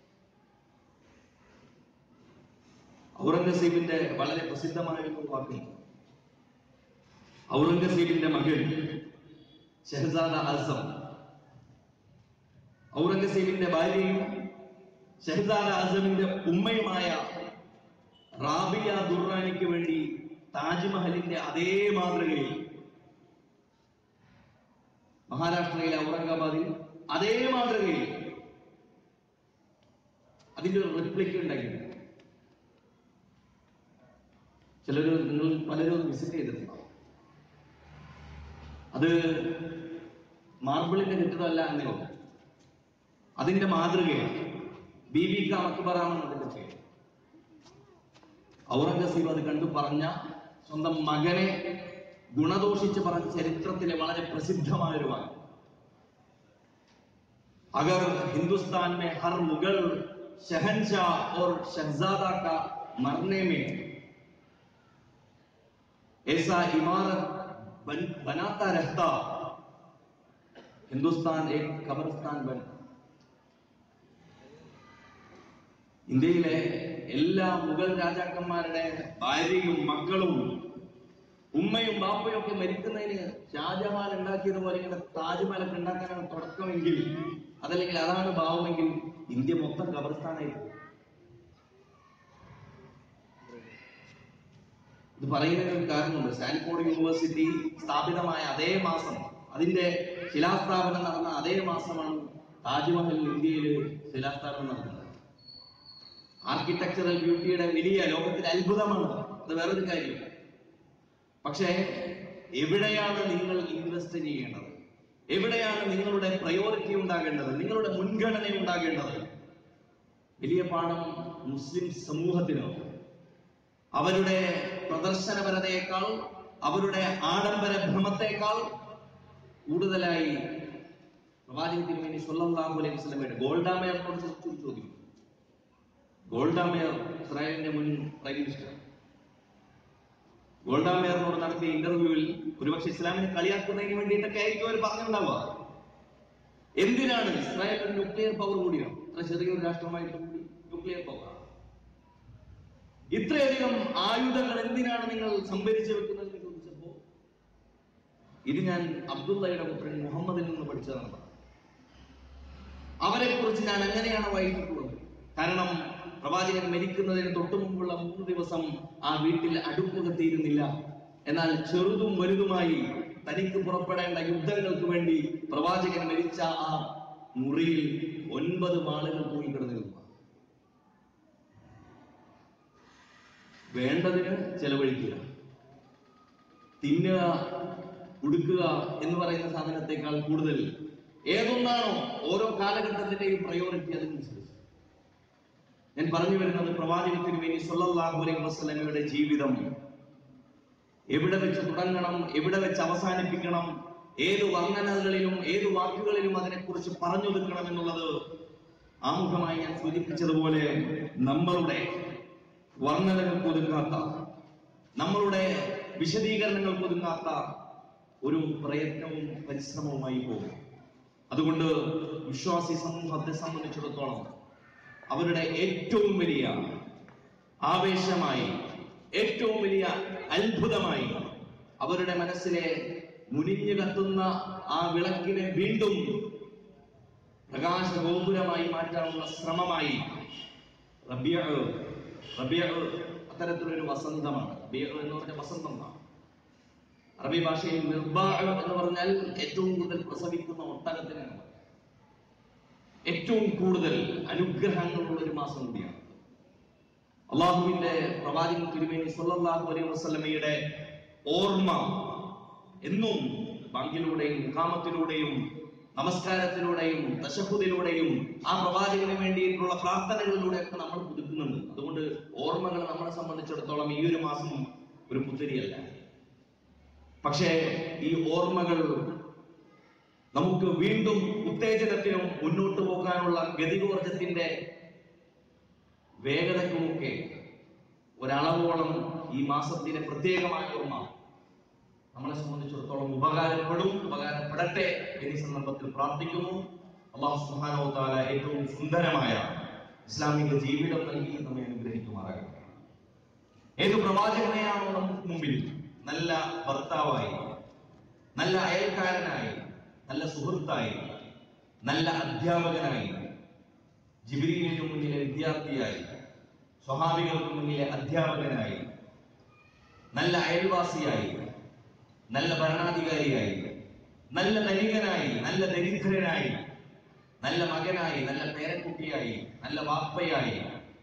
ഔറംഗസീബിന്റെ വളരെ പ്രസിദ്ധമായ ഒരു വാക്കുണ്ട് ഔറംഗസീബിന്റെ മകൾ ഷെഹസാദ ആസം ഔറംഗസീബിന്റെ ഭാര്യയും ഷെഹസാദ ആസമിന്റെ ഉമ്മയുമായ റാബിയ ദുർറാനിക്ക് വേണ്ടി താജ്മഹലിന്റെ അതേ മാതൃകയിൽ മഹാരാഷ്ട്രയിലെ ഔറംഗാബാദിൽ അതേ മാതൃകയിൽ അതിന്റെ ഒരു റിപ്ലിക്ക ഉണ്ടാക്കിയിട്ടുണ്ട് ചിലര് നിങ്ങൾ പലരും അത് വിസിറ്റ് ചെയ്തിട്ടുണ്ടാവും അത് മാർബിളിന്റെ കെട്ടിടമല്ല എന്നേ ഉള്ളൂ അതിന്റെ മാതൃകയാണ് ബീബി കാ മക്ബറാണെന്ന് അതിന്റെ പേര് ഔറംഗസീബ് അത് കണ്ടു പറഞ്ഞ സ്വന്തം മകനെ ഗുണദോഷിച്ച് പറഞ്ഞ ചരിത്രത്തിലെ വളരെ പ്രസിദ്ധമായ ഒരു വാക്ക് अगर हिंदुस्तान में हर मुगल शहनशाह और शहजादा का मरने में ऐसा इमारत बन, बनाता रहता हिंदुस्तान एक कब्रस्तान बनता ഇന്ത്യയിലെ എല്ലാ മുഗൾ രാജാക്കന്മാരുടെ ഭാര്യയും മക്കളും ഉമ്മയും ബാപ്പയും ഒക്കെ മരിക്കുന്നതിന് ഷാജഹാൻ ഉണ്ടാക്കിയതുപോലെ ഇങ്ങനെ താജ്മഹലൊക്കെ ഉണ്ടാക്കാനാണ് തുടക്കമെങ്കിൽ അതല്ലെങ്കിൽ അതാണ് ഭാവമെങ്കിൽ ഇന്ത്യ മൊത്തം കബർസ്ഥാനായി പോകും. ഇത് പറയുന്നതിന് ഒരു കാരണമുണ്ട് സ്റ്റാൻഫോർഡ് യൂണിവേഴ്സിറ്റി സ്ഥാപിതമായ അതേ മാസം അതിന്റെ ശിലാസ്ഥാപനം നടന്ന അതേ മാസമാണ് താജ്മഹൽ ഇന്ത്യയിൽ ശിലാസ്ഥാപനം നടന്നത് ആർക്കിടെക്ചറൽ ബ്യൂട്ടിയുടെ വലിയ ലോകത്തിലെ അത്ഭുതമാണ് അത് വേറൊരു കാര്യം പക്ഷേ എവിടെയാണ് നിങ്ങൾ ഇൻവെസ്റ്റ് ചെയ്യേണ്ടത് എവിടെയാണ് നിങ്ങളുടെ പ്രയോറിറ്റി ഉണ്ടാകേണ്ടത് നിങ്ങളുടെ മുൻഗണന ഉണ്ടാകേണ്ടത് വലിയ പാഠം മുസ്ലിം സമൂഹത്തിന് അവരുടെ പ്രദർശനപരതയേക്കാൾ അവരുടെ ആഡംബര ഭ്രമത്തേക്കാൾ കൂടുതലായി പ്രവാചക തിരുമേനി സല്ലല്ലാഹു അലൈഹി വസല്ലമയുടെ ഗോൾഡാമയറിനോട് ചോദിച്ചു ചോദിക്കും ഗോൾഡാമയർ ഇസ്രായേലിന്റെ മുൻ പ്രൈം മിനിസ്റ്റർ ഗോൾഡാമയറിനോട് നടത്തിയ ഇന്റർവ്യൂവിൽ ഒരുപക്ഷെ ഇസ്ലാമിനെ കളിയാക്കുന്നതിന് വേണ്ടിയിട്ടൊക്കെ ആയിരിക്കും അവർ പറഞ്ഞിട്ടുണ്ടാവുക എന്തിനാണ് ഇസ്രായേൽ ഒരു ന്യൂക്ലിയർ പവർ കൂടിയാണ് ഇത്ര ചെറിയൊരു രാഷ്ട്രമായിട്ടും കൂടി ന്യൂക്ലിയർ പവർ ഇത്രയധികം ആയുധങ്ങൾ എന്തിനാണ് നിങ്ങൾ സംഭരിച്ചു വെക്കുന്നത് എന്ന് ചോദിച്ചപ്പോ ഇത് ഞാൻ അബ്ദുള്ളയുടെ പുത്രൻ മുഹമ്മദിൽ നിന്ന് പഠിച്ചതാണ് പറഞ്ഞത്. അവരെ കുറിച്ച് ഞാൻ അങ്ങനെയാണ് വായിച്ചിട്ടുള്ളത് കാരണം പ്രവാചകൻ മരിക്കുന്നതിന് തൊട്ടു മുമ്പുള്ള മൂന്ന് ദിവസം ആ വീട്ടിൽ അടുപ്പ് കത്തിയിരുന്നില്ല എന്നാൽ ചെറുതും വലുതുമായി തനിക്ക് പുറപ്പെടേണ്ട യുദ്ധങ്ങൾക്ക് വേണ്ടി പ്രവാചകൻ മരിച്ച ആ മുറിയിൽ ഒൻപത് ആളുകൾ തൂങ്ങിക്കിടന്നിരുന്നു വേണ്ടതിന് ചെലവഴിക്കുക തിന്നുക ഉടുക്കുക എന്ന് പറയുന്ന സാധനത്തെക്കാൾ കൂടുതൽ ഏതൊന്നാണോ ഓരോ കാലഘട്ടത്തിന്റെയും പ്രയോറിറ്റി അതിനനുസരിച്ച് ഞാൻ പറഞ്ഞു വരുന്നത് പ്രവാചകത്തിന് വേണ്ടി സല്ലല്ലാഹു അലൈഹി വസല്ലമയുടെ ജീവിതം എവിടെ വെച്ച് തുടങ്ങണം എവിടെ വെച്ച് അവസാനിപ്പിക്കണം ഏത് വർണ്ണനകളിലും ഏത് വാക്കുകളിലും അതിനെക്കുറിച്ച് പറഞ്ഞൊതുക്കണം എന്നുള്ളത് ആമുഖമായി ഞാൻ സൂചിപ്പിച്ചതുപോലെ നമ്മളുടെ വർണ്ണനകൾക്ക് ഒതുങ്ങാത്ത നമ്മളുടെ വിശദീകരണങ്ങൾക്ക് ഒതുങ്ങാത്ത ഒരു പ്രയത്നവും പരിശ്രമവുമായി പോകും അതുകൊണ്ട് വിശ്വാസി സമൂഹത്തെ സംബന്ധിച്ചിടത്തോളം അവരുടെ ഏറ്റവും വലിയ ആവേശമായി ഏറ്റവും വലിയ അത്ഭുതമായി അവരുടെ മനസ്സിലെ മുനിഞ്ഞു കത്തുന്ന ആ വിളക്കിനെ വീണ്ടും പ്രകാശഗോപുരമായി മാറ്റാനുള്ള ശ്രമമായി റബിയ റബിയ അത്തരത്തിലൊരു വസന്തമാണ് റബിയ എന്ന് പറഞ്ഞ വസന്തമാണ് അറബി ഭാഷയിൽ നിർബാ എന്ന് പറഞ്ഞാൽ ഏറ്റവും കൂടുതൽ പ്രസവിക്കുന്ന ഒട്ടകത്തിനാണ് പറയുക. ഏറ്റവും കൂടുതൽ അനുഗ്രഹങ്ങളുള്ള ഒരു മാസം കൂടിയാണ് അള്ളാഹുവിന്റെ പ്രവാചകൻ തിരുമേനി സല്ലല്ലാഹു അലൈഹി വസല്ലമയുടെ ഓർമ്മ എന്നും ബാങ്കിലൂടെയും മുഖാമത്തിലൂടെയും നമസ്കാരത്തിലൂടെയും ദശഹുദിലൂടെയും ആ പ്രവാചകന് വേണ്ടിയിട്ടുള്ള പ്രാർത്ഥനകളിലൂടെയൊക്കെ നമ്മൾ പുതുക്കുന്നുണ്ട് അതുകൊണ്ട് ഓർമ്മകൾ നമ്മളെ സംബന്ധിച്ചിടത്തോളം ഈ ഒരു മാസം ഒരു പുത്തരിയല്ല പക്ഷേ ഈ ഓർമ്മകൾ നമുക്ക് വീണ്ടും ഉത്തേജനത്തിനും മുന്നോട്ട് പോകാനുള്ള ഗതികോർജത്തിന്റെ വേഗതക്കുമൊക്കെ ഒരളവോളം ഈ മാസത്തിലെ പ്രത്യേകമായ ഓർമ്മ നമ്മളെ സംബന്ധിച്ചിടത്തോളം ഉപകാരപ്പെടും ഉപകാരപ്പെടട്ടെ എന്നീ സന്ദർഭത്തിൽ പ്രാർത്ഥിക്കുന്നു അള്ളാഹു സുബ്ഹാനഹു വ തആല ഏറ്റവും സുന്ദരമായ ഇസ്ലാമിക ജീവിതം നൽകി നമ്മെ അനുഗ്രഹിക്കുമാറാകട്ടെ ഏത് പ്രവാചകനെയാണോ നമുക്ക് മുമ്പിൽ നല്ല ഭർത്താവായി നല്ല അയൽക്കാരനായി നല്ല സുഹൃത്തായി നല്ല അധ്യാപകനായി ജിബ്രീലിന് മുന്നിലെ വിദ്യാർത്ഥിയായി സ്വഹാബികൾക്ക് മുന്നിലെ അധ്യാപകനായി നല്ല അയൽവാസിയായി നല്ല ഭരണാധികാരിയായി നല്ല ധനികനായി നല്ല ദരിദ്രനായി നല്ല മകനായി നല്ല പേരക്കുട്ടിയായി നല്ല വാപ്പയായി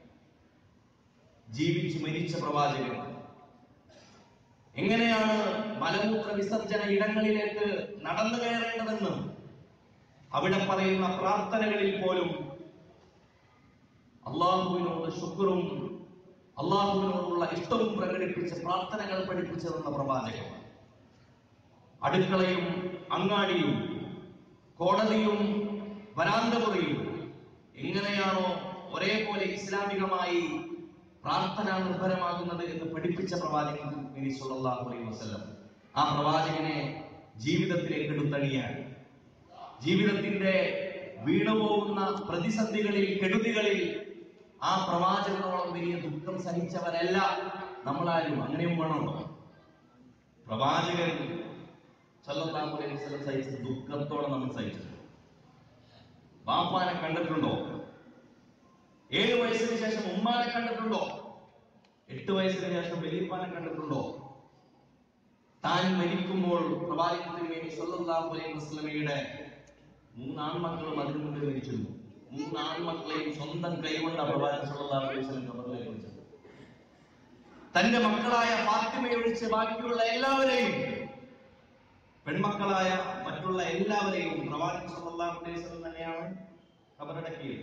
ജീവിച്ചു മരിച്ച പ്രവാചകൻ എങ്ങനെയാണ് മലമൂത്ര വിസർജന ഇടങ്ങളിലേക്ക് നടന്നു കയറേണ്ടതെന്ന് അവിടെ പറയുന്ന പ്രാർത്ഥനകളിൽ പോലും അള്ളാഹുവിനോട് ശുക്രും അള്ളാഹുവിനോടുള്ള ഇഷ്ടവും പ്രകടിപ്പിച്ച് പ്രാർത്ഥനകൾ പഠിപ്പിച്ചു തന്ന പ്രവാചകൻ അടുക്കളയും അങ്ങാടിയും കോടതിയും വരാന്തമുറിയും എങ്ങനെയാണോ ഒരേപോലെ ഇസ്ലാമികമായി പ്രാർത്ഥന നിർഭരമാകുന്നത് എന്ന് പഠിപ്പിച്ച പ്രവാചകൻ നബി സല്ലല്ലാഹു അലൈഹി വസല്ലം ആ പ്രവാചകനെ ജീവിതത്തിലേക്ക് എടുത്തണിയാൻ ജീവിതത്തിന്റെ വീണുപോകുന്ന പ്രതിസന്ധികളിൽ കെടുതികളിൽ ആ പ്രവാചകനോളം വലിയ ദുഃഖം സഹിച്ചവരല്ല നമ്മളാരും അങ്ങനെയും വേണം പ്രവാചകൻ സല്ലല്ലാഹു അലൈഹി വസല്ലം സഹിച്ച ദുഃഖത്തോടെ നമ്മൾ സഹിച്ചത് ബാപ്പാനെ കണ്ടിട്ടുണ്ടോ ഏഴ് വയസ്സിന് ശേഷം ഉമ്മാനെ കണ്ടിട്ടുണ്ടോ എട്ട് വയസ്സിന് ശേഷം വലിയപ്പാനെ കണ്ടിട്ടുണ്ടോ താൻ മരിക്കുമ്പോൾ പ്രവാചകത്തിന് വേണ്ടി സല്ലല്ലാഹു അലൈഹി വസല്ലമയുടെ മൂന്ന് ആൺമക്കളും അതിനു മുമ്പ് മരിച്ചിരുന്നു മൂന്ന് ആൺമക്കളെയും സ്വന്തം കൈകൊണ്ട് പ്രവാചകൻ സല്ലല്ലാഹു അലൈഹി വസല്ലം കബറിലേക്ക് വെച്ചത് തന്റെ മക്കളായ ഫാത്തിമയെ ഒഴിച്ച് ബാക്കിയുള്ള എല്ലാവരെയും പെൺമക്കളായ മറ്റുള്ള എല്ലാവരെയും പ്രവാചകൻ സല്ലല്ലാഹു അലൈഹി വസല്ലം തന്നെയാണ് കബറടക്കിയത്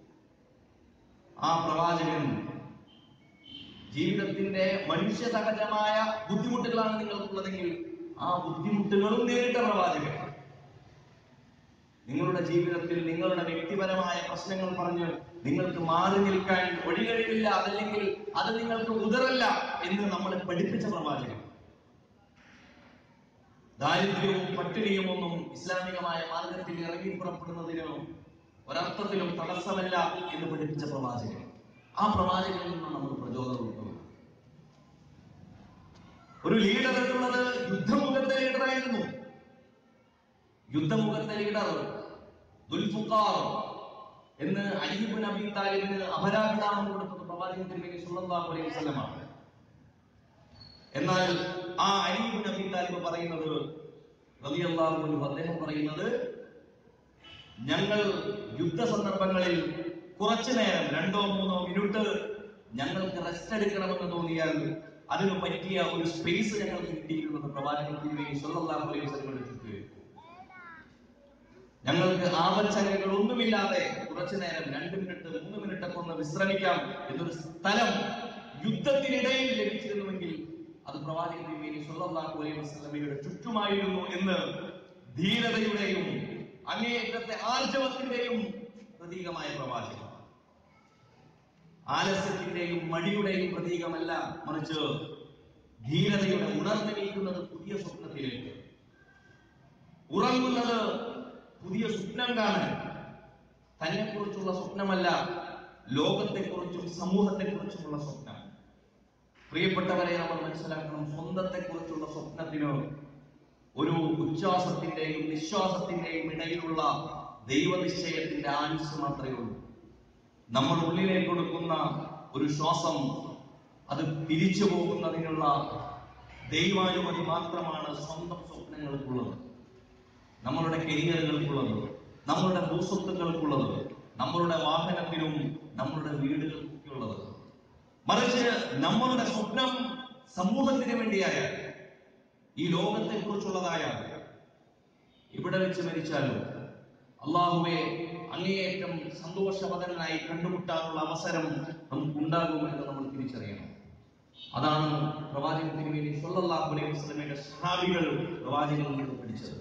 ആ പ്രവാചകൻ ജീവിതത്തിന്റെ മനുഷ്യ സഹജമായ ബുദ്ധിമുട്ടുകളാണ് നിങ്ങൾക്കുള്ളതെങ്കിൽ ആ ബുദ്ധിമുട്ടുകളും നേരിട്ട പ്രവാചകൻ നിങ്ങളുടെ ജീവിതത്തിൽ നിങ്ങളുടെ വ്യക്തിപരമായ പ്രശ്നങ്ങൾ പറഞ്ഞ് നിങ്ങൾക്ക് മാറി നിൽക്കാൻ വഴികഴിവില്ല അതല്ലെങ്കിൽ അത് നിങ്ങൾക്ക് ഉതറല്ല എന്ന് നമ്മളെ പഠിപ്പിച്ച പ്രവാചകൻ ദാരിദ്ര്യവും പട്ടിണിയും ഒന്നും ഇസ്ലാമികമായ മാർഗത്തിൽ ഇറങ്ങി പുറപ്പെടുന്നതിന് ഒരർത്ഥത്തിലും തടസ്സമല്ല എന്ന് പഠിപ്പിച്ച പ്രവാചകൻ ആ പ്രവാചകനിൽ നിന്ന് നമ്മൾ പ്രചോദനം ഉൾക്കൊള്ളും ഒരു ലീഡർ എന്നുള്ളത് യുദ്ധമുഖത്തെ ലീഡറായിരുന്നു യുദ്ധമുഖത്തെ ലീഡർ ദുൽഫുഖാർ എന്ന് അയ്യൂബ് നബി താലിബിന് അപരാധിനാമം കൊടുത്തത് പ്രവാചകൻ തിരുമേനി സല്ലല്ലാഹു അലൈഹി വസല്ലമാണ് എന്നാൽ ആ അയ്യൂബ് നബി താലിബ് പറയുന്നത് റളിയല്ലാഹു അൻഹു അദ്ദേഹം പറയുന്നത് ഞങ്ങൾ യുദ്ധ സന്ദർഭങ്ങളിൽ കുറച്ചു നേരം രണ്ടോ മൂന്നോ മിനിറ്റ് ഞങ്ങൾക്ക് റെസ്റ്റ് എടുക്കണമെന്ന് തോന്നിയാൽ അതിന് പറ്റിയ ഒരു സ്പേസ് ഞങ്ങൾക്ക് കിട്ടിയിട്ടുള്ളത് പ്രവാചകൻ തിരുമേനി സല്ലല്ലാഹു അലൈഹി വസല്ലമയുടെ ചുറ്റും ഞങ്ങൾക്ക് ആവച്ചനകൾ ഒന്നുമില്ലാതെ കുറച്ചു നേരം രണ്ട് മിനിറ്റ് മൂന്ന് മിനിറ്റ് ഒക്കെ ഒന്ന് വിശ്രമിക്കാം എന്നൊരു സ്ഥലം യുദ്ധത്തിനിടയിൽ ലഭിച്ചിരുന്നുവെങ്കിൽ അത് പ്രവാചകൻ തിരുമേനി സല്ലല്ലാഹു അലൈഹി വസല്ലമയുടെ ചുറ്റുമായിരുന്നു എന്ന് ധീരതയുടെയും അങ്ങേയറ്റത്തെ ആർജവത്തിന്റെയും പ്രതീകമായ പ്രവാചകൻ ആലസ്യത്തിന്റെയും മടിയുടെയും പ്രതീകമല്ല മറിച്ച് ധീരതയുടെ ഉണർന്നിരിക്കുന്നത് പുതിയ സ്വപ്നത്തിലേക്ക് ഉറങ്ങുന്നത് പുതിയ സ്വപ്നം കാണാൻ തന്നെ കുറിച്ചുള്ള സ്വപ്നമല്ല ലോകത്തെക്കുറിച്ചും സമൂഹത്തെക്കുറിച്ചുമുള്ള സ്വപ്നം പ്രിയപ്പെട്ടവരെ നമ്മൾ മനസ്സിലാക്കണം സ്വന്തത്തെക്കുറിച്ചുള്ള സ്വപ്നത്തിന് ഒരു ഉച്ഛ്വാസത്തിന്റെയും നിശ്വാസത്തിന്റെയും ഇടയിലുള്ള ദൈവനിശ്ചയത്തിന്റെ ആയുസ് മാത്രമേ ഉള്ളൂ നമ്മൾ ഉള്ളിലേക്ക് കൊടുക്കുന്ന ഒരു ശ്വാസം അത് തിരിച്ചു പോകുന്നതിനുള്ള ദൈവാനുമതി മാത്രമാണ് സ്വന്തം സ്വപ്നങ്ങൾക്കുള്ളത് നമ്മളുടെ കരിയറുകൾക്കുള്ളത് നമ്മളുടെ ഭൂസ്വത്തുക്കൾക്കുള്ളത് നമ്മളുടെ വാഹനത്തിനും നമ്മളുടെ വീടുകൾക്കുള്ളത് മറിച്ച് നമ്മളുടെ സ്വപ്നം സമൂഹത്തിന് വേണ്ടിയായാൽ ഈ ലോകത്തെ കുറിച്ചുള്ളതായാൽ ഇവിടെ വെച്ച് മരിച്ചാലും അള്ളാഹുവെ അങ്ങേയറ്റം സന്തോഷവതനായി കണ്ടുമുട്ടാനുള്ള അവസരം നമുക്ക് ഉണ്ടാകും എന്ന് നമ്മൾ തിരിച്ചറിയണം അതാണ് പ്രവാചകൻ തിരുമേനി സല്ലല്ലാഹു അലൈഹി വസല്ലമയുടെ സഹാബികൾ പ്രവാചകനിൽ നിന്ന് പഠിച്ചത്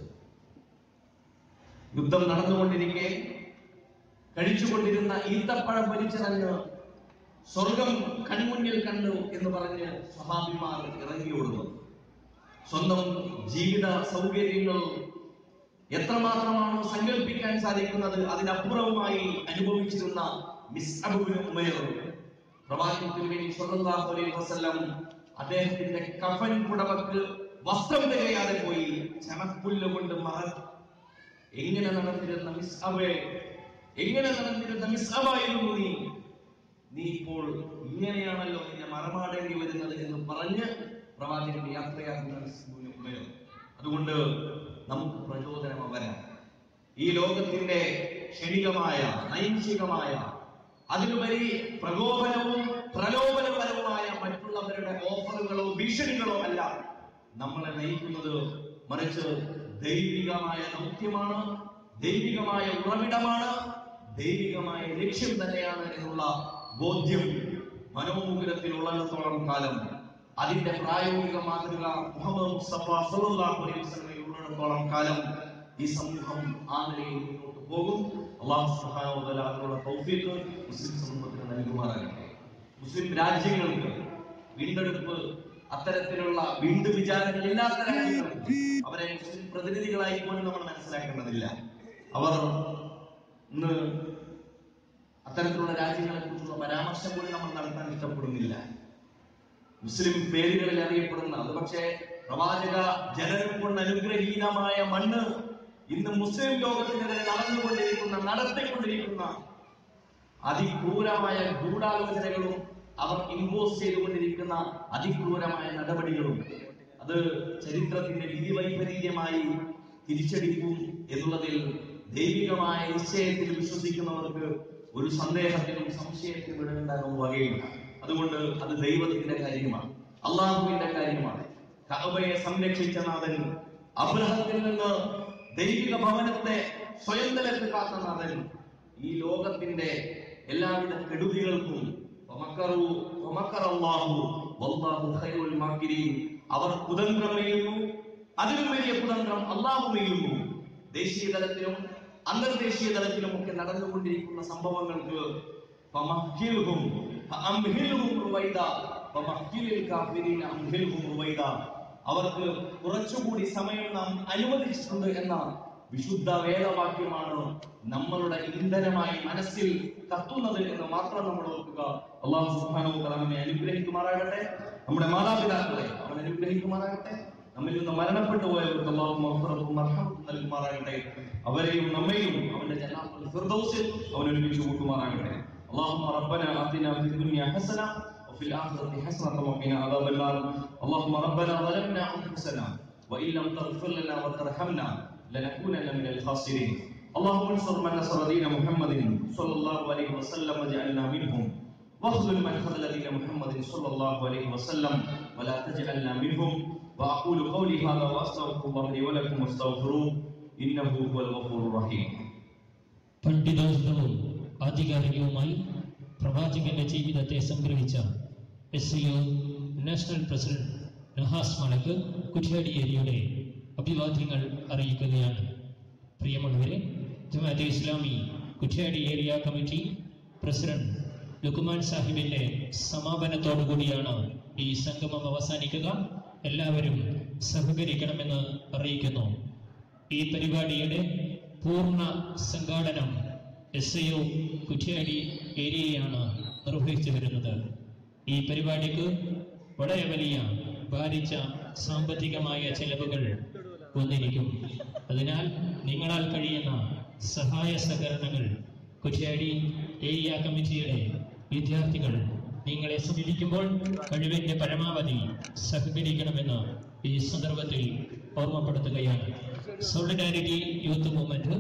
യുദ്ധം നടന്നുകൊണ്ടിരിക്കെ കഴിച്ചുകൊണ്ടിരുന്ന ഈത്തപ്പഴം വലിച്ചെറിഞ്ഞ് സ്വർഗം കൺമുന്നിൽ കണ്ടു എന്ന് പറഞ്ഞ് സഹാബിമാർ ഇറങ്ങിയോടുന്നു സ്വന്തം ജീവിത സൗകര്യങ്ങൾ എത്രമാത്രമാണോ സങ്കല്പിക്കാൻ സാധിക്കുന്നത് അതിനപ്പുറവുമായി അനുഭവിച്ചിരുന്ന മിസ് അബുബിന് ഉമേർ പ്രവാചകത്തിന് വേണ്ടി സ്വല്ലല്ലാഹു അലൈഹി വസല്ലം അദ്ദേഹത്തിന്റെ കഫൻ പുടവക്ക് വസ്ത്രം തികയാതെ പോയി ചണപ്പുല്ല് കൊണ്ട് മറ എങ്ങനെ നടന്നിരുന്ന മിസ് അവേ എങ്ങനെ നടന്നിരുന്ന മിസ് അവായിരുന്നു നീ നീ ഇപ്പോൾ ഇങ്ങനെയാണല്ലോ നിന്നെ മറമാടേണ്ടി വരുന്നത് എന്ന് പറഞ്ഞ് പ്രവാചകന്റെ യാത്രയാകുന്ന മിസ് ഇബ്നു ഉമൈർ. അതുകൊണ്ട് നമുക്ക് പ്രചോദനം വരാം ഈ ലോകത്തിന്റെ ക്ഷണികമായ നൈംശികമായ അതിലുപരി പ്രകോപനവും പ്രലോഭനപരവുമായ മറ്റുള്ളവരുടെ ഓഫറുകളോ ഭീഷണികളോ അല്ല നമ്മളെ നയിക്കുന്നത് മറിച്ച് ദൈവികമായ ദൗത്യമാണ് ദൈവികമായ ഉറവിടമാണ് ദൈവികമായ ലക്ഷ്യം തന്നെയാണ് എന്നുള്ള ബോധ്യം മനോമുകുരത്തിൽ ഉള്ളിടത്തോളം കാലം അതിന്റെ പ്രായോഗിക മാതൃക മുഹമ്മദ് മുസ്തഫ സല്ലല്ലാഹു അലൈഹി വസല്ലമയിൽ ഉള്ളിടത്തോളം കാലം ഈ സമൂഹം ആ നിലയിൽ മുന്നോട്ട് പോകും അള്ളാഹു സുബ്ഹാനഹു വ തആല അതിനുള്ള തൗഫീഖ് മുസ്ലിം സമൂഹത്തിന് നൽകുമാറാകട്ടെ മുസ്ലിം രാജ്യങ്ങൾക്ക് വീണ്ടെടുപ്പ് അത്തരത്തിലുള്ള വീണ്ടു വിചാരങ്ങൾ ഇല്ലാത്ത രാജ്യങ്ങൾക്ക് അവരെ മുസ്ലിം പ്രതിനിധികളായി പോലും നമ്മൾ മനസ്സിലാക്കേണ്ടതില്ല അവർ ഇന്ന് അത്തരത്തിലുള്ള രാജ്യങ്ങളെ കുറിച്ചുള്ള പരാമർശം പോലും നമ്മൾ നടത്താൻ ഇഷ്ടപ്പെടുന്നില്ല മുസ്ലിം പേരുകളിൽ അറിയപ്പെടുന്ന അത് പക്ഷേ പ്രവാചക ജനനം കൊണ്ട് അനുഗ്രഹീതമായ മണ്ണ് ഇന്ന് മുസ്ലിം ലോകത്തിനെതിരെ നടന്നുകൊണ്ടിരിക്കുന്ന നടത്തിക്കൊണ്ടിരിക്കുന്ന അതിക്രൂരമായ ഗൂഢാലോചനകളും അവർ ഇമ്പോസ് ചെയ്തുകൊണ്ടിരിക്കുന്ന അതിക്രൂരമായ നടപടികളും അത് ചരിത്രത്തിന്റെ വിധി വൈപരീത്യമായി തിരിച്ചടിക്കും എന്നുള്ളതിൽ ദൈവികമായ നിശ്ചയത്തിൽ വിശ്വസിക്കുന്നവർക്ക് ഒരു സന്ദേഹത്തിനും സംശയത്തിനും ഇടമുണ്ടാകും വകയില്ല അതുകൊണ്ട് അത് ദൈവത്തിന്റെ കാര്യമാണ് അള്ളാഹുവിന്റെ കാര്യമാണ് കഅബയെ സംരക്ഷിച്ച നാഥൻ അബ്രഹത്തിൽ നിന്ന് ദൈവിക ഭവനത്തെ സ്വയം നിലക്ക് കാത്ത നാഥൻ ഈ ലോകത്തിന്റെ എല്ലാവിധ കെടുതികൾക്കും വമക്കറു വമക്കറല്ലാഹു വല്ലാഹു ഖൈറുൽ മാക്കിരീൻ അവർ കുതന്ത്രം മെയ്യുന്നു അതിലും വലിയ കുതന്ത്രം അള്ളാഹു മെയ്യുന്നു ദേശീയ തലത്തിലും അന്തർദേശീയ തലത്തിലും ഒക്കെ നടന്നുകൊണ്ടിരിക്കുന്ന സംഭവങ്ങൾക്ക് ഫമഹ്കിൽഹും ഫഅംഹിൽഹും റുവൈദ ഫമഹ്കിലിൽ കാഫിരീന അംഹിൽഹും റുവൈദ അവർക്ക് കുറച്ചുകൂടി സമയം നാം അനുവദിച്ചിട്ടുണ്ട് എന്ന വിശുദ്ധ വേദവാക്യമാണ് നമ്മളുടെ ഇന്ധനമായി മനസ്സിൽ കത്തുന്നത് എന്ന് മാത്രം നമ്മൾ ഓർക്കുക അള്ളാഹു സുബ്ഹാനഹു വ തആല നമ്മെ അനുഗ്രഹിക്കുമാറാകട്ടെ നമ്മുടെ മാതാപിതാക്കളെ അവൻ അനുഗ്രഹിക്കുമാറാകട്ടെ നമ്മിൽ നിന്ന് മരണപ്പെട്ടു പോയവർക്ക് അള്ളാഹു മഗ്ഫിറത്തും മർഹമത്തും നൽകുമാറാകട്ടെ അവരെയും നമ്മയും അവന്റെ ജന്നാത്തുൽ ഫിർദൗസിൽ അവൻ ഒരുമിച്ച് കൂട്ടുമാറാകട്ടെ اللهم ربنا آتنا في الدنيا حسنة وفي الآخرة حسنة وقنا عذاب النار اللهم ربنا ظلمنا أنفسنا وإن لم تغفر لنا وترحمنا لنكونن من الخاسرين اللهم انصر من نصر دين محمد صلى الله عليه وسلم واجعلنا منهم واخذل من خذل دين محمد صلى الله عليه وسلم ولا تجعلنا منهم واقول قولي هذا واستغفر الله لي ولكم واستغفروه انه هو الغفور الرحيم പണ്ഡിതോചിതവും ആധികാരികവുമായി പ്രവാചകന്റെ ജീവിതത്തെ സംഗ്രഹിച്ച S U national president Nahas Malak Kuttiady ഏരിയയുടെ അഭിവാദ്യങ്ങൾ അറിയിക്കുകയാണ് പ്രിയമുള്ളവരെ Jamaat Islami Kuttiady area committee president Luqman സാഹിബിന്റെ സമാപനത്തോടുകൂടിയാണ് ഈ സംഗമം അവസാനിക്കുക എല്ലാവരും സഹകരിക്കണമെന്ന് അറിയിക്കുന്നു ഈ പരിപാടിയുടെ പൂർണ്ണ സംഘാടനം എസ് ഐ ഒ കുറ്റ്യാടി ഏരിയയാണ് നിർവഹിച്ചു വരുന്നത് ഈ പരിപാടിക്ക് വളരെ വലിയ ഭാരിച്ച സാമ്പത്തികമായ ചെലവുകൾ വന്നിരിക്കും അതിനാൽ നിങ്ങളാൽ കഴിയുന്ന സഹായ സഹകരണങ്ങൾ കുറ്റ്യാടി ഏരിയ കമ്മിറ്റിയുടെ വിദ്യാർത്ഥികൾ നിങ്ങളെ സമീപിക്കുമ്പോൾ കഴിവിന്റെ പരമാവധി സഹകരിക്കണമെന്ന് ഈ സന്ദർഭത്തിൽ ഓർമ്മപ്പെടുത്തുകയാണ് സോളിഡാരിറ്റി യൂത്ത് മൂവ്മെന്റ്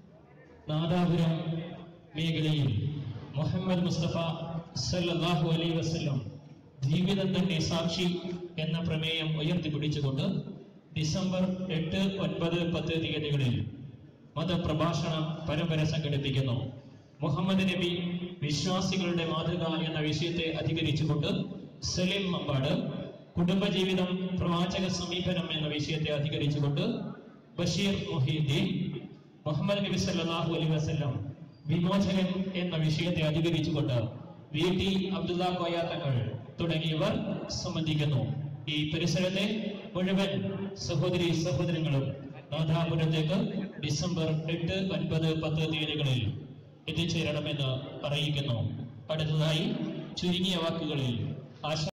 നാദാപുരം മേഖലയിൽ മുഹമ്മദ് മുസ്തഫ സല്ലല്ലാഹു അലൈഹി വസല്ലം ജീവിതം തന്നെ സാക്ഷി എന്ന പ്രമേയം ഉയർത്തിപ്പിടിച്ചുകൊണ്ട് ഡിസംബർ എട്ട് ഒൻപത് പത്ത് തീയതികളിൽ മതപ്രഭാഷണ പരമ്പര സംഘടിപ്പിക്കുന്നു മുഹമ്മദ് നബി വിശ്വാസികളുടെ മാതൃക എന്ന വിഷയത്തെ അധികരിച്ചുകൊണ്ട് സലീം മമ്പാട് കുടുംബജീവിതം പ്രവാചക സമീപനം എന്ന വിഷയത്തെ അധികരിച്ചുകൊണ്ട് ബഷീർ മൊഹീദ്ദീൻ മുഹമ്മദ് നബി സല്ലല്ലാഹു അലൈഹി വസല്ലം വിമോചകൻ എന്ന വിഷയത്തെ അധികരിച്ചുകൊണ്ട് വി ടി അബ്ദുള്ള കോയ തങ്ങൾ തുടങ്ങിയവർ സംബന്ധിക്കുന്നു ഈ പരിസരത്തെ മുഴുവൻ സഹോദരി സഹോദരങ്ങളും നാദാപുരത്തേക്ക് ഡിസംബർ എട്ട് ഒൻപത് പത്ത് തീയതികളിൽ എത്തിച്ചേരണമെന്ന് അറിയിക്കുന്നു അടുത്തതായി ചുരുങ്ങിയ വാക്കുകളിൽ ആശ